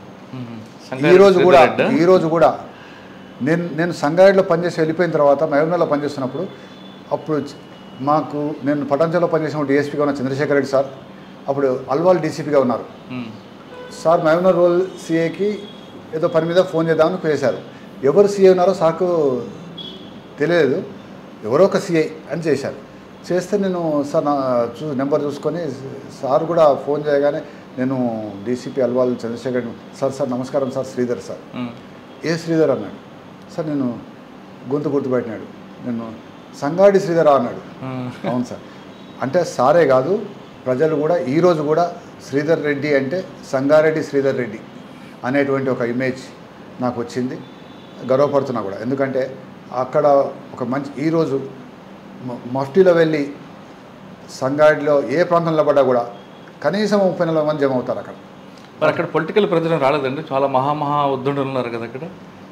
ఈ రోజు కూడా ఈ రోజు కూడా నేను నేను సంగారెడ్డిలో పనిచేసి వెళ్ళిపోయిన తర్వాత మహబూబ్నగర్లో పనిచేస్తున్నప్పుడు అప్పుడు చ- మాకు నేను పటాంచల్లో పనిచేసిన డిఎస్పీగా ఉన్న చంద్రశేఖర్ రెడ్డి సార్ అప్పుడు అల్వాల్ డీసీపీగా ఉన్నారు సార్ మహబూబ్నగర్ రోల్ సీఏకి ఏదో పని మీద ఫోన్ చేద్దామని చేశారు ఎవరు సీఏ ఉన్నారో సార్కు తెలియలేదు ఎవరో ఒక సీఐ అని చేశారు చేస్తే నేను సార్ నా చూ నెంబర్ చూసుకొని సార్ కూడా ఫోన్ చేయగానే నేను DCP Alwal Chandrashekar sir sir నమస్కారం సార్ శ్రీధర్ సార్ ఏ శ్రీధర్ అన్నాడు సార్ నేను గొంతు గుర్తుపెట్టినాడు నేను సంగాడి శ్రీధర్ అన్నాడు అవును సార్ అంటే సారే కాదు ప్రజలు కూడా ఈరోజు కూడా శ్రీధర్ రెడ్డి అంటే సంగారెడ్డి శ్రీధర్ రెడ్డి అనేటువంటి ఒక ఇమేజ్ నాకు వచ్చింది గర్వపడుతున్నా కూడా ఎందుకంటే అక్కడ ఒక మంచి ఈరోజు మ- మఫ్టీలో వెళ్ళి సంగారెడ్డిలో ఏ ప్రాంతంలో పడ్డా కూడా కనీసం ముప్పై నలభై మంది జమ అవుతారు అక్కడ మరి అక్కడ పొలిటికల్ ప్రజలు రాలేదండి చాలా మహామహా ఉద్దండులు ఉన్నారు కదా అక్కడ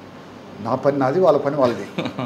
నా పని నాది వాళ్ళ పని వాళ్ళది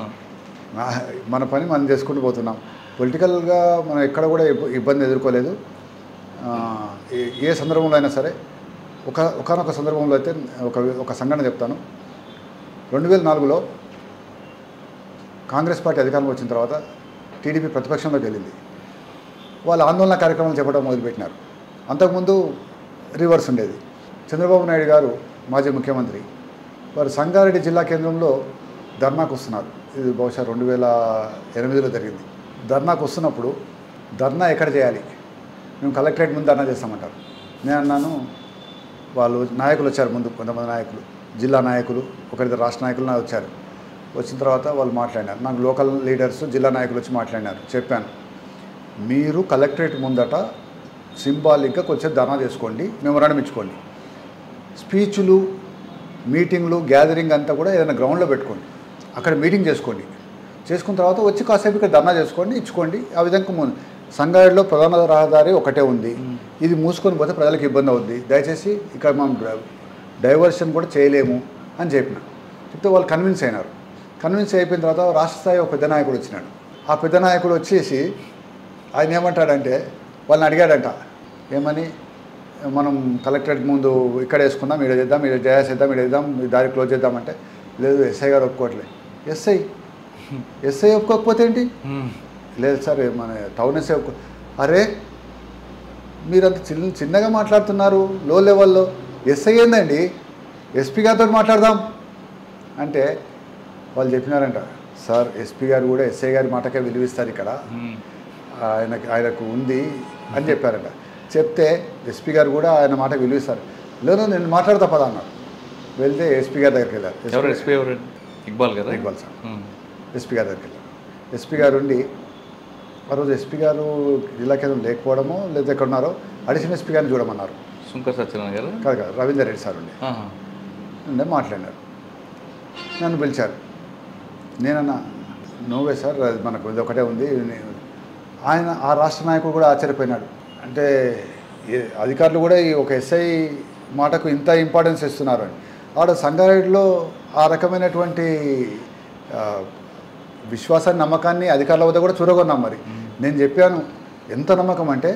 నా- మన పని మనం చేసుకుంటూ పోతున్నాం పొలిటికల్గా మనం ఎక్కడ కూడా ఇబ్బ- ఇబ్బంది ఎదుర్కోలేదు ఆ, ఏ- ఏ సందర్భంలో అయినా సరే ఒక ఒకనొక సందర్భంలో అయితే ఒక ఒక సంఘటన చెప్తాను రెండు వేల నాలుగులో కాంగ్రెస్ పార్టీ అధికారంలో వచ్చిన తర్వాత టీడీపీ ప్రతిపక్షంలోకి వెళ్ళింది వాళ్ళు ఆందోళన కార్యక్రమాలు చెప్పడం మొదలుపెట్టినారు అంతకుముందు రివర్స్ ఉండేది చంద్రబాబు నాయుడు గారు మాజీ ముఖ్యమంత్రి వారు సంగారెడ్డి జిల్లా కేంద్రంలో ధర్నాకు వస్తున్నారు ఇది బహుశా రెండు వేల ఎనిమిదిలో జరిగింది ధర్నాకు వస్తున్నప్పుడు ధర్నా ఎక్కడ చేయాలి మేము కలెక్టరేట్ ముందు ధర్నా చేస్తామంటారు నేను అన్నాను వాళ్ళు నాయకులు వచ్చారు ముందు కొంతమంది నాయకులు జిల్లా నాయకులు ఒకరిద్దరు రాష్ట్ర నాయకులు నా వచ్చారు వచ్చిన తర్వాత వాళ్ళు మాట్లాడినారు నాకు లోకల్ లీడర్స్ జిల్లా నాయకులు వచ్చి మాట్లాడినారు చెప్పాను మీరు కలెక్టరేట్ ముందట సింబాలిక్గా కొంచెం ధర్నా చేసుకోండి మెమోరాండం ఇచ్చుకోండి స్పీచ్లు మీటింగ్లు గ్యాదరింగ్ అంతా కూడా ఏదైనా గ్రౌండ్లో పెట్టుకోండి అక్కడ మీటింగ్ చేసుకోండి చేసుకున్న తర్వాత వచ్చి కాసేపు ఇక్కడ ధర్నా చేసుకోండి ఇచ్చుకోండి ఆ విధంగా ముందు సంగారెడ్డిలో ప్రధాన రహదారి ఒకటే ఉంది ఇది మూసుకొని పోతే ప్రజలకు ఇబ్బంది అవుద్ది దయచేసి ఇక్కడ మనం డ్ర- డైవర్షన్ కూడా చేయలేము అని చెప్పిన చెప్తే వాళ్ళు కన్విన్స్ అయినారు కన్విన్స్ అయిపోయిన తర్వాత రాష్ట్ర స్థాయి ఒక పెద్ద నాయకుడు వచ్చినాడు ఆ పెద్ద నాయకుడు వచ్చేసి ఆయన ఏమంటాడంటే వాళ్ళని అడిగాడంట ఏమని మనం కలెక్టరేట్ ముందు ఇక్కడ వేసుకుందాం ఇక్కడ చేద్దాం ఇక్కడ చేసేద్దాం ఇక్కడ చేద్దాం ఈ దారి క్లోజ్ చేద్దామంటే లేదు ఎస్ఐ గారు ఒప్పుకోవట్లేదు ఎస్ఐ ఎస్ఐ ఒప్పుకోకపోతే ఏంటి లేదు సార్ మన టౌన్ ఎస్ఐ ఒప్పుకో అరే మీరు అంత చిన్న చిన్నగా మాట్లాడుతున్నారు లో లెవెల్లో ఎస్ఐ ఏందండి ఎస్పీ గారితో మాట్లాడదాం అంటే వాళ్ళు చెప్పినారంట సార్ ఎస్పీ గారు కూడా ఎస్ఐ గారి మాటకే విలువిస్తారు ఇక్కడ ఆయనకి ఆయనకు ఉంది అని చెప్పారంట చెప్తే ఎస్పీ గారు కూడా ఆయన మాట విలువిస్తారు లేదు నేను మాట్లాడతా పదా అన్నారు వెళ్తే ఎస్పీ గారి దగ్గరికి వెళ్ళారు ఎవరు ఎస్పీ ఎవరు ఇక్బాల్ కదా ఇక్బాల్ సార్ ఉమ్. ఎస్పీ గారి దగ్గరికి వెళ్ళారు ఎస్పీ గారు ఉండి ఆ రోజు ఎస్పీ గారు జిల్లా కేంద్రం లేకపోవడమో లేదా ఎక్కడ ఉన్నారో అడిషనల్ ఎస్పీ గారిని చూడమన్నారు శంకర్ సత్యనారాయణ గారు కాదు కాదు రవీందర్ రెడ్డి సార్ ఉండి ఆహా. ఉండే మాట్లాడినారు నన్ను పిలిచారు నేనన్నా నువ్వే సార్ అది మనకు ఇది ఒకటే ఉంది నే- ఆయన ఆ రాష్ట్ర నాయకుడు కూడా ఆశ్చర్యపోయినాడు అంటే ఏ- అధికారులు కూడా ఈ ఒక ఎస్ఐ మాటకు ఇంత ఇంపార్టెన్స్ ఇస్తున్నారు అని ఆడ సంగారెడ్డిలో ఆ రకమైనటువంటి ఆ, విశ్వాసాన్ని నమ్మకాన్ని అధికారుల వద్ద కూడా చూరగొన్నాం మరి నేను చెప్పాను ఎంత నమ్మకం అంటే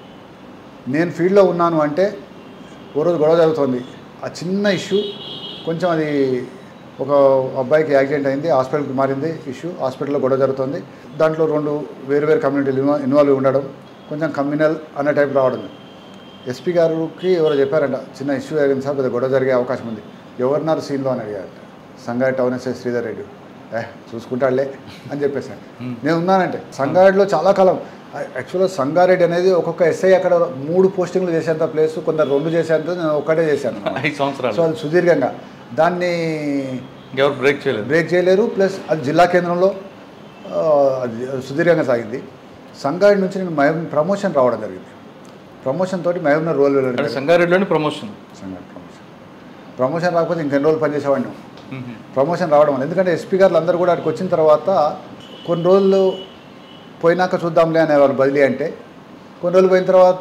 నేను ఫీల్డ్లో ఉన్నాను అంటే ఓ రోజు గొడవ జరుగుతుంది ఆ చిన్న ఇష్యూ కొంచెం అది ఒక అబ్బాయికి యాక్సిడెంట్ అయింది హాస్పిటల్కి మారింది ఇష్యూ హాస్పిటల్లో గొడవ జరుగుతుంది దాంట్లో రెండు వేరు వేరు కమ్యూనిటీలు ఇన్వా- ఇన్వాల్వ్ ఉండడం కొంచెం కమ్యూనల్ అనే టైప్ రావడం ఎస్పీ గారికి ఎవరో చెప్పారంట చిన్న ఇష్యూ జరిగింది సార్ పెద్ద గొడవ జరిగే అవకాశం ఉంది ఎవరున్నారు సీన్లో అని అడిగారట సంగారెడ్డి టౌన్ ఎస్ఐ శ్రీధర్ రెడ్డి ఏ చూసుకుంటాడులే అని చెప్పేసాను నేను ఉన్నానంటే సంగారెడ్డిలో చాలా కాలం యాక్చువల్గా సంగారెడ్డి అనేది ఒక్కొక్క ఎస్ఐ అక్కడ మూడు పోస్టింగ్లు చేసేంత ప్లేస్ కొందరు రెండు చేసేంత నేను ఒక్కటే చేశాను ఐదు సంవత్సరాలు సో అది సుదీర్ఘంగా దాన్ని ఇంకెవరు బ్రేక్ చేయలేదు బ్రేక్ చేయలేరు ప్లస్ అది జిల్లా కేంద్రంలో ఆ, అది సుదీర్ఘంగా సాగింది సంగారెడ్డి నుంచి నేను మహబూబ్ ప్రమోషన్ రావడం జరిగింది ప్రమోషన్ తోటి మహబూబ్నగర్ రోల్ వెళ్ళడం అంటే జరిగింది. సంగారెడ్డిలోని ప్రమోషన్ సంగారెడ్డి ప్రమోషన్ ప్రమోషన్ రాకపోతే ఇంకెన్ని రోజులు పనిచేసేవాడిని ప్రమోషన్ రావడం వల్ల ఎందుకంటే ఎస్పీ గారు అందరూ కూడా అక్కడికి వచ్చిన తర్వాత కొన్ని రోజులు పోయినాక చూద్దాంలే అనేవారు బదిలీ అంటే కొన్ని రోజులు పోయిన తర్వాత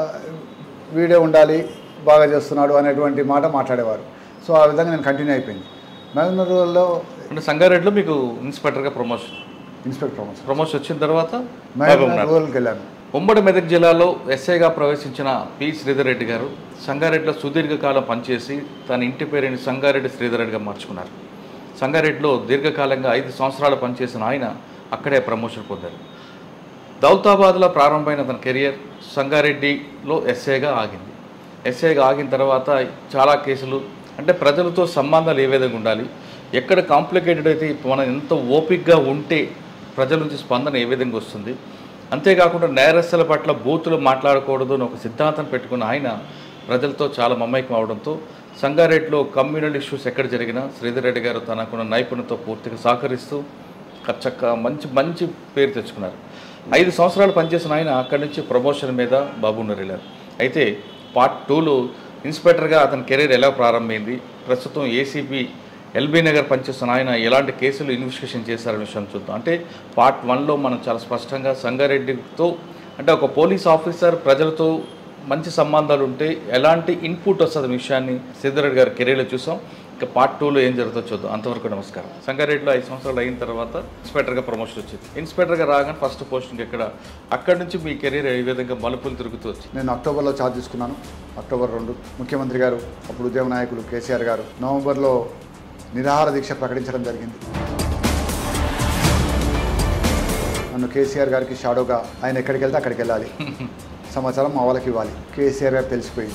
వీడే ఉండాలి బాగా చేస్తున్నాడు అనేటువంటి మాట మాట్లాడేవారు సో ఆ విధంగా నేను కంటిన్యూ అయిపోయింది మహబూబ్నగర్లో అంటే సంగారెడ్డిలో మీకు ఇన్స్పెక్టర్గా ప్రమోషన్ ఇన్స్పెక్టర్ ప్రమోషన్ ప్రమోషన్ వచ్చిన తర్వాత మహబూబ్నగర్ మహబూబ్నగర్. రూరల్కి వెళ్ళాను ఉమ్మడి మెదక్ జిల్లాలో ఎస్ఐగా ప్రవేశించిన పి శ్రీధర్ రెడ్డి గారు సంగారెడ్డిలో సుదీర్ఘకాలం పనిచేసి తన ఇంటి పేరుని సంగారెడ్డి శ్రీధర్ రెడ్డిగా మార్చుకున్నారు సంగారెడ్డిలో దీర్ఘకాలంగా ఐదు సంవత్సరాలు పనిచేసిన ఆయన అక్కడే ప్రమోషన్ పొందారు దౌలతాబాద్లో ప్రారంభమైన తన కెరియర్ సంగారెడ్డిలో ఎస్ఐగా ఆగింది ఎస్ఐగా ఆగిన తర్వాత చాలా కేసులు అంటే ప్రజలతో సంబంధాలు ఏ విధంగా ఉండాలి ఎక్కడ కాంప్లికేటెడ్ అయితే మనం ఎంత ఓపిక్గా ఉంటే ప్రజల నుంచి స్పందన ఏ విధంగా వస్తుంది అంతేకాకుండా నేరస్తుల పట్ల బూతులు మాట్లాడకూడదు అని ఒక సిద్ధాంతం పెట్టుకున్న ఆయన ప్రజలతో చాలా మమైకం అవడంతో సంగారెడ్డిలో కమ్యూనల్ ఇష్యూస్ ఎక్కడ జరిగినా శ్రీధర్ రెడ్డి గారు తనకున్న నైపుణ్యంతో పూర్తిగా సహకరిస్తూ చక్క మంచి మంచి పేరు తెచ్చుకున్నారు ఐదు సంవత్సరాలు పనిచేసిన ఆయన అక్కడి నుంచి ప్రమోషన్ మీద బాబున్నారు వెళ్ళారు అయితే పార్ట్ టూలో ఇన్స్పెక్టర్గా అతని కెరీర్ ఎలా ప్రారంభమైంది ప్రస్తుతం ఏసీపీ ఎల్బీ నగర్ పనిచేస్తున్న ఆయన ఎలాంటి కేసులు ఇన్వెస్టిగేషన్ చేశారనే విషయం చూద్దాం అంటే పార్ట్ వన్లో మనం చాలా స్పష్టంగా సంగారెడ్డితో అంటే ఒక పోలీస్ ఆఫీసర్ ప్రజలతో మంచి సంబంధాలు ఉంటే ఎలాంటి ఇన్పుట్ వస్తుంది అనే విషయాన్ని సిద్ధారెడ్డి గారి కెరీర్లో చూసాం ఇక పార్ట్ టూలో ఏం జరుగుతుందో చూద్దాం అంతవరకు నమస్కారం సంగారెడ్డిలో ఐదు సంవత్సరాలు అయిన తర్వాత ఇన్స్పెక్టర్గా ప్రమోషన్ వచ్చింది ఇన్స్పెక్టర్గా రాగానే ఫస్ట్ పోస్టింగ్ ఎక్కడ అక్కడి నుంచి మీ కెరీర్ ఏ విధంగా మలుపులు తిరుగుతూ వచ్చింది నేను అక్టోబర్లో ఛార్జ్ తీసుకున్నాను అక్టోబర్ రెండు ముఖ్యమంత్రి గారు అప్పుడు ఉద్యమ నాయకులు కేసీఆర్ గారు నవంబర్లో నిరాహార దీక్ష ప్రకటించడం జరిగింది నన్ను కేసీఆర్ గారికి షాడోగా ఆయన ఎక్కడికి వెళ్తే అక్కడికి వెళ్ళాలి సమాచారం మా వాళ్ళకి ఇవ్వాలి కేసీఆర్ గారు తెలిసిపోయింది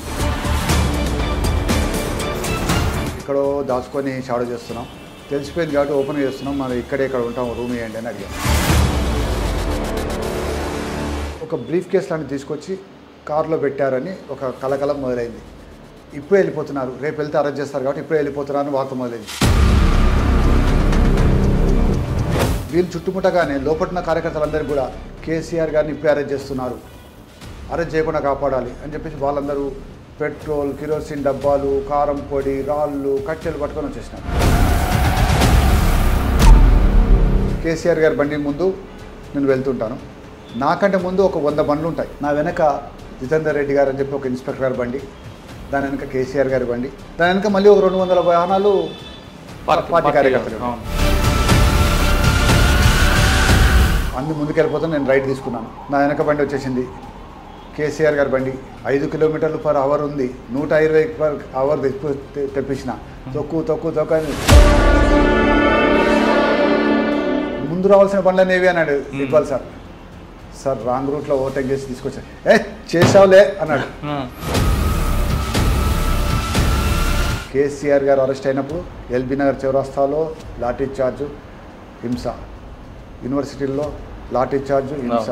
ఎక్కడో దాచుకొని షాడో చేస్తున్నాం తెలిసిపోయింది కాబట్టి ఓపెన్ చేస్తున్నాం మనం ఇక్కడే ఇక్కడ ఉంటాం రూమ్ ఇవ్వండి అని అడిగాం ఒక బ్రీఫ్ కేస్ లాంటివి తీసుకొచ్చి కారులో పెట్టారని ఒక కలకలం మొదలైంది ఇప్పుడే వెళ్ళిపోతున్నారు రేపు వెళ్తే అరెస్ట్ చేస్తారు కాబట్టి ఇప్పుడే వెళ్ళిపోతున్నారు అని వార్త మొదలైంది వీళ్ళు చుట్టుముట్టగానే లోపట్టున్న కార్యకర్తలందరికీ కూడా కేసీఆర్ గారిని ఇప్పుడే అరెస్ట్ చేస్తున్నారు అరెస్ట్ చేయకుండా కాపాడాలి అని చెప్పేసి వాళ్ళందరూ పెట్రోల్ కిరోసిన్ డబ్బాలు కారం పొడి రాళ్ళు కట్టెలు పట్టుకొని వచ్చేసినారు కేసీఆర్ గారి బండి ముందు నేను వెళ్తుంటాను నాకంటే ముందు ఒక వంద బండ్లు ఉంటాయి నా వెనక జితేందర్ రెడ్డి గారు అని చెప్పి ఒక ఇన్స్పెక్టర్ గారి బండి దాని వెనక కేసీఆర్ గారి బండి దాని వెనక మళ్ళీ ఒక రెండు వందల వాహనాలు పార్టీ కార్యకర్తలు అవును. అన్ని ముందుకెళ్ళిపోతే నేను రైట్ తీసుకున్నాను నా వెనక బండి వచ్చేసింది కేసీఆర్ గారి బండి ఐదు కిలోమీటర్లు పర్ అవర్ ఉంది నూట ఇరవై పర్ అవర్ తెప్పి- తె- తెప్పించిన తొక్కు తొక్కు తొక్కు అని ముందు రావాల్సిన బండ్లు అనేవి అన్నాడు ఇక్బాల్ సార్ సార్ రాంగ్ రూట్లో ఓవర్టేక్ చేసి తీసుకొచ్చాను ఏ చేసావులే అన్నాడు ఆ. కేసీఆర్ గారు అరెస్ట్ అయినప్పుడు ఎల్బీ నగర్ చౌరస్తాలో లాఠీ చార్జు హింస యూనివర్సిటీల్లో లాఠీ చార్జు హింస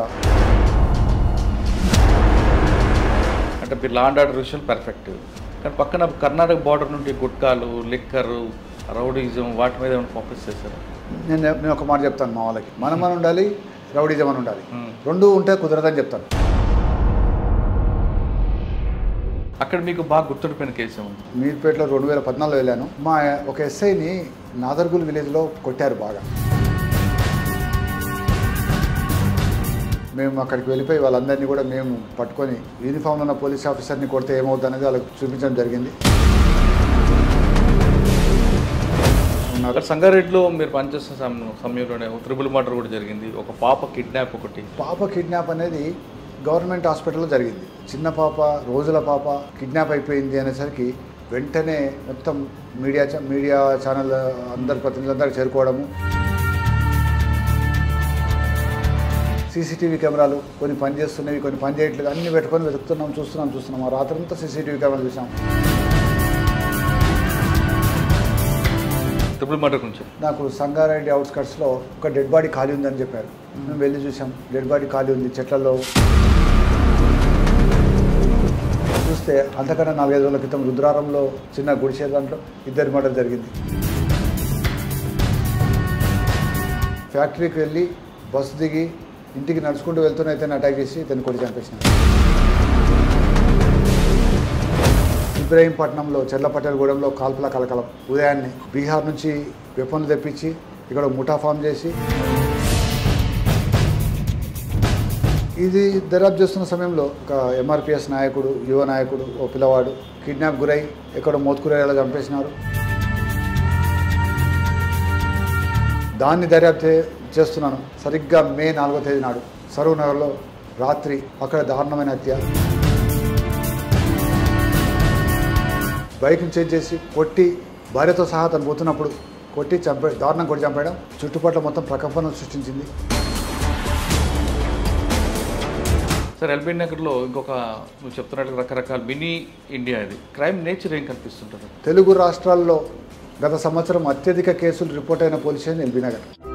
అంటే మీరు లా అండ్ ఆర్డర్ విషయం పర్ఫెక్ట్ కానీ పక్కన కర్ణాటక బార్డర్ నుండి గుట్కాలు లిక్కరు రౌడీజం వాటి మీద ఏమైనా ఫోకస్ చేశారు నేను నేను ఒక మాట చెప్తాను మా వాళ్ళకి మనం అని ఉండాలి రౌడీజం అని ఉండాలి Hmm. రెండు ఉంటే కుదరదని చెప్తాను అక్కడ మీకు బాగా గుర్తుండిపోయిన కేసు ఏముంది మీర్పేటలో రెండు వేల పద్నాలుగులో వెళ్ళాను మా ఒక ఎస్ఐని నాదర్గుల్ విలేజ్లో కొట్టారు బాగా మేము అక్కడికి వెళ్ళిపోయి వాళ్ళందరినీ కూడా మేము పట్టుకొని యూనిఫామ్లో ఉన్న పోలీస్ ఆఫీసర్ని కొడితే ఏమవుతుంది అనేది వాళ్ళకి చూపించడం జరిగింది ఉన్నారు. అక్కడ సంగారెడ్డిలో మీరు పనిచేస్తున్న సమ- సమయంలోనే త్రిబుల్ మర్డర్ కూడా జరిగింది ఒక పాప కిడ్నాప్ ఒకటి పాప కిడ్నాప్ అనేది గవర్నమెంట్ హాస్పిటల్లో జరిగింది చిన్న పాప రోజుల పాప కిడ్నాప్ అయిపోయింది అనేసరికి వెంటనే మొత్తం మీడియా ఛా- మీడియా ఛానల్ అందరి ప్రతినిధులందరూ చేరుకోవడము సీసీటీవీ కెమెరాలు కొన్ని పని చేస్తున్నవి కొన్ని పని చేయట్లేదు అన్ని పెట్టుకొని వెతుకుతున్నాం చూస్తున్నాం చూస్తున్నాం ఆ రాత్రంతా సీసీటీవీ కెమెరాలు చూసాం త్రిబుల్ మర్డర్ గురించి నాకు సంగారెడ్డి అవుట్స్కట్స్లో ఒక డెడ్ బాడీ ఖాళీ ఉందని చెప్పారు మేము వెళ్ళి చూసాం డెడ్ బాడీ ఖాళీ ఉంది చెట్లలో చూస్తే అంతకన్నా నాలుగైదు రోజుల క్రితం రుద్రారంలో చిన్న గుడిసే దాంట్లో ఇద్దరి మర్డర్ జరిగింది ఫ్యాక్టరీకి వెళ్ళి బస్సు దిగి ఇంటికి నడుచుకుంటూ వెళ్తున్నైతే అటాక్ చేసి ఇతను కొడి చంపేసిన ఇబ్రహీంపట్నంలో చెర్లపట్టెలగూడెంలో కాల్పుల కలకలం ఉదయాన్నే బీహార్ నుంచి వెపన్లు తెప్పించి ఇక్కడ ముఠా ఫామ్ చేసి ఇది దర్యాప్తు చేస్తున్న సమయంలో ఒక ఎంఆర్పిఎస్ నాయకుడు యువ నాయకుడు ఓ పిల్లవాడు కిడ్నాప్ గురై ఎక్కడో మోత్కురేలా చంపేసినారు దాన్ని దర్యాప్తు చే- చేస్తున్నాను సరిగ్గా మే నాలుగో తేదీ నాడు సరూర్ నగర్లో రాత్రి అక్కడ దారుణమైన హత్య బైక్ని చేంజ్ చేసి కొట్టి భార్యతో సహా తను పోతున్నప్పుడు కొట్టి చంపే దారుణం కొట్టి చంపేయడం చుట్టుపక్కల మొత్తం ప్రకంపన సృష్టించింది సార్ ఎల్బీ నగర్లో ఇంకొక నువ్వు చెప్తున్నట్టు రకరకాల మినీ ఇండియా ఇది క్రైమ్ నేచర్ ఏం కనిపిస్తుంటుంది తెలుగు రాష్ట్రాల్లో గత సంవత్సరం అత్యధిక కేసులు రిపోర్ట్ అయిన పోలీస్ స్టేషన్ ఎల్బీ నగర్